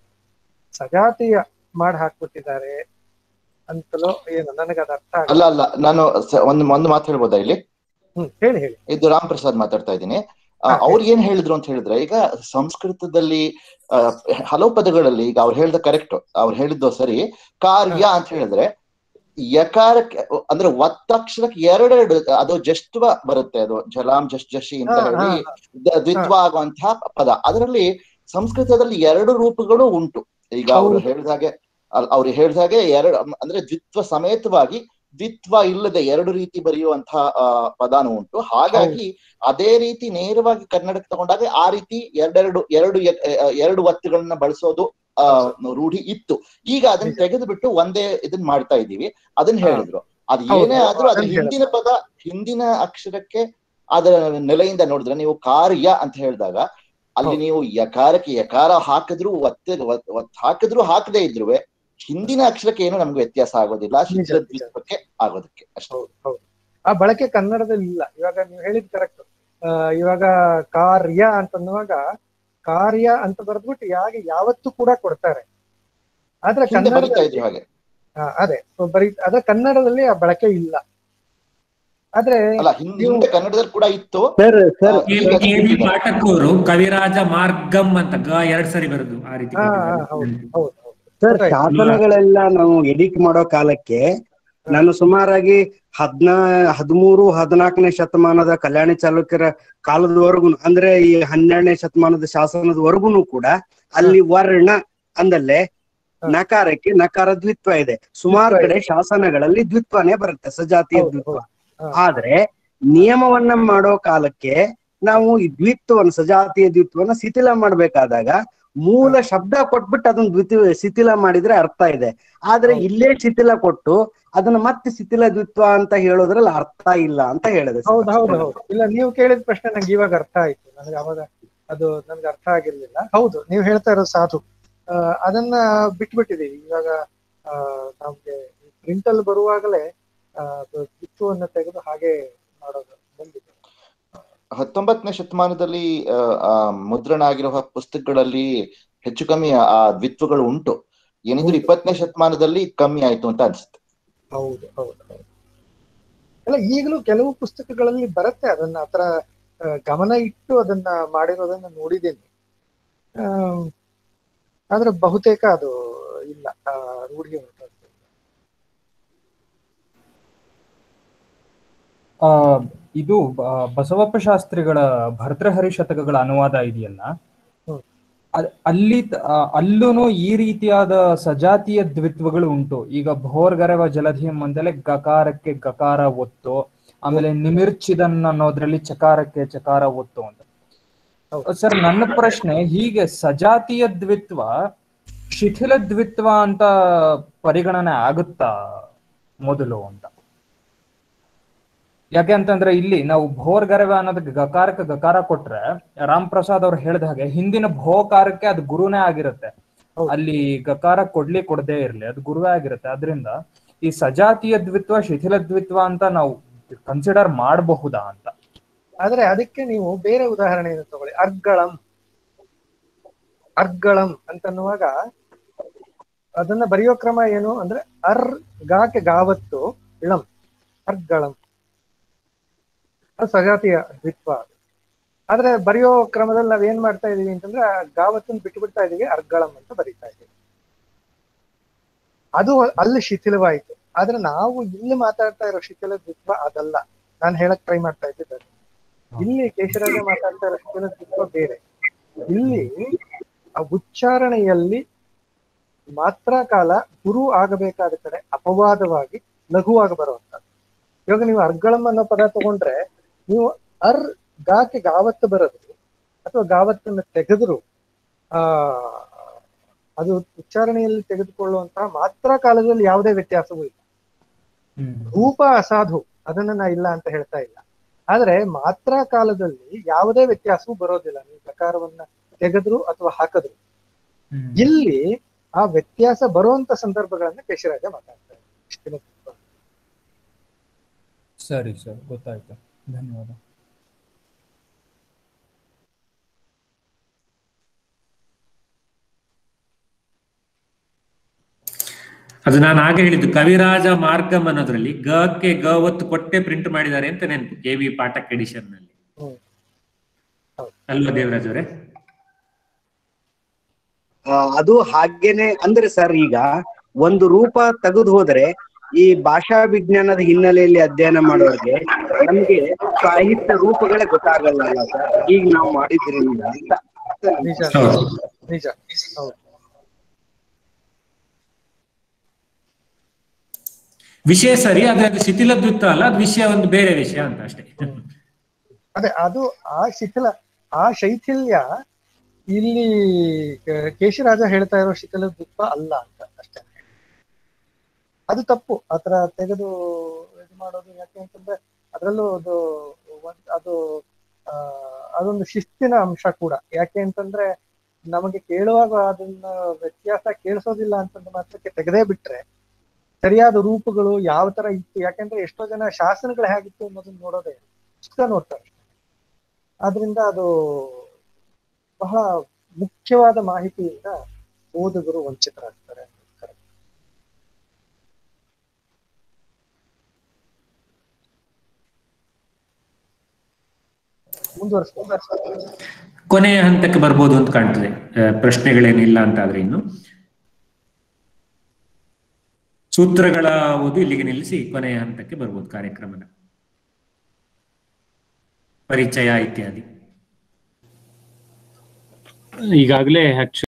ಸಜಾತಿಯ ಮಾಡಿ ಹಾಕ್ಬಿಟ್ಟಿದ್ದಾರೆ ಅಂತಲೋ ಏನು ನನಗೆ ಅದು ಅರ್ಥ ಅಲ್ಲ ಆಗಲ್ಲ ಅಲ್ಲ ನಾನು ಸ- ಒಂದು ಒಂದು ಮಾತು ಹೇಳ್ಬೋದಾ ಇಲ್ಲಿ ಹ್ಮ್ ಹೇಳಿ ಹೇಳಿ ಇದು ರಾಮ್ ಪ್ರಸಾದ್ ಮಾತಾಡ್ತಾ ಇದ್ದೀನಿ ಹಾ, ಅವ್ರು ಏನ್ ಹೇಳಿದ್ರು ಅಂತ ಹೇಳಿದ್ರೆ ಈಗ ಸಂಸ್ಕೃತದಲ್ಲಿ ಆ, ಹಲವು ಪದಗಳಲ್ಲಿ ಈಗ ಅವ್ರು ಹೇಳ್ದ ಕರೆಕ್ಟ್ ಅವ್ರು ಹೇಳಿದ್ದು ಸರಿ ಕಾರ್ಯ ಅಂತ ಹೇಳಿದ್ರೆ ಯಕಾರಕ್ಕೆ ಅಂದ್ರೆ ಒತ್ತಕ್ಷರಕ್ಕೆ ಎರಡೆರಡು ಅದು ಜಸ್ತ್ವ ಬರುತ್ತೆ ಅದು ಜಲಾಂ ಜಸ್ ಜಶಿ ಅಂತ ಹಾ, ಹೇಳಿ ಹಾ, ದ- ದ್ವಿತ್ವ ಆಗುವಂತಹ ಪದ ಅದರಲ್ಲಿ ಸಂಸ್ಕೃತದಲ್ಲಿ ಎರಡು ರೂಪಗಳು ಉಂಟು ಈಗ ಅವ್ರು ಹೌದು. ಹೇಳಿದ ಹಾಗೆ ಅಲ್- ಅವ್ರು ಹೇಳಿದ ಹಾಗೆ ಎರಡು ಅಂದ್ರೆ ದ್ವಿತ್ವ ಸಮೇತವಾಗಿ ದ್ವಿತ್ವ ಇಲ್ಲದೆ ಎರಡು ರೀತಿ ಬರೆಯುವಂತಹ ಆ, ಪದಾನು ಉಂಟು ಹಾಗಾಗಿ ಅದೇ ರೀತಿ ನೇರವಾಗಿ ಕನ್ನಡಕ್ಕೆ ತಗೊಂಡಾಗ ಆ ರೀತಿ ಎರಡೆರಡು ಎರಡು ಎ- ಎ- ಎರಡು ಒತ್ತುಗಳನ್ನ ಬಳಸೋದು ಆ ರೂಢಿ ಇತ್ತು ಈಗ ಅದನ್ನ ನಿಜ. ತೆಗೆದು ಬಿಟ್ಟು ಒಂದೇ ಇದನ್ನ ಮಾಡ್ತಾ ಇದೀವಿ ಅದನ್ನ ಹಾ. ಹೇಳಿದ್ರು ಅದು ಹೌದು, ಏನೇ ಆದ್ರೂ ಅದು ಅದನ್ನ ಹಿಂದಿನ ಪದ ಹಿಂದಿನ ಅಕ್ಷರಕ್ಕೆ ಅದರ ನೆಲೆಯಿಂದ ನೋಡಿದ್ರೆ ನೀವು ಕಾರ್ಯ ಅಂತ ಹೇಳಿದಾಗ ಅಲ್ಲಿ ಹೌದು. ನೀವು ಯಕಾರಕ್ಕೆ ಯಕಾರ ಹಾಕಿದ್ರು ಒತ್ತೆ ಒತ್- ಒತ್ ಹಾಕಿದ್ರು ಹಾಕದೇ ಇದ್ರು ಹಿಂದಿನ ಅಕ್ಷರಕ್ಕೆ ಏನು ನಮ್ಗೆ ವ್ಯತ್ಯಾಸ ಆಗೋದಿಲ್ಲ ನಿಜ, ಶಿಥಿಲ ನಿಜ. ದ್ವಿತ್ವಕ್ಕೆ ಆಗೋದಕ್ಕೆ ಅಷ್ಟೇ ಹೌದು ಹೌದು ಆ ಬಳಕೆ ಕನ್ನಡದಲ್ಲಿ ಇಲ್ಲ ಇವಾಗ ನೀವು ಹೇಳಿದ್ ಕರೆಕ್ಟ್ ಇವಾಗ ಕಾರ್ಯ ಅಂತನ್ನುವಾಗ ಕಾರ್ಯ ಅಂತ ಬರೆದ್ಬಿಟ್ಟು ಯಾಗೆ ಯಾವತ್ತೂ ಕೂಡ ಕೊಡ್ತಾರೆ ಆದ್ರೆ ಹಿಂದೆ ಬರೀತಾ ಕನ್ನಡದಲ್ಲಿ ಇದ್ರು ಹಾಗೆ ಆ, ಅದೇ so ಬರೀ ಅದ ಕನ್ನಡದಲ್ಲಿ ಆ ಬಳಕೆ ಇಲ್ಲ ಆದ್ರೆ ಅಲ್ಲ ಹಿಂದೆ ಹಿಂದೆ ಕನ್ನಡದಲ್ಲಿ ಕೂಡ ಇತ್ತು ಸರ್ ಸರ್ ಆ, ಈಗ ಕೆ ವಿ ಈಗ ಪಾಠಕೂರು ಕವಿರಾಜ ಮಾರ್ಗಂ ಅಂತ ಗ ಎರಡ್ ಸರಿ ಬರೋದು ಆ ರೀತಿ ಹಾ ಹಾ, ಕೊಟ್ಟಿದ್ದಾರೆ. ಹೌದು ಹೌದು ಹೌದು ಸರ್ ಗೊತ್ತಾಯ್ತು. ಶಾಸನಗಳೆಲ್ಲ ನಾವು ಎಡಿಟ್ ಮಾಡೋ ಕಾಲಕ್ಕೆ ನಾನು ಸುಮಾರಾಗಿ ಹದ್ನಾ ಹದಿಮೂರು ಹದಿನಾಲ್ಕನೇ ಶತಮಾನದ ಕಲ್ಯಾಣಿ ಚಾಲುಕ್ಯರ ಕಾಲದವರೆಗೂ ಅಂದ್ರೆ ಈ ಹನ್ನೆರಡನೇ ಶತಮಾನದ ಶಾಸನದವರೆಗೂ ಕೂಡ ಅಲ್ಲಿ ವರ್ಣ ಅಂದಲ್ಲೇ ಹ. ನಕಾರಕ್ಕೆ ನಕಾರ ದ್ವಿತ್ವ ಇದೆ ಸುಮಾರು ದ್ವಿತ್ವ ಕಡೆ ಶಾಸನಗಳಲ್ಲಿ ದ್ವಿತ್ವನೇ ಬರುತ್ತೆ ಸಜಾತಿಯ ಹೌದು, ದ್ವಿತ್ವ ಹೌದು. ಹ. ಆದ್ರೆ ನಿಯಮವನ್ನ ಮಾಡೋ ಕಾಲಕ್ಕೆ ನಾವು ಈ ದ್ವಿತ್ವವನ್ನು ಸಜಾತಿಯ ದ್ವಿತ್ವನ್ನ ಶಿಥಿಲ ಮಾಡ್ಬೇಕಾದಾಗ ಮೂಲ ಶಬ್ದ ಕೊಟ್ಬಿಟ್ಟು ಅದನ್ನ ದ್ವಿತಿ ಶಿಥಿಲ ಮಾಡಿದ್ರೆ ಅರ್ಥ ಇದೆ ಆದ್ರೆ ಇಲ್ಲೇ ಶಿಥಿಲ ಕೊಟ್ಟು ಅದನ್ನ ಮತ್ತೆ ಶಿಥಿಲ ದ್ವಿತ್ವ ಅಂತ ಹೇಳೋದ್ರಲ್ಲಿ ಅರ್ಥ ಇಲ್ಲ ಅಂತ ಹೇಳಿದೆ sir. ಹೌದು ಹೌದು ಹೌದು ಇಲ್ಲ ನೀವು ಕೇಳಿದ ಪ್ರಶ್ನೆ ನಂಗೆ ಇವಾಗ ಅರ್ಥ ಆಯ್ತು ನನಗೆ ಅವಾಗ ಅದು ನನ್ಗೆ ಅರ್ಥ ಆಗಿರ್ಲಿಲ್ಲ ಹೌದು ನೀವು ಹೇಳ್ತಾ ಇರೋದು ಸಾಧು ಆ, ಅದನ್ನ ಬಿಟ್ಬಿಟ್ಟಿದೀವಿ ಇವಾಗ ಆ, ನಮ್ಗೆ ಪ್ರಿಂಟ್ ಅಲ್ಲಿ ಬರುವಾಗಲೇ ಆ, ಅದು ಕಿತ್ತುವನ್ನ ತೆಗೆದು ಹಾಗೆ ಮಾಡೋದು ಬಂದಿದೆ ಹತ್ತೊಂಬತ್ತನೇ ಶತಮಾನದಲ್ಲಿ ಆ, ಆ, ಮುದ್ರಣ ಆಗಿರುವ ಪುಸ್ತಕಗಳಲ್ಲಿ ಹೆಚ್ಚು ಕಮ್ಮಿ ಆ- ಆ ದ್ವಿತ್ವಗಳು ಉಂಟು ಏನಿದ್ರು ಇಪ್ಪತ್ತನೇ ಶತಮಾನದಲ್ಲಿ ಕಮ್ಮಿ ಆಯ್ತು ಅಂತ ಅನ್ಸುತ್ತೆ ಹೌದು ಹೌದು ಹೌದು ಅಲ್ಲ ಈಗಲೂ ಕೆಲವು ಪುಸ್ತಕಗಳಲ್ಲಿ ಬರುತ್ತೆ ಅದನ್ನ ಆತರ ಆ, ಗಮನ ಇಟ್ಟು ಅದನ್ನ ಮಾಡಿರೋದನ್ನ ನೋಡಿದ್ದೀನಿ ಆಮ್, ಆದ್ರೆ ಬಹುತೇಕ ಅದು ಇಲ್ಲ ಆ, ರೂಢಿ ಹೊರಟೋಗಿದೆ. ಆ ಇದು ಬ- ಬಸವಪ್ಪ ಶಾಸ್ತ್ರಿಗಳ ಭರ್ತೃಹರಿ ಶತಕಗಳ ಅನುವಾದ ಇದೆಯಲ್ಲ ಹ್ಮ್. ಅದ್- ಅಲ್ಲಿ ತ- ಆ, ಅಲ್ಲೂನು ಈ ರೀತಿಯಾದ ಸಜಾತಿಯ ದ್ವಿತ್ವಗಳು ಉಂಟು ಈಗ ಭೋರ್ಗರವ ಜಲಧಿಯಂ ಅಂತಲೇ ಗಕಾರಕ್ಕೆ ಗಕಾರ ಒತ್ತು ಆಮೇಲೆ ನಿಮಿರ್ಚಿದನ್ ಅನ್ನೋದ್ರಲ್ಲಿ ಚಕಾರಕ್ಕೆ ಚಕಾರ ಒತ್ತು ಅಂತ ಹೌದು. ಸರ್ ನನ್ನ ಪ್ರಶ್ನೆ ಹೀಗೆ ಸಜಾತಿಯ ದ್ವಿತ್ವ ಶಿಥಿಲ ದ್ವಿತ್ವ ಅಂತ ಪರಿಗಣನೆ ಆಗುತ್ತಾ ಮೊದಲು ಅಂತ ಯಾಕೆ ಅಂತಂದ್ರೆ ಇಲ್ಲಿ ನಾವು ಭೋರ್ಗರವ ಅನ್ನೋದಕ್ಕೆ ಗಕಾರಕ್ಕೆ ಗಕಾರ ಕೊಟ್ರೆ ರಾಮ್ ಪ್ರಸಾದ್ ಅವ್ರು ಹೇಳಿದ ಹಾಗೆ ಹಿಂದಿನ ಭೋಕಾರಕ್ಕೆ ಅದು ಗುರುನೇ ಆಗಿರುತ್ತೆ ಹೌದು. ಅಲ್ಲಿ ಗಕಾರ ಕೊಡ್ಲಿ ಕೊಡದೇ ಇರ್ಲಿ ಅದು ಗುರುವೇ ಆಗಿರುತ್ತೆ ಅದರಿಂದ ಈ ಸಜಾತಿಯ ದ್ವಿತ್ವ ಶಿಥಿಲ ದ್ವಿತ್ವ ಅಂತ ನಾವು ಕನ್ಸಿಡರ್ ಮಾಡಬಹುದಾ ಅಂತ ಆದ್ರೆ ಅದಕ್ಕೆ ನೀವು ಬೇರೆ ಉದಾಹರಣೆಯನ್ನು ತಗೊಳ್ಳಿ ಅರ್ಗಳಂ ಅರ್ಗಳಂ ಅಂತನ್ನುವಾಗ ಅದನ್ನ ಬರೆಯೋ ಕ್ರಮ ಏನು ಅಂದ್ರೆ ಅರ್ ಗಾಕ್ಕೆ ಗಾವತ್ತು ಇಳಂ ಅರ್ಗಳಂ ಅದು ಸಜಾತಿಯ ದ್ವಿತ್ವ ಅದು. ಆದ್ರೆ ಬರೆಯೋ ಕ್ರಮದಲ್ಲಿ ನಾವ್ ಏನ್ ಮಾಡ್ತಾ ಇದೀವಿ ಅಂತಂದ್ರೆ ಆ ಗಾವತ್ತನ್ನು ಬಿಟ್ಟು ಬಿಡ್ತಾ ಇದೀವಿ ಅರ್ಗಳಂ ಅಂತ ಬರೀತಾ ಇದೀವಿ ಅದು ಅಲ್ಲಿ ಶಿಥಿಲವಾಯಿತು ಆದ್ರೆ ನಾವು ಇಲ್ಲಿ ಮಾತಾಡ್ತಾ ಇರೋ ಶಿಥಿಲ ದ್ವಿತ್ವ ಅದಲ್ಲ ನಾನು ಹೇಳಕ್ ಟ್ರೈ ಮಾಡ್ತಾ ಇದ್ದಿದ್ದೆ ಅದು. ಇಲ್ಲಿ ಕೇಶರಾಜ ಮಾತಾಡ್ತಾ ಇರೋ ಶಿಥಿಲ ದ್ವಿತ್ವ ಬೇರೆ ಇಲ್ಲಿ ಆ ಉಚ್ಚಾರಣೆಯಲ್ಲಿ ಮಾತ್ರ ಕಾಲ ಗುರು ಆಗಬೇಕಾದ ಕಡೆ ಅಪವಾದವಾಗಿ ಲಘುವಾಗಿ ಬರುವಂತದ್ದು ಇವಾಗ ನೀವು ಅರ್ಗಳಂ ಅನ್ನೋ ಪದ ತಗೊಂಡ್ರೆ ನೀವು ಅರ್ ಗಾಕ್ಕೆ ಗಾವತ್ತು ಬರೋದು ಅಥವಾ ಗಾವತ್ತನ್ನು ತೆಗೆದ್ರು ಆ ಅದು ಉಚ್ಚಾರಣೆಯಲ್ಲಿ ತೆಗೆದುಕೊಳ್ಳುವಂತಹ ಮಾತ್ರ ಕಾಲದಲ್ಲಿ ಯಾವುದೇ ವ್ಯತ್ಯಾಸವೂ ಇಲ್ಲ ರೂಪ ಅಸಾಧು ಅದನ್ನ ನಾ ಇಲ್ಲ ಅಂತ ಹೇಳ್ತಾ ಇಲ್ಲ ಆದ್ರೆ ಮಾತ್ರ ಕಾಲದಲ್ಲಿ ಯಾವುದೇ ವ್ಯತ್ಯಾಸವೂ ಬರೋದಿಲ್ಲ ನೀವು ಪ್ರಕಾರವನ್ನ ತೆಗೆದ್ರು ಅಥವಾ ಹಾಕಿದ್ರು ಇಲ್ಲಿ ಆ ವ್ಯತ್ಯಾಸ ಬರುವಂತ ಸಂದರ್ಭಗಳನ್ನ ಕೇಶರಾಜ ಮಾತಾಡ್ತಾರೆ ಇಷ್ಟಿನ ತತ್ವ. ಸರಿ ಸರ್ ಗೊತ್ತಾಯ್ತು ಧನ್ಯವಾದ ಅದು ನಾನು ಆಗ ಹೇಳಿದ್ದು ಕವಿರಾಜ ಮಾರ್ಗಂ ಅನ್ನೋದ್ರಲ್ಲಿ ಗಕ್ಕೆ ಗ ಒತ್ತು ಕೊಟ್ಟೆ ಪ್ರಿಂಟ್ ಮಾಡಿದ್ದಾರೆ ಅಂತ ನೆನಪು ಕೆ ವಿ ಪಾಠಕ್ ಎಡಿಷನ್ ನಲ್ಲಿ ಹ್ಮ್. ಹೌದು. ಅಲ್ವಾ ದೇವರಾಜ್ ಅವರೇ ಆ, ಅದು ಹಾಗೇನೆ ಅಂದ್ರೆ ಸರ್ ಈಗ ಒಂದು ರೂಪ ತೆಗೆದು ಹೋದ್ರೆ ಈ ಭಾಷಾ ವಿಜ್ಞಾನದ ಹಿನ್ನೆಲೆಯಲ್ಲಿ ಅಧ್ಯಯನ ಮಾಡೋರಿಗೆ ನಮ್ಗೆ ಸಾಹಿತ್ಯ ರೂಪಗಳೇ ಗೊತ್ತಾಗಲ್ಲ ಸರ್ ಈಗ ನಾವು ಮಾಡಿದ್ರಿಂದ ಅಂತ ನಿಜ ಹೌದು. ನಿಜ ಹೌದು ವಿಷಯ ಸರಿ ಆದ್ರೆ ಅದು ಶಿಥಿಲ ದ್ವಿತ್ವ ಅಲ್ಲ ಅದು ವಿಷಯ ಒಂದು ಬೇರೆ ವಿಷಯ ಅಂತ ಅಷ್ಟೇ ಅದೇ ಅದು ಆ ಶಿಥಿಲ ಆ ಶೈಥಿಲ್ಯ ಇಲ್ಲಿ ಕ- ಕೇಶರಾಜ ಹೇಳ್ತಾ ಇರೋ ಶಿಥಿಲ ದ್ವಿತ್ವ ಅಲ್ಲ ಅಂತ ಅಷ್ಟೇ ಅದು ತಪ್ಪು ಆತರ ತೆಗೆದು ಇದು ಮಾಡೋದು ಯಾಕೆ ಅಂತಂದ್ರೆ ಅದರಲ್ಲೂ ಅದು ಒಂದ್- ಅದು ಆ ಅದೊಂದು ಶಿಸ್ತಿನ ಅಂಶ ಕೂಡ ಯಾಕೆ ಅಂತಂದ್ರೆ ನಮಗೆ ಕೇಳುವಾಗ ಅದನ್ನ ವ್ಯತ್ಯಾಸ ಕೇಳಿಸೋದಿಲ್ಲ ಅಂತಂದ ಮಾತ್ರಕ್ಕೆ ತೆಗೆದೇ ಬಿಟ್ರೆ ಸರಿಯಾದ ರೂಪಗಳು ಯಾವ ತರ ಇತ್ತು ಯಾಕೆಂದ್ರೆ ಎಷ್ಟೋ ಜನ ಶಾಸನಗಳು ಹೇಗಿತ್ತು ಅನ್ನೋದನ್ನ ನೋಡೋದೇ ಇಲ್ಲ. ಪುಸ್ತಕ ನೋಡ್ತಾರೆ ಆದ್ರಿಂದ ಅದು ಬಹಳ ಮುಖ್ಯವಾದ ಮಾಹಿತಿಯಿಂದ ಓದುಗರು ವಂಚಿತರಾಗ್ತಾರೆ Correct. ಮುಂದುವರಿಸ್ಬೋದು ಕೊನೆಯ ಹಂತಕ್ಕೆ ಬರ್ಬೋದು ಅಂತ ಕಾಣ್ತದೆ ಆ, ಪ್ರಶ್ನೆಗಳೇನಿಲ್ಲ ಅಂತ ಆದ್ರೆ ಇನ್ನು ಸೂತ್ರಗಳ ಓದು ಇಲ್ಲಿಗೆ ನಿಲ್ಲಿಸಿ ಕೊನೆಯ ಹಂತಕ್ಕೆ ಬರ್ಬೋದು ಕಾರ್ಯಕ್ರಮದ ಪರಿಚಯ ಇತ್ಯಾದಿ ಈಗಾಗಲೇ